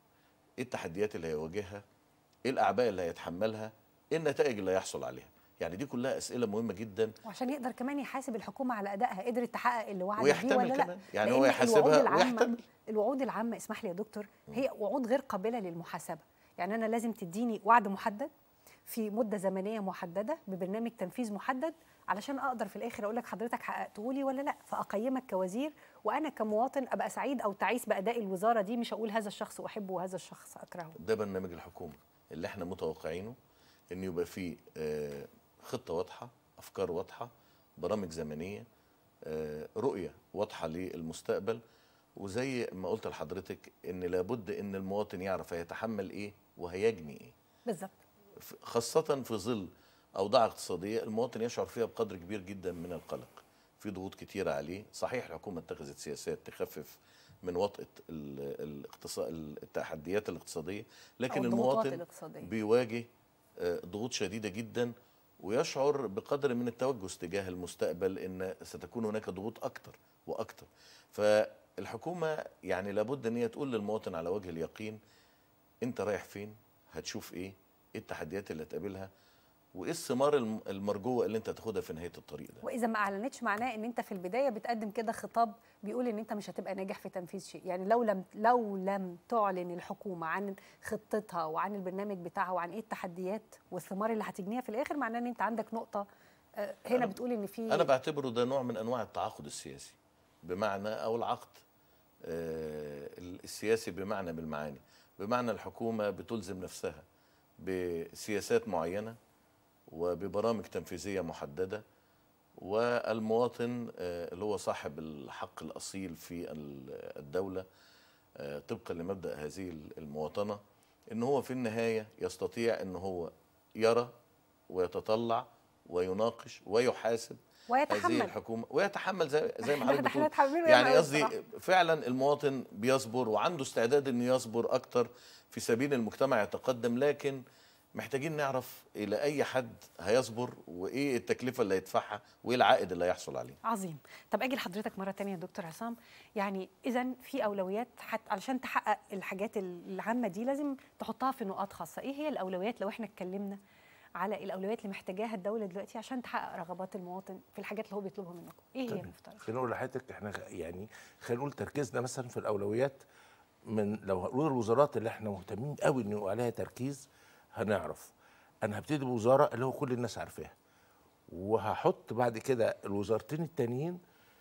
ايه التحديات اللي هيواجهها ايه الاعباء اللي هيتحملها ايه النتائج اللي هيحصل عليها يعني دي كلها اسئله مهمه جدا وعشان يقدر كمان يحاسب الحكومه على ادائها قدرت تحقق اللي وعدت بيه ويحتمل ولا لا كمان. يعني لأن هو يحاسبها الوعود العامة ويحتمل. الوعود العامه اسمح لي يا دكتور هي وعود غير قابله للمحاسبه يعني انا لازم تديني وعد محدد في مده زمنيه محدده ببرنامج تنفيذ محدد علشان اقدر في الاخر اقول لك حضرتك حققته لي ولا لا فاقيمك كوزير وانا كمواطن ابقى سعيد او تعيس باداء الوزاره دي مش اقول هذا الشخص احبه وهذا الشخص اكرهه ده برنامج الحكومه اللي احنا متوقعينه ان يبقى فيه آه، خطه واضحه افكار واضحه برامج زمنيه آه، رؤيه واضحه للمستقبل وزي ما قلت لحضرتك ان لابد ان المواطن يعرف هيتحمل ايه وهيجني ايه بالظبط ف- خاصة في ظل أوضاع اقتصادية المواطن يشعر فيها بقدر كبير جدا من القلق في ضغوط كتيرة عليه صحيح الحكومة اتخذت سياسات تخفف من وطأة ال- الاقتصاد التحديات الاقتصادية لكن أو الضغوطات المواطن الاقتصادية. بيواجه آه، ضغوط شديدة جدا ويشعر بقدر من التوجس تجاه المستقبل ان ستكون هناك ضغوط اكتر واكتر فالحكومه يعني لابد ان هي تقول للمواطن على وجه اليقين انت رايح فين هتشوف ايه ايه التحديات اللي هتقابلها وايه الثمار الم- المرجوه اللي انت هتاخدها في نهايه الطريق ده واذا ما اعلنتش معناه ان انت في البدايه بتقدم كده خطاب بيقول ان انت مش هتبقى ناجح في تنفيذ شيء يعني لو لم لو لم تعلن الحكومه عن خطتها وعن البرنامج بتاعها وعن ايه التحديات والثمار اللي هتجنيها في الاخر معناه ان انت عندك نقطه آه، هنا أنا- بتقول ان في انا بعتبره ده نوع من انواع التعاقد السياسي بمعنى او العقد آه، السياسي بمعنى بالمعاني بمعنى الحكومه بتلزم نفسها بسياسات معينه وببرامج تنفيذيه محدده والمواطن آه، اللي هو صاحب الحق الاصيل في ال- الدوله آه، طبقا لمبدا هذه المواطنه ان هو في النهايه يستطيع ان هو يرى ويتطلع ويناقش ويحاسب ويتحمل. هذه الحكومه ويتحمل زي زي ما إحنا- حضرتك إحنا بتقول تحمله يعني ياما قصدي بصراحة. فعلا المواطن بيصبر وعنده استعداد انه يصبر اكتر في سبيل المجتمع يتقدم لكن محتاجين نعرف الى اي حد هيصبر وايه التكلفه اللي هيدفعها وايه العائد اللي هيحصل عليه عظيم طب اجي لحضرتك مره تانية يا دكتور عصام يعني اذا في اولويات حت علشان تحقق الحاجات العامه دي لازم تحطها في نقاط خاصه ايه هي الاولويات لو احنا اتكلمنا على الاولويات اللي محتاجاها الدوله دلوقتي عشان تحقق رغبات المواطن في الحاجات اللي هو بيطلبها منكم ايه هي تمام. المفترض خلينا نقول لحضرتك احنا غ- يعني خلينا نقول تركيزنا مثلا في الاولويات من لو هنقول الوزارات اللي احنا مهتمين قوي ان يبقى عليها تركيز هنعرف انا هبتدي بوزاره اللي هو كل الناس عارفاها وهحط بعد كده الوزارتين التانيين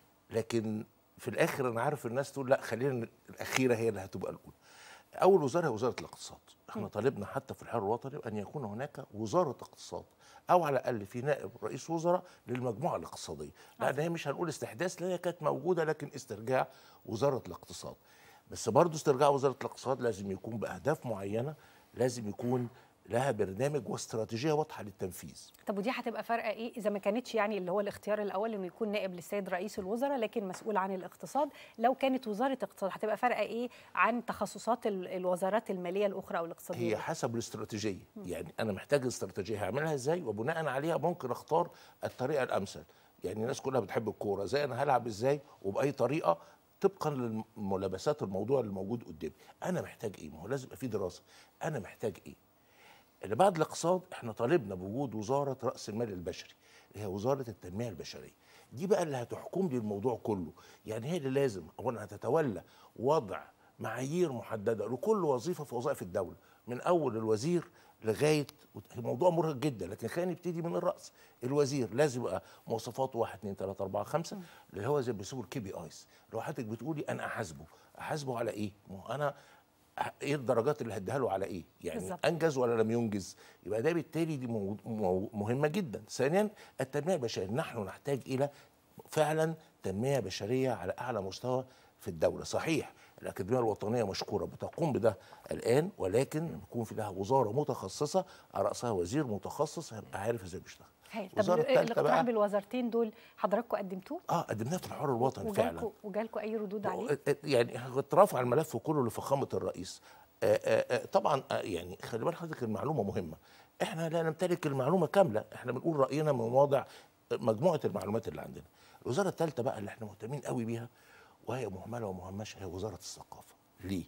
لكن في الاخر انا عارف الناس تقول لا خلينا الاخيره هي اللي هتبقى الاولى اول وزاره هي وزاره الاقتصاد احنا طالبنا حتى في الحوار الوطني ان يكون هناك وزاره اقتصاد او على الاقل في نائب رئيس وزراء للمجموعه الاقتصاديه لان هي مش هنقول استحداث لان هي كانت موجوده لكن استرجاع وزاره الاقتصاد بس برضه استرجاع وزاره الاقتصاد لازم يكون باهداف معينه لازم يكون لها برنامج واستراتيجيه واضحه للتنفيذ طب ودي هتبقى فارقه ايه اذا ما كانتش يعني اللي هو الاختيار الاول انه يكون نائب للسيد رئيس الوزراء لكن مسؤول عن الاقتصاد لو كانت وزاره اقتصاد هتبقى فارقه ايه عن تخصصات ال- الوزارات الماليه الاخرى او الاقتصاديه هي حسب الاستراتيجيه يعني انا محتاج استراتيجيه هعملها ازاي وبناء عليها ممكن اختار الطريقه الامثل يعني الناس كلها بتحب الكوره زي انا هلعب ازاي وباي طريقه طبقا للملابسات الموضوع اللي موجود قدامي انا محتاج ايه ما هو لازم يبقى في دراسه انا محتاج ايه اللي بعد الاقتصاد احنا طالبنا بوجود وزاره راس المال البشري اللي هي وزاره التنميه البشريه دي بقى اللي هتحكم لي الموضوع كله يعني هي اللي لازم اولا هتتولى وضع معايير محدده لكل وظيفه في وظائف الدوله من اول الوزير لغايه الموضوع مرهق جدا لكن خلينا نبتدي من الراس الوزير لازم يبقى مواصفاته 1 2 3 4 5 اللي هو زي ما بيسموه الكي بي ايز لو حضرتك بتقولي انا احاسبه احاسبه على ايه؟ ما هو انا ايه الدرجات اللي هديها له على ايه؟ يعني بالظبط. انجز ولا لم ينجز؟ يبقى ده بالتالي دي مو- مو- مهمه جدا. ثانيا التنميه البشريه نحن نحتاج الى فعلا تنميه بشريه على اعلى مستوى في الدوله، صحيح الاكاديميه الوطنيه مشكوره بتقوم بده الان ولكن يكون في لها وزاره متخصصه على راسها وزير متخصص هيبقى عارف ازاي بيشتغل. هايل طب الوزارة التالتة الاقتراح بقى- بالوزارتين دول حضراتكم قدمتوه اه قدمناه في الحوار الوطني فعلا وجالكم وجالكم اي ردود عليه يعني كنت رافع الملف كله لفخامه الرئيس آه، آه، آه، طبعا آه، يعني خلي بال حضرتك المعلومه مهمه احنا لا نمتلك المعلومه كامله احنا بنقول راينا من واضع مجموعه المعلومات اللي عندنا الوزاره الثالثه بقى اللي احنا مهتمين قوي بيها وهي مهمله ومهمشه هي وزاره الثقافه ليه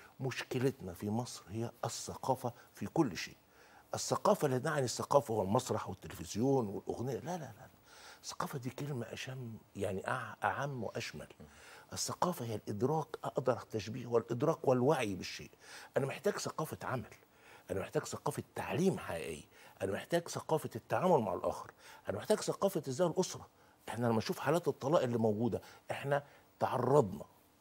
مشكلتنا في مصر هي الثقافه في كل شيء الثقافه لا تعني الثقافه هو المسرح والتلفزيون والاغنيه لا لا لا الثقافه دي كلمه اشم يعني أع- اعم واشمل الثقافه هي الادراك اقدر تشبيه هو الادراك والوعي بالشيء انا محتاج ثقافه عمل انا محتاج ثقافه تعليم حقيقيه انا محتاج ثقافه التعامل مع الاخر انا محتاج ثقافه ازاي الاسره احنا لما نشوف حالات الطلاق اللي موجوده احنا تعرضنا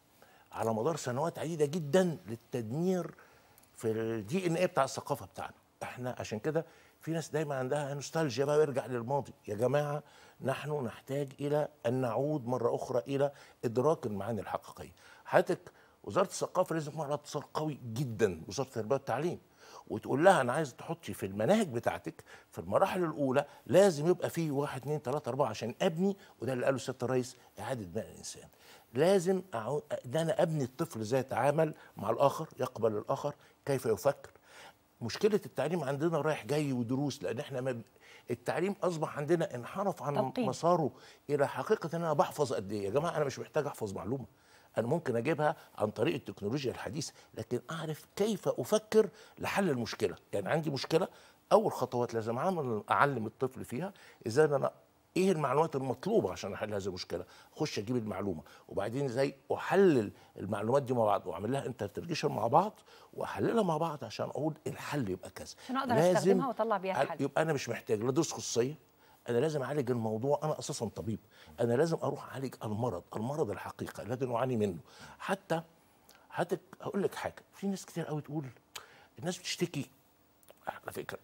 على مدار سنوات عديده جدا للتدمير في الدي ان ايه بتاع الثقافه بتاعنا احنا عشان كده في ناس دايما عندها نوستالجيا بقى ويرجع للماضي يا جماعه نحن نحتاج الى ان نعود مره اخرى الى ادراك المعاني الحقيقيه حضرتك وزاره الثقافه لازم يكون على اتصال قوي جدا بوزاره التربيه والتعليم وتقول لها انا عايز تحطي في المناهج بتاعتك في المراحل الاولى لازم يبقى فيه واحد اثنين ثلاثه اربعه عشان ابني وده اللي قاله سياده الرئيس اعاده بناء الانسان لازم أعود ده انا ابني الطفل ازاي يتعامل مع الاخر يقبل الاخر كيف يفكر مشكله التعليم عندنا رايح جاي ودروس لان احنا ما ب- التعليم اصبح عندنا انحرف عن تلقين. مساره الى حقيقه ان انا بحفظ قد ايه يا جماعه انا مش محتاج احفظ معلومه انا ممكن اجيبها عن طريق التكنولوجيا الحديثه لكن اعرف كيف افكر لحل المشكله يعني عندي مشكله اول خطوات لازم اعمل اعلم الطفل فيها ازاي إن انا ايه المعلومات المطلوبه عشان احل هذه المشكله اخش اجيب المعلومه وبعدين ازاي احلل المعلومات دي مع بعض واعمل لها انترترجيشن مع بعض واحللها مع بعض عشان اقول الحل يبقى كذا عشان اقدر استخدمها واطلع بيها أ- الحل يبقى انا مش محتاج لا دروس خصوصيه انا لازم اعالج الموضوع انا اساسا طبيب انا لازم اروح اعالج المرض المرض الحقيقي الذي نعاني منه حتى حتى هقول لك حاجه في ناس كتير قوي تقول الناس بتشتكي على فكره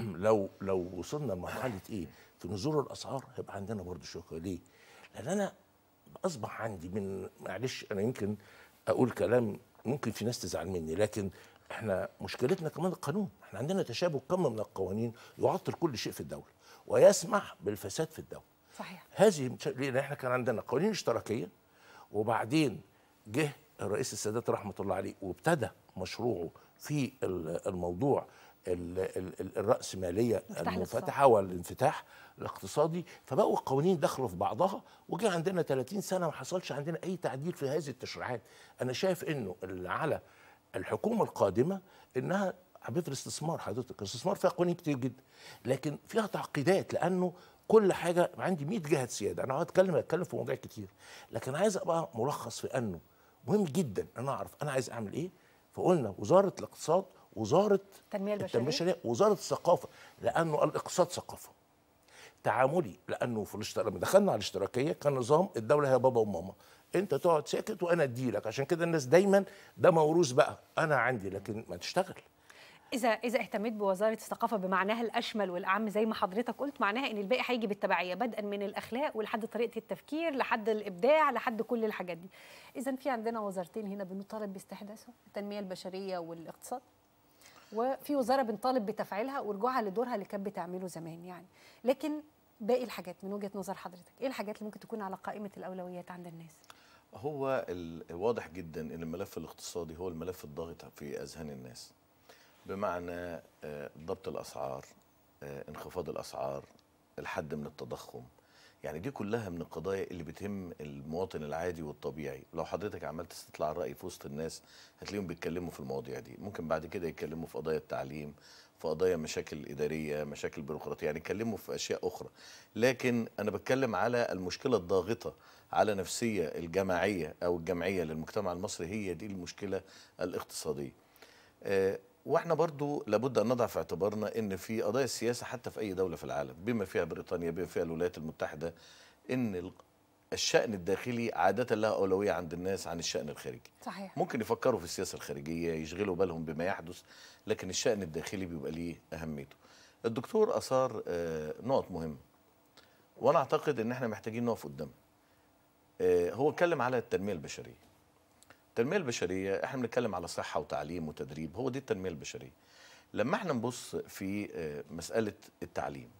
لو لو وصلنا لمرحله ايه في نزول الاسعار هيبقى عندنا برضه شوكه ليه؟ لان انا اصبح عندي من معلش انا يمكن اقول كلام ممكن في ناس تزعل مني لكن احنا مشكلتنا كمان القانون احنا عندنا تشابه كم من القوانين يعطل كل شيء في الدوله ويسمح بالفساد في الدوله صحيح هذه مش- لان احنا كان عندنا قوانين اشتراكيه وبعدين جه الرئيس السادات رحمه الله عليه وابتدى مشروعه في ال- الموضوع ال- ال- ال- الرأسمالية مفتاح المنفتحة والانفتاح الاقتصادي فبقوا القوانين داخله في بعضها وجه عندنا 30 سنة ما حصلش عندنا أي تعديل في هذه التشريعات أنا شايف إنه اللي على الحكومة القادمة إنها حبيت الاستثمار حضرتك الاستثمار فيها قوانين كتير جدا لكن فيها تعقيدات لانه كل حاجه عندي 100 جهه سياده انا هتكلم اتكلم في مواضيع كتير لكن عايز ابقى ملخص في انه مهم جدا ان انا اعرف انا عايز اعمل ايه فقلنا وزاره الاقتصاد وزاره التنميه التنميه البشريه البشريه وزاره الثقافه لانه الاقتصاد ثقافه تعاملي لانه في الاشتراك لما دخلنا على الاشتراكيه كان نظام الدوله هي بابا وماما انت تقعد ساكت وانا اديلك عشان كده الناس دايما ده موروث بقى انا عندي لكن ما تشتغل اذا اذا اهتميت بوزاره الثقافه بمعناها الاشمل والاعم زي ما حضرتك قلت معناها ان الباقي هيجي بالتبعيه بدءا من الاخلاق ولحد طريقه التفكير لحد الابداع لحد كل الحاجات دي اذا في عندنا وزارتين هنا بنطالب باستحداثهم التنميه البشريه والاقتصاد وفي وزاره بنطالب بتفعيلها ورجوعها لدورها اللي كانت بتعمله زمان يعني لكن باقي الحاجات من وجهه نظر حضرتك ايه الحاجات اللي ممكن تكون على قائمه الاولويات عند الناس هو ال- واضح جدا ان الملف الاقتصادي هو الملف الضاغط في اذهان الناس بمعنى آه، ضبط الاسعار آه، انخفاض الاسعار الحد من التضخم يعني دي كلها من القضايا اللي بتهم المواطن العادي والطبيعي لو حضرتك عملت استطلاع رأي في وسط الناس هتلاقيهم بيتكلموا في المواضيع دي ممكن بعد كده يتكلموا في قضايا التعليم في قضايا مشاكل إدارية مشاكل بيروقراطية يعني يتكلموا في أشياء أخرى لكن أنا بتكلم على المشكلة الضاغطة على نفسية الجماعية أو الجمعية للمجتمع المصري هي دي المشكلة الاقتصادية آه، واحنا برضو لابد ان نضع في اعتبارنا ان في قضايا السياسه حتى في اي دوله في العالم بما فيها بريطانيا بما فيها الولايات المتحده ان ال- الشان الداخلي عاده لها اولويه عند الناس عن الشان الخارجي صحيح ممكن يفكروا في السياسه الخارجيه يشغلوا بالهم بما يحدث لكن الشان الداخلي بيبقى ليه اهميته الدكتور اثار آه، نقط مهمه وانا اعتقد ان احنا محتاجين نقف قدامها آه، هو اتكلم على التنميه البشريه التنميه البشريه احنا بنتكلم على صحه وتعليم وتدريب هو دي التنميه البشريه لما احنا نبص في آه، مساله التعليم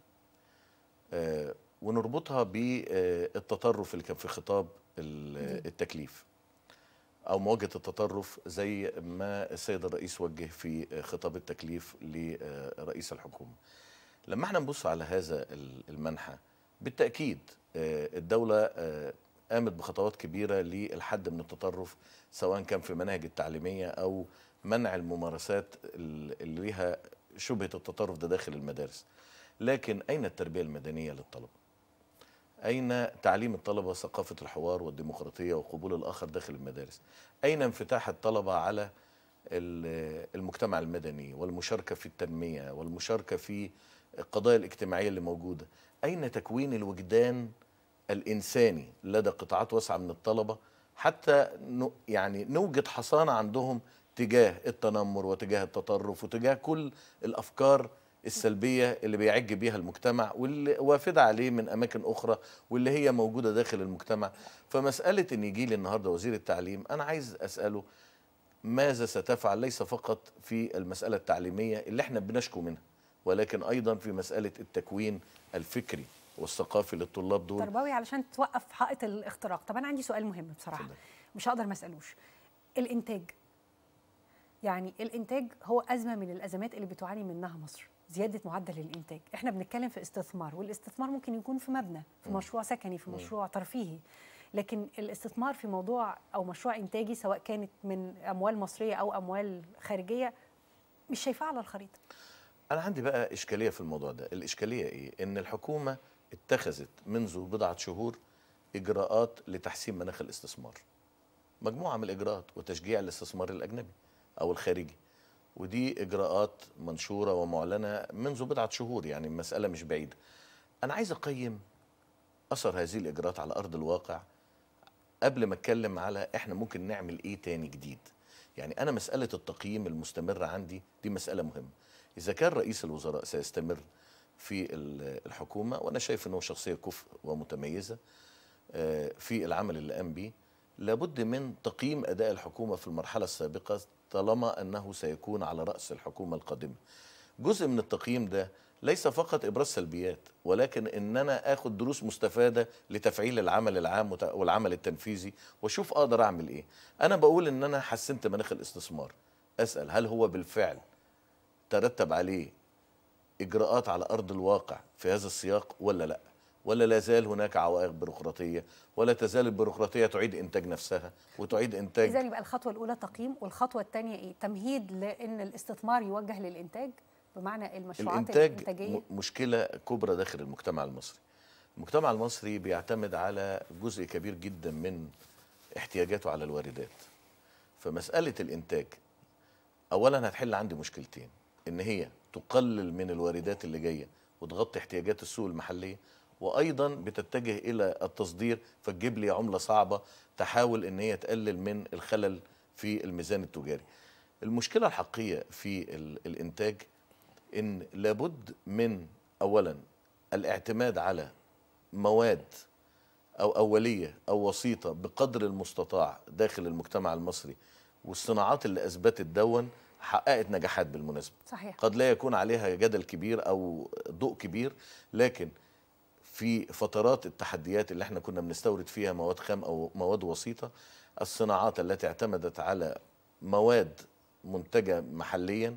آه، ونربطها بالتطرف اللي كان في خطاب ال- التكليف او مواجهه التطرف زي ما السيد الرئيس وجه في خطاب التكليف لرئيس الحكومه لما احنا نبص على هذا ال- المنحى بالتاكيد آه، الدوله آه، قامت بخطوات كبيره للحد من التطرف سواء كان في المناهج التعليميه او منع الممارسات ال- اللي ليها شبهه التطرف ده داخل المدارس لكن اين التربيه المدنيه للطلبه أين تعليم الطلبة ثقافة الحوار والديمقراطية وقبول الآخر داخل المدارس أين انفتاح الطلبة على ال- المجتمع المدني والمشاركة في التنمية والمشاركة في القضايا الاجتماعية اللي موجودة أين تكوين الوجدان الإنساني لدى قطاعات واسعة من الطلبة حتى ن- يعني نوجد حصانة عندهم تجاه التنمر وتجاه التطرف وتجاه كل الأفكار السلبية اللي بيعج بيها المجتمع واللي وافدة عليه من أماكن أخرى واللي هي موجودة داخل المجتمع فمسألة أن يجي لي النهاردة وزير التعليم أنا عايز أسأله ماذا ستفعل ليس فقط في المسألة التعليمية اللي احنا بنشكو منها ولكن أيضا في مسألة التكوين الفكري والثقافي للطلاب دول تربوي علشان توقف حائط الاختراق طب انا عندي سؤال مهم بصراحه مش هقدر ما اسالوش الانتاج يعني الانتاج هو ازمه من الازمات اللي بتعاني منها مصر زياده معدل الانتاج احنا بنتكلم في استثمار والاستثمار ممكن يكون في مبنى في مم. مشروع سكني في مم. مشروع ترفيهي لكن الاستثمار في موضوع او مشروع انتاجي سواء كانت من اموال مصريه او اموال خارجيه مش شايفاه على الخريطه أنا عندي بقى إشكالية في الموضوع ده الإشكالية إيه؟ إن الحكومة اتخذت منذ بضعة شهور إجراءات لتحسين مناخ الاستثمار مجموعة من الإجراءات وتشجيع الاستثمار الأجنبي أو الخارجي ودي إجراءات منشورة ومعلنة منذ بضعة شهور يعني المسألة مش بعيدة أنا عايز أقيم أثر هذه الإجراءات على أرض الواقع قبل ما أتكلم على إحنا ممكن نعمل إيه تاني جديد يعني أنا مسألة التقييم المستمر عندي دي مسألة مهمة إذا كان رئيس الوزراء سيستمر في ال- الحكومة وأنا شايف أنه شخصية كفء ومتميزة آه، في العمل اللي قام به لابد من تقييم أداء الحكومة في المرحلة السابقة طالما أنه سيكون على رأس الحكومة القادمة جزء من التقييم ده ليس فقط إبراز سلبيات ولكن أن أنا أخذ دروس مستفادة لتفعيل العمل العام وت- والعمل التنفيذي وأشوف أقدر أعمل إيه أنا بقول أن أنا حسنت مناخ الاستثمار أسأل هل هو بالفعل ترتب عليه إجراءات على أرض الواقع في هذا السياق ولا لا ولا لا زال هناك عوائق بيروقراطيه ولا تزال البيروقراطيه تعيد انتاج نفسها وتعيد انتاج اذا يبقى الخطوه الاولى تقييم والخطوه الثانيه ايه تمهيد لان الاستثمار يوجه للانتاج بمعنى المشروعات الانتاج الانتاجيه م- مشكله كبرى داخل المجتمع المصري المجتمع المصري بيعتمد على جزء كبير جدا من احتياجاته على الواردات فمساله الانتاج اولا هتحل عندي مشكلتين ان هي تقلل من الواردات اللي جايه وتغطي احتياجات السوق المحليه وايضا بتتجه الى التصدير فتجيب لي عمله صعبه تحاول ان هي تقلل من الخلل في الميزان التجاري المشكله الحقيقيه في ال- الانتاج ان لابد من اولا الاعتماد على مواد او اوليه او وسيطه بقدر المستطاع داخل المجتمع المصري والصناعات اللي اثبتت دون حققت نجاحات بالمناسبه صحيح قد لا يكون عليها جدل كبير او ضوء كبير لكن في فترات التحديات اللي احنا كنا بنستورد فيها مواد خام او مواد وسيطه الصناعات التي اعتمدت على مواد منتجه محليا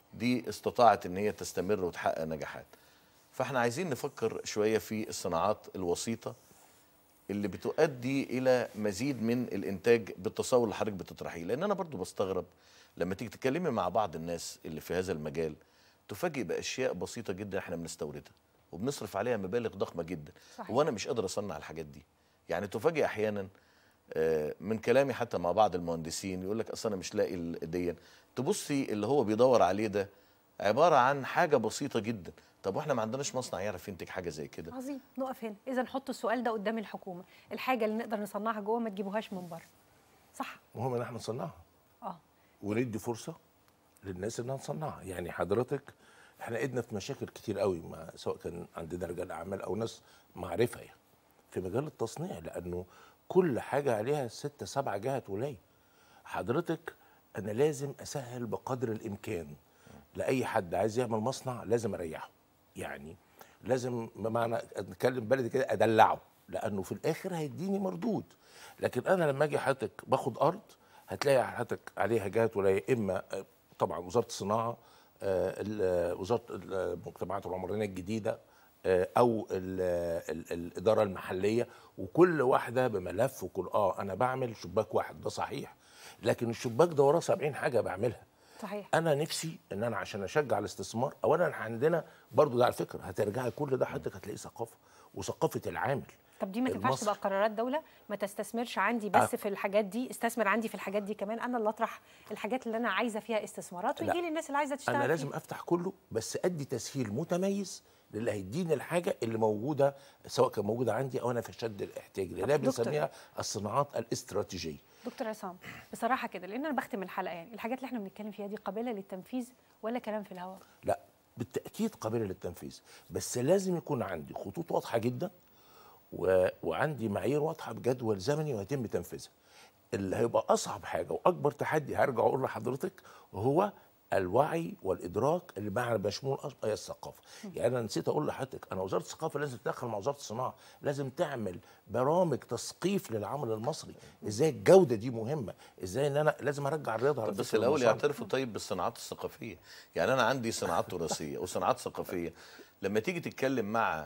دي استطاعت ان هي تستمر وتحقق نجاحات فاحنا عايزين نفكر شويه في الصناعات الوسيطه اللي بتؤدي الى مزيد من الانتاج بالتصور اللي حضرتك بتطرحيه لان انا برضو بستغرب لما تيجي تتكلمي مع بعض الناس اللي في هذا المجال تفاجئ باشياء بسيطه جدا احنا بنستوردها وبنصرف عليها مبالغ ضخمه جدا صحيح. وانا مش قادر اصنع الحاجات دي يعني تفاجئ احيانا آه، من كلامي حتى مع بعض المهندسين يقول لك اصل انا مش لاقي ال- دي تبصي اللي هو بيدور عليه ده عباره عن حاجه بسيطه جدا طب واحنا ما عندناش مصنع يعرف ينتج حاجه زي كده عظيم نقف هنا اذا نحط السؤال ده قدام الحكومه الحاجه اللي نقدر نصنعها جوه ما تجيبوهاش من بره صح المهم ان احنا نصنعها اه وندي فرصه للناس انها تصنعها يعني حضرتك احنا ايدنا في مشاكل كتير قوي مع سواء كان عندنا رجال اعمال او ناس معرفه يعني في مجال التصنيع لانه كل حاجه عليها ستة سبعة جهات ولايه حضرتك انا لازم اسهل بقدر الامكان لاي حد عايز يعمل مصنع لازم اريحه يعني لازم بمعنى نتكلم بلدي كده ادلعه لانه في الاخر هيديني مردود لكن انا لما اجي حضرتك باخد ارض هتلاقي حضرتك عليها جهات ولايه اما آه، طبعا وزاره الصناعه آه، ال- وزاره المجتمعات العمرانيه الجديده آه، او ال- ال- الاداره المحليه وكل واحده بملف وكل اه انا بعمل شباك واحد ده صحيح لكن الشباك ده وراه 70 حاجه بعملها صحيح انا نفسي ان انا عشان اشجع الاستثمار اولا عندنا برضو ده على فكره هترجعي كل ده حضرتك هتلاقي ثقافه وثقافه العامل طب دي ما تنفعش المصري. تبقى قرارات دوله ما تستثمرش عندي بس آه. في الحاجات دي استثمر عندي في الحاجات دي كمان انا اللي اطرح الحاجات اللي انا عايزه فيها استثمارات لا. ويجي لي الناس اللي عايزه تشتغل انا لازم فيها. افتح كله بس ادي تسهيل متميز للي هيديني الحاجه اللي موجوده سواء كان موجوده عندي او انا في شد الاحتياج اللي طب دكتور. بنسميها الصناعات الاستراتيجيه دكتور عصام بصراحه كده لان انا بختم الحلقه يعني الحاجات اللي احنا بنتكلم فيها دي قابله للتنفيذ ولا كلام في الهواء لا بالتاكيد قابله للتنفيذ بس لازم يكون عندي خطوط واضحه جدا و... وعندي معايير واضحه بجدول زمني ويتم تنفيذها اللي هيبقى اصعب حاجه واكبر تحدي هرجع اقول لحضرتك هو الوعي والادراك اللي معنى بشمول أص- هي الثقافه يعني انا نسيت اقول لحضرتك انا وزاره الثقافه لازم تدخل مع وزاره الصناعه لازم تعمل برامج تثقيف للعمل المصري ازاي الجوده دي مهمه ازاي ان انا لازم ارجع الرياضه على طب بس فكرة الاول المصانع. يعترفوا طيب بالصناعات الثقافيه يعني انا عندي صناعات تراثيه وصناعات ثقافيه لما تيجي تتكلم مع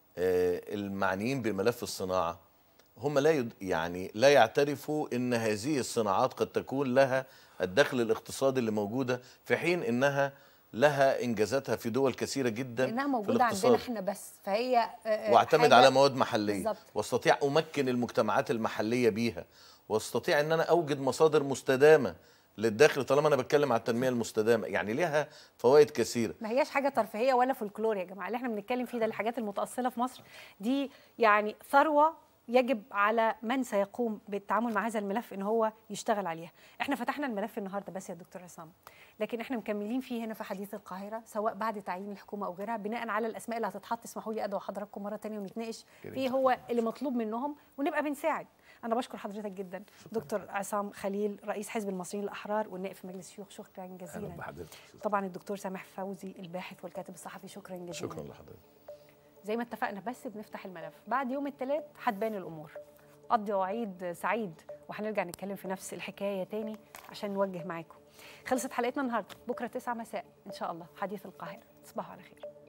آه، المعنيين بملف الصناعه هم لا يد يعني لا يعترفوا ان هذه الصناعات قد تكون لها الدخل الاقتصادي اللي موجوده في حين انها لها انجازاتها في دول كثيره جدا انها في موجوده عندنا الاقتصاد احنا بس فهي آه، آه، واعتمد حاجة- على مواد محليه بالظبط. واستطيع امكن المجتمعات المحليه بيها واستطيع ان انا اوجد مصادر مستدامه للدخل طالما انا بتكلم على التنميه المستدامه يعني ليها فوائد كثيره ما هياش حاجه ترفيهيه ولا فولكلور يا جماعه اللي احنا بنتكلم فيه ده الحاجات المتاصله في مصر دي يعني ثروه يجب على من سيقوم بالتعامل مع هذا الملف ان هو يشتغل عليها احنا فتحنا الملف النهارده بس يا دكتور عصام لكن احنا مكملين فيه هنا في حديث القاهره سواء بعد تعيين الحكومه او غيرها بناء على الاسماء اللي هتتحط اسمحوا لي ادعو حضراتكم مره تانية ونتناقش فيه هو اللي مطلوب منهم ونبقى بنساعد انا بشكر حضرتك جدا دكتور عصام خليل رئيس حزب المصريين الاحرار والنائب في مجلس الشيوخ شكرا اهلا جزيلا بحضرتك طبعا الدكتور سامح فوزي الباحث والكاتب الصحفي شكرا جزيلا شكرا لحضرتك زي ما اتفقنا بس بنفتح الملف بعد يوم الثلاث هتبان الامور قضوا عيد سعيد وهنرجع نتكلم في نفس الحكايه تاني عشان نوجه معاكم خلصت حلقتنا النهارده بكره 9 مساء ان شاء الله حديث القاهره تصبحوا على خير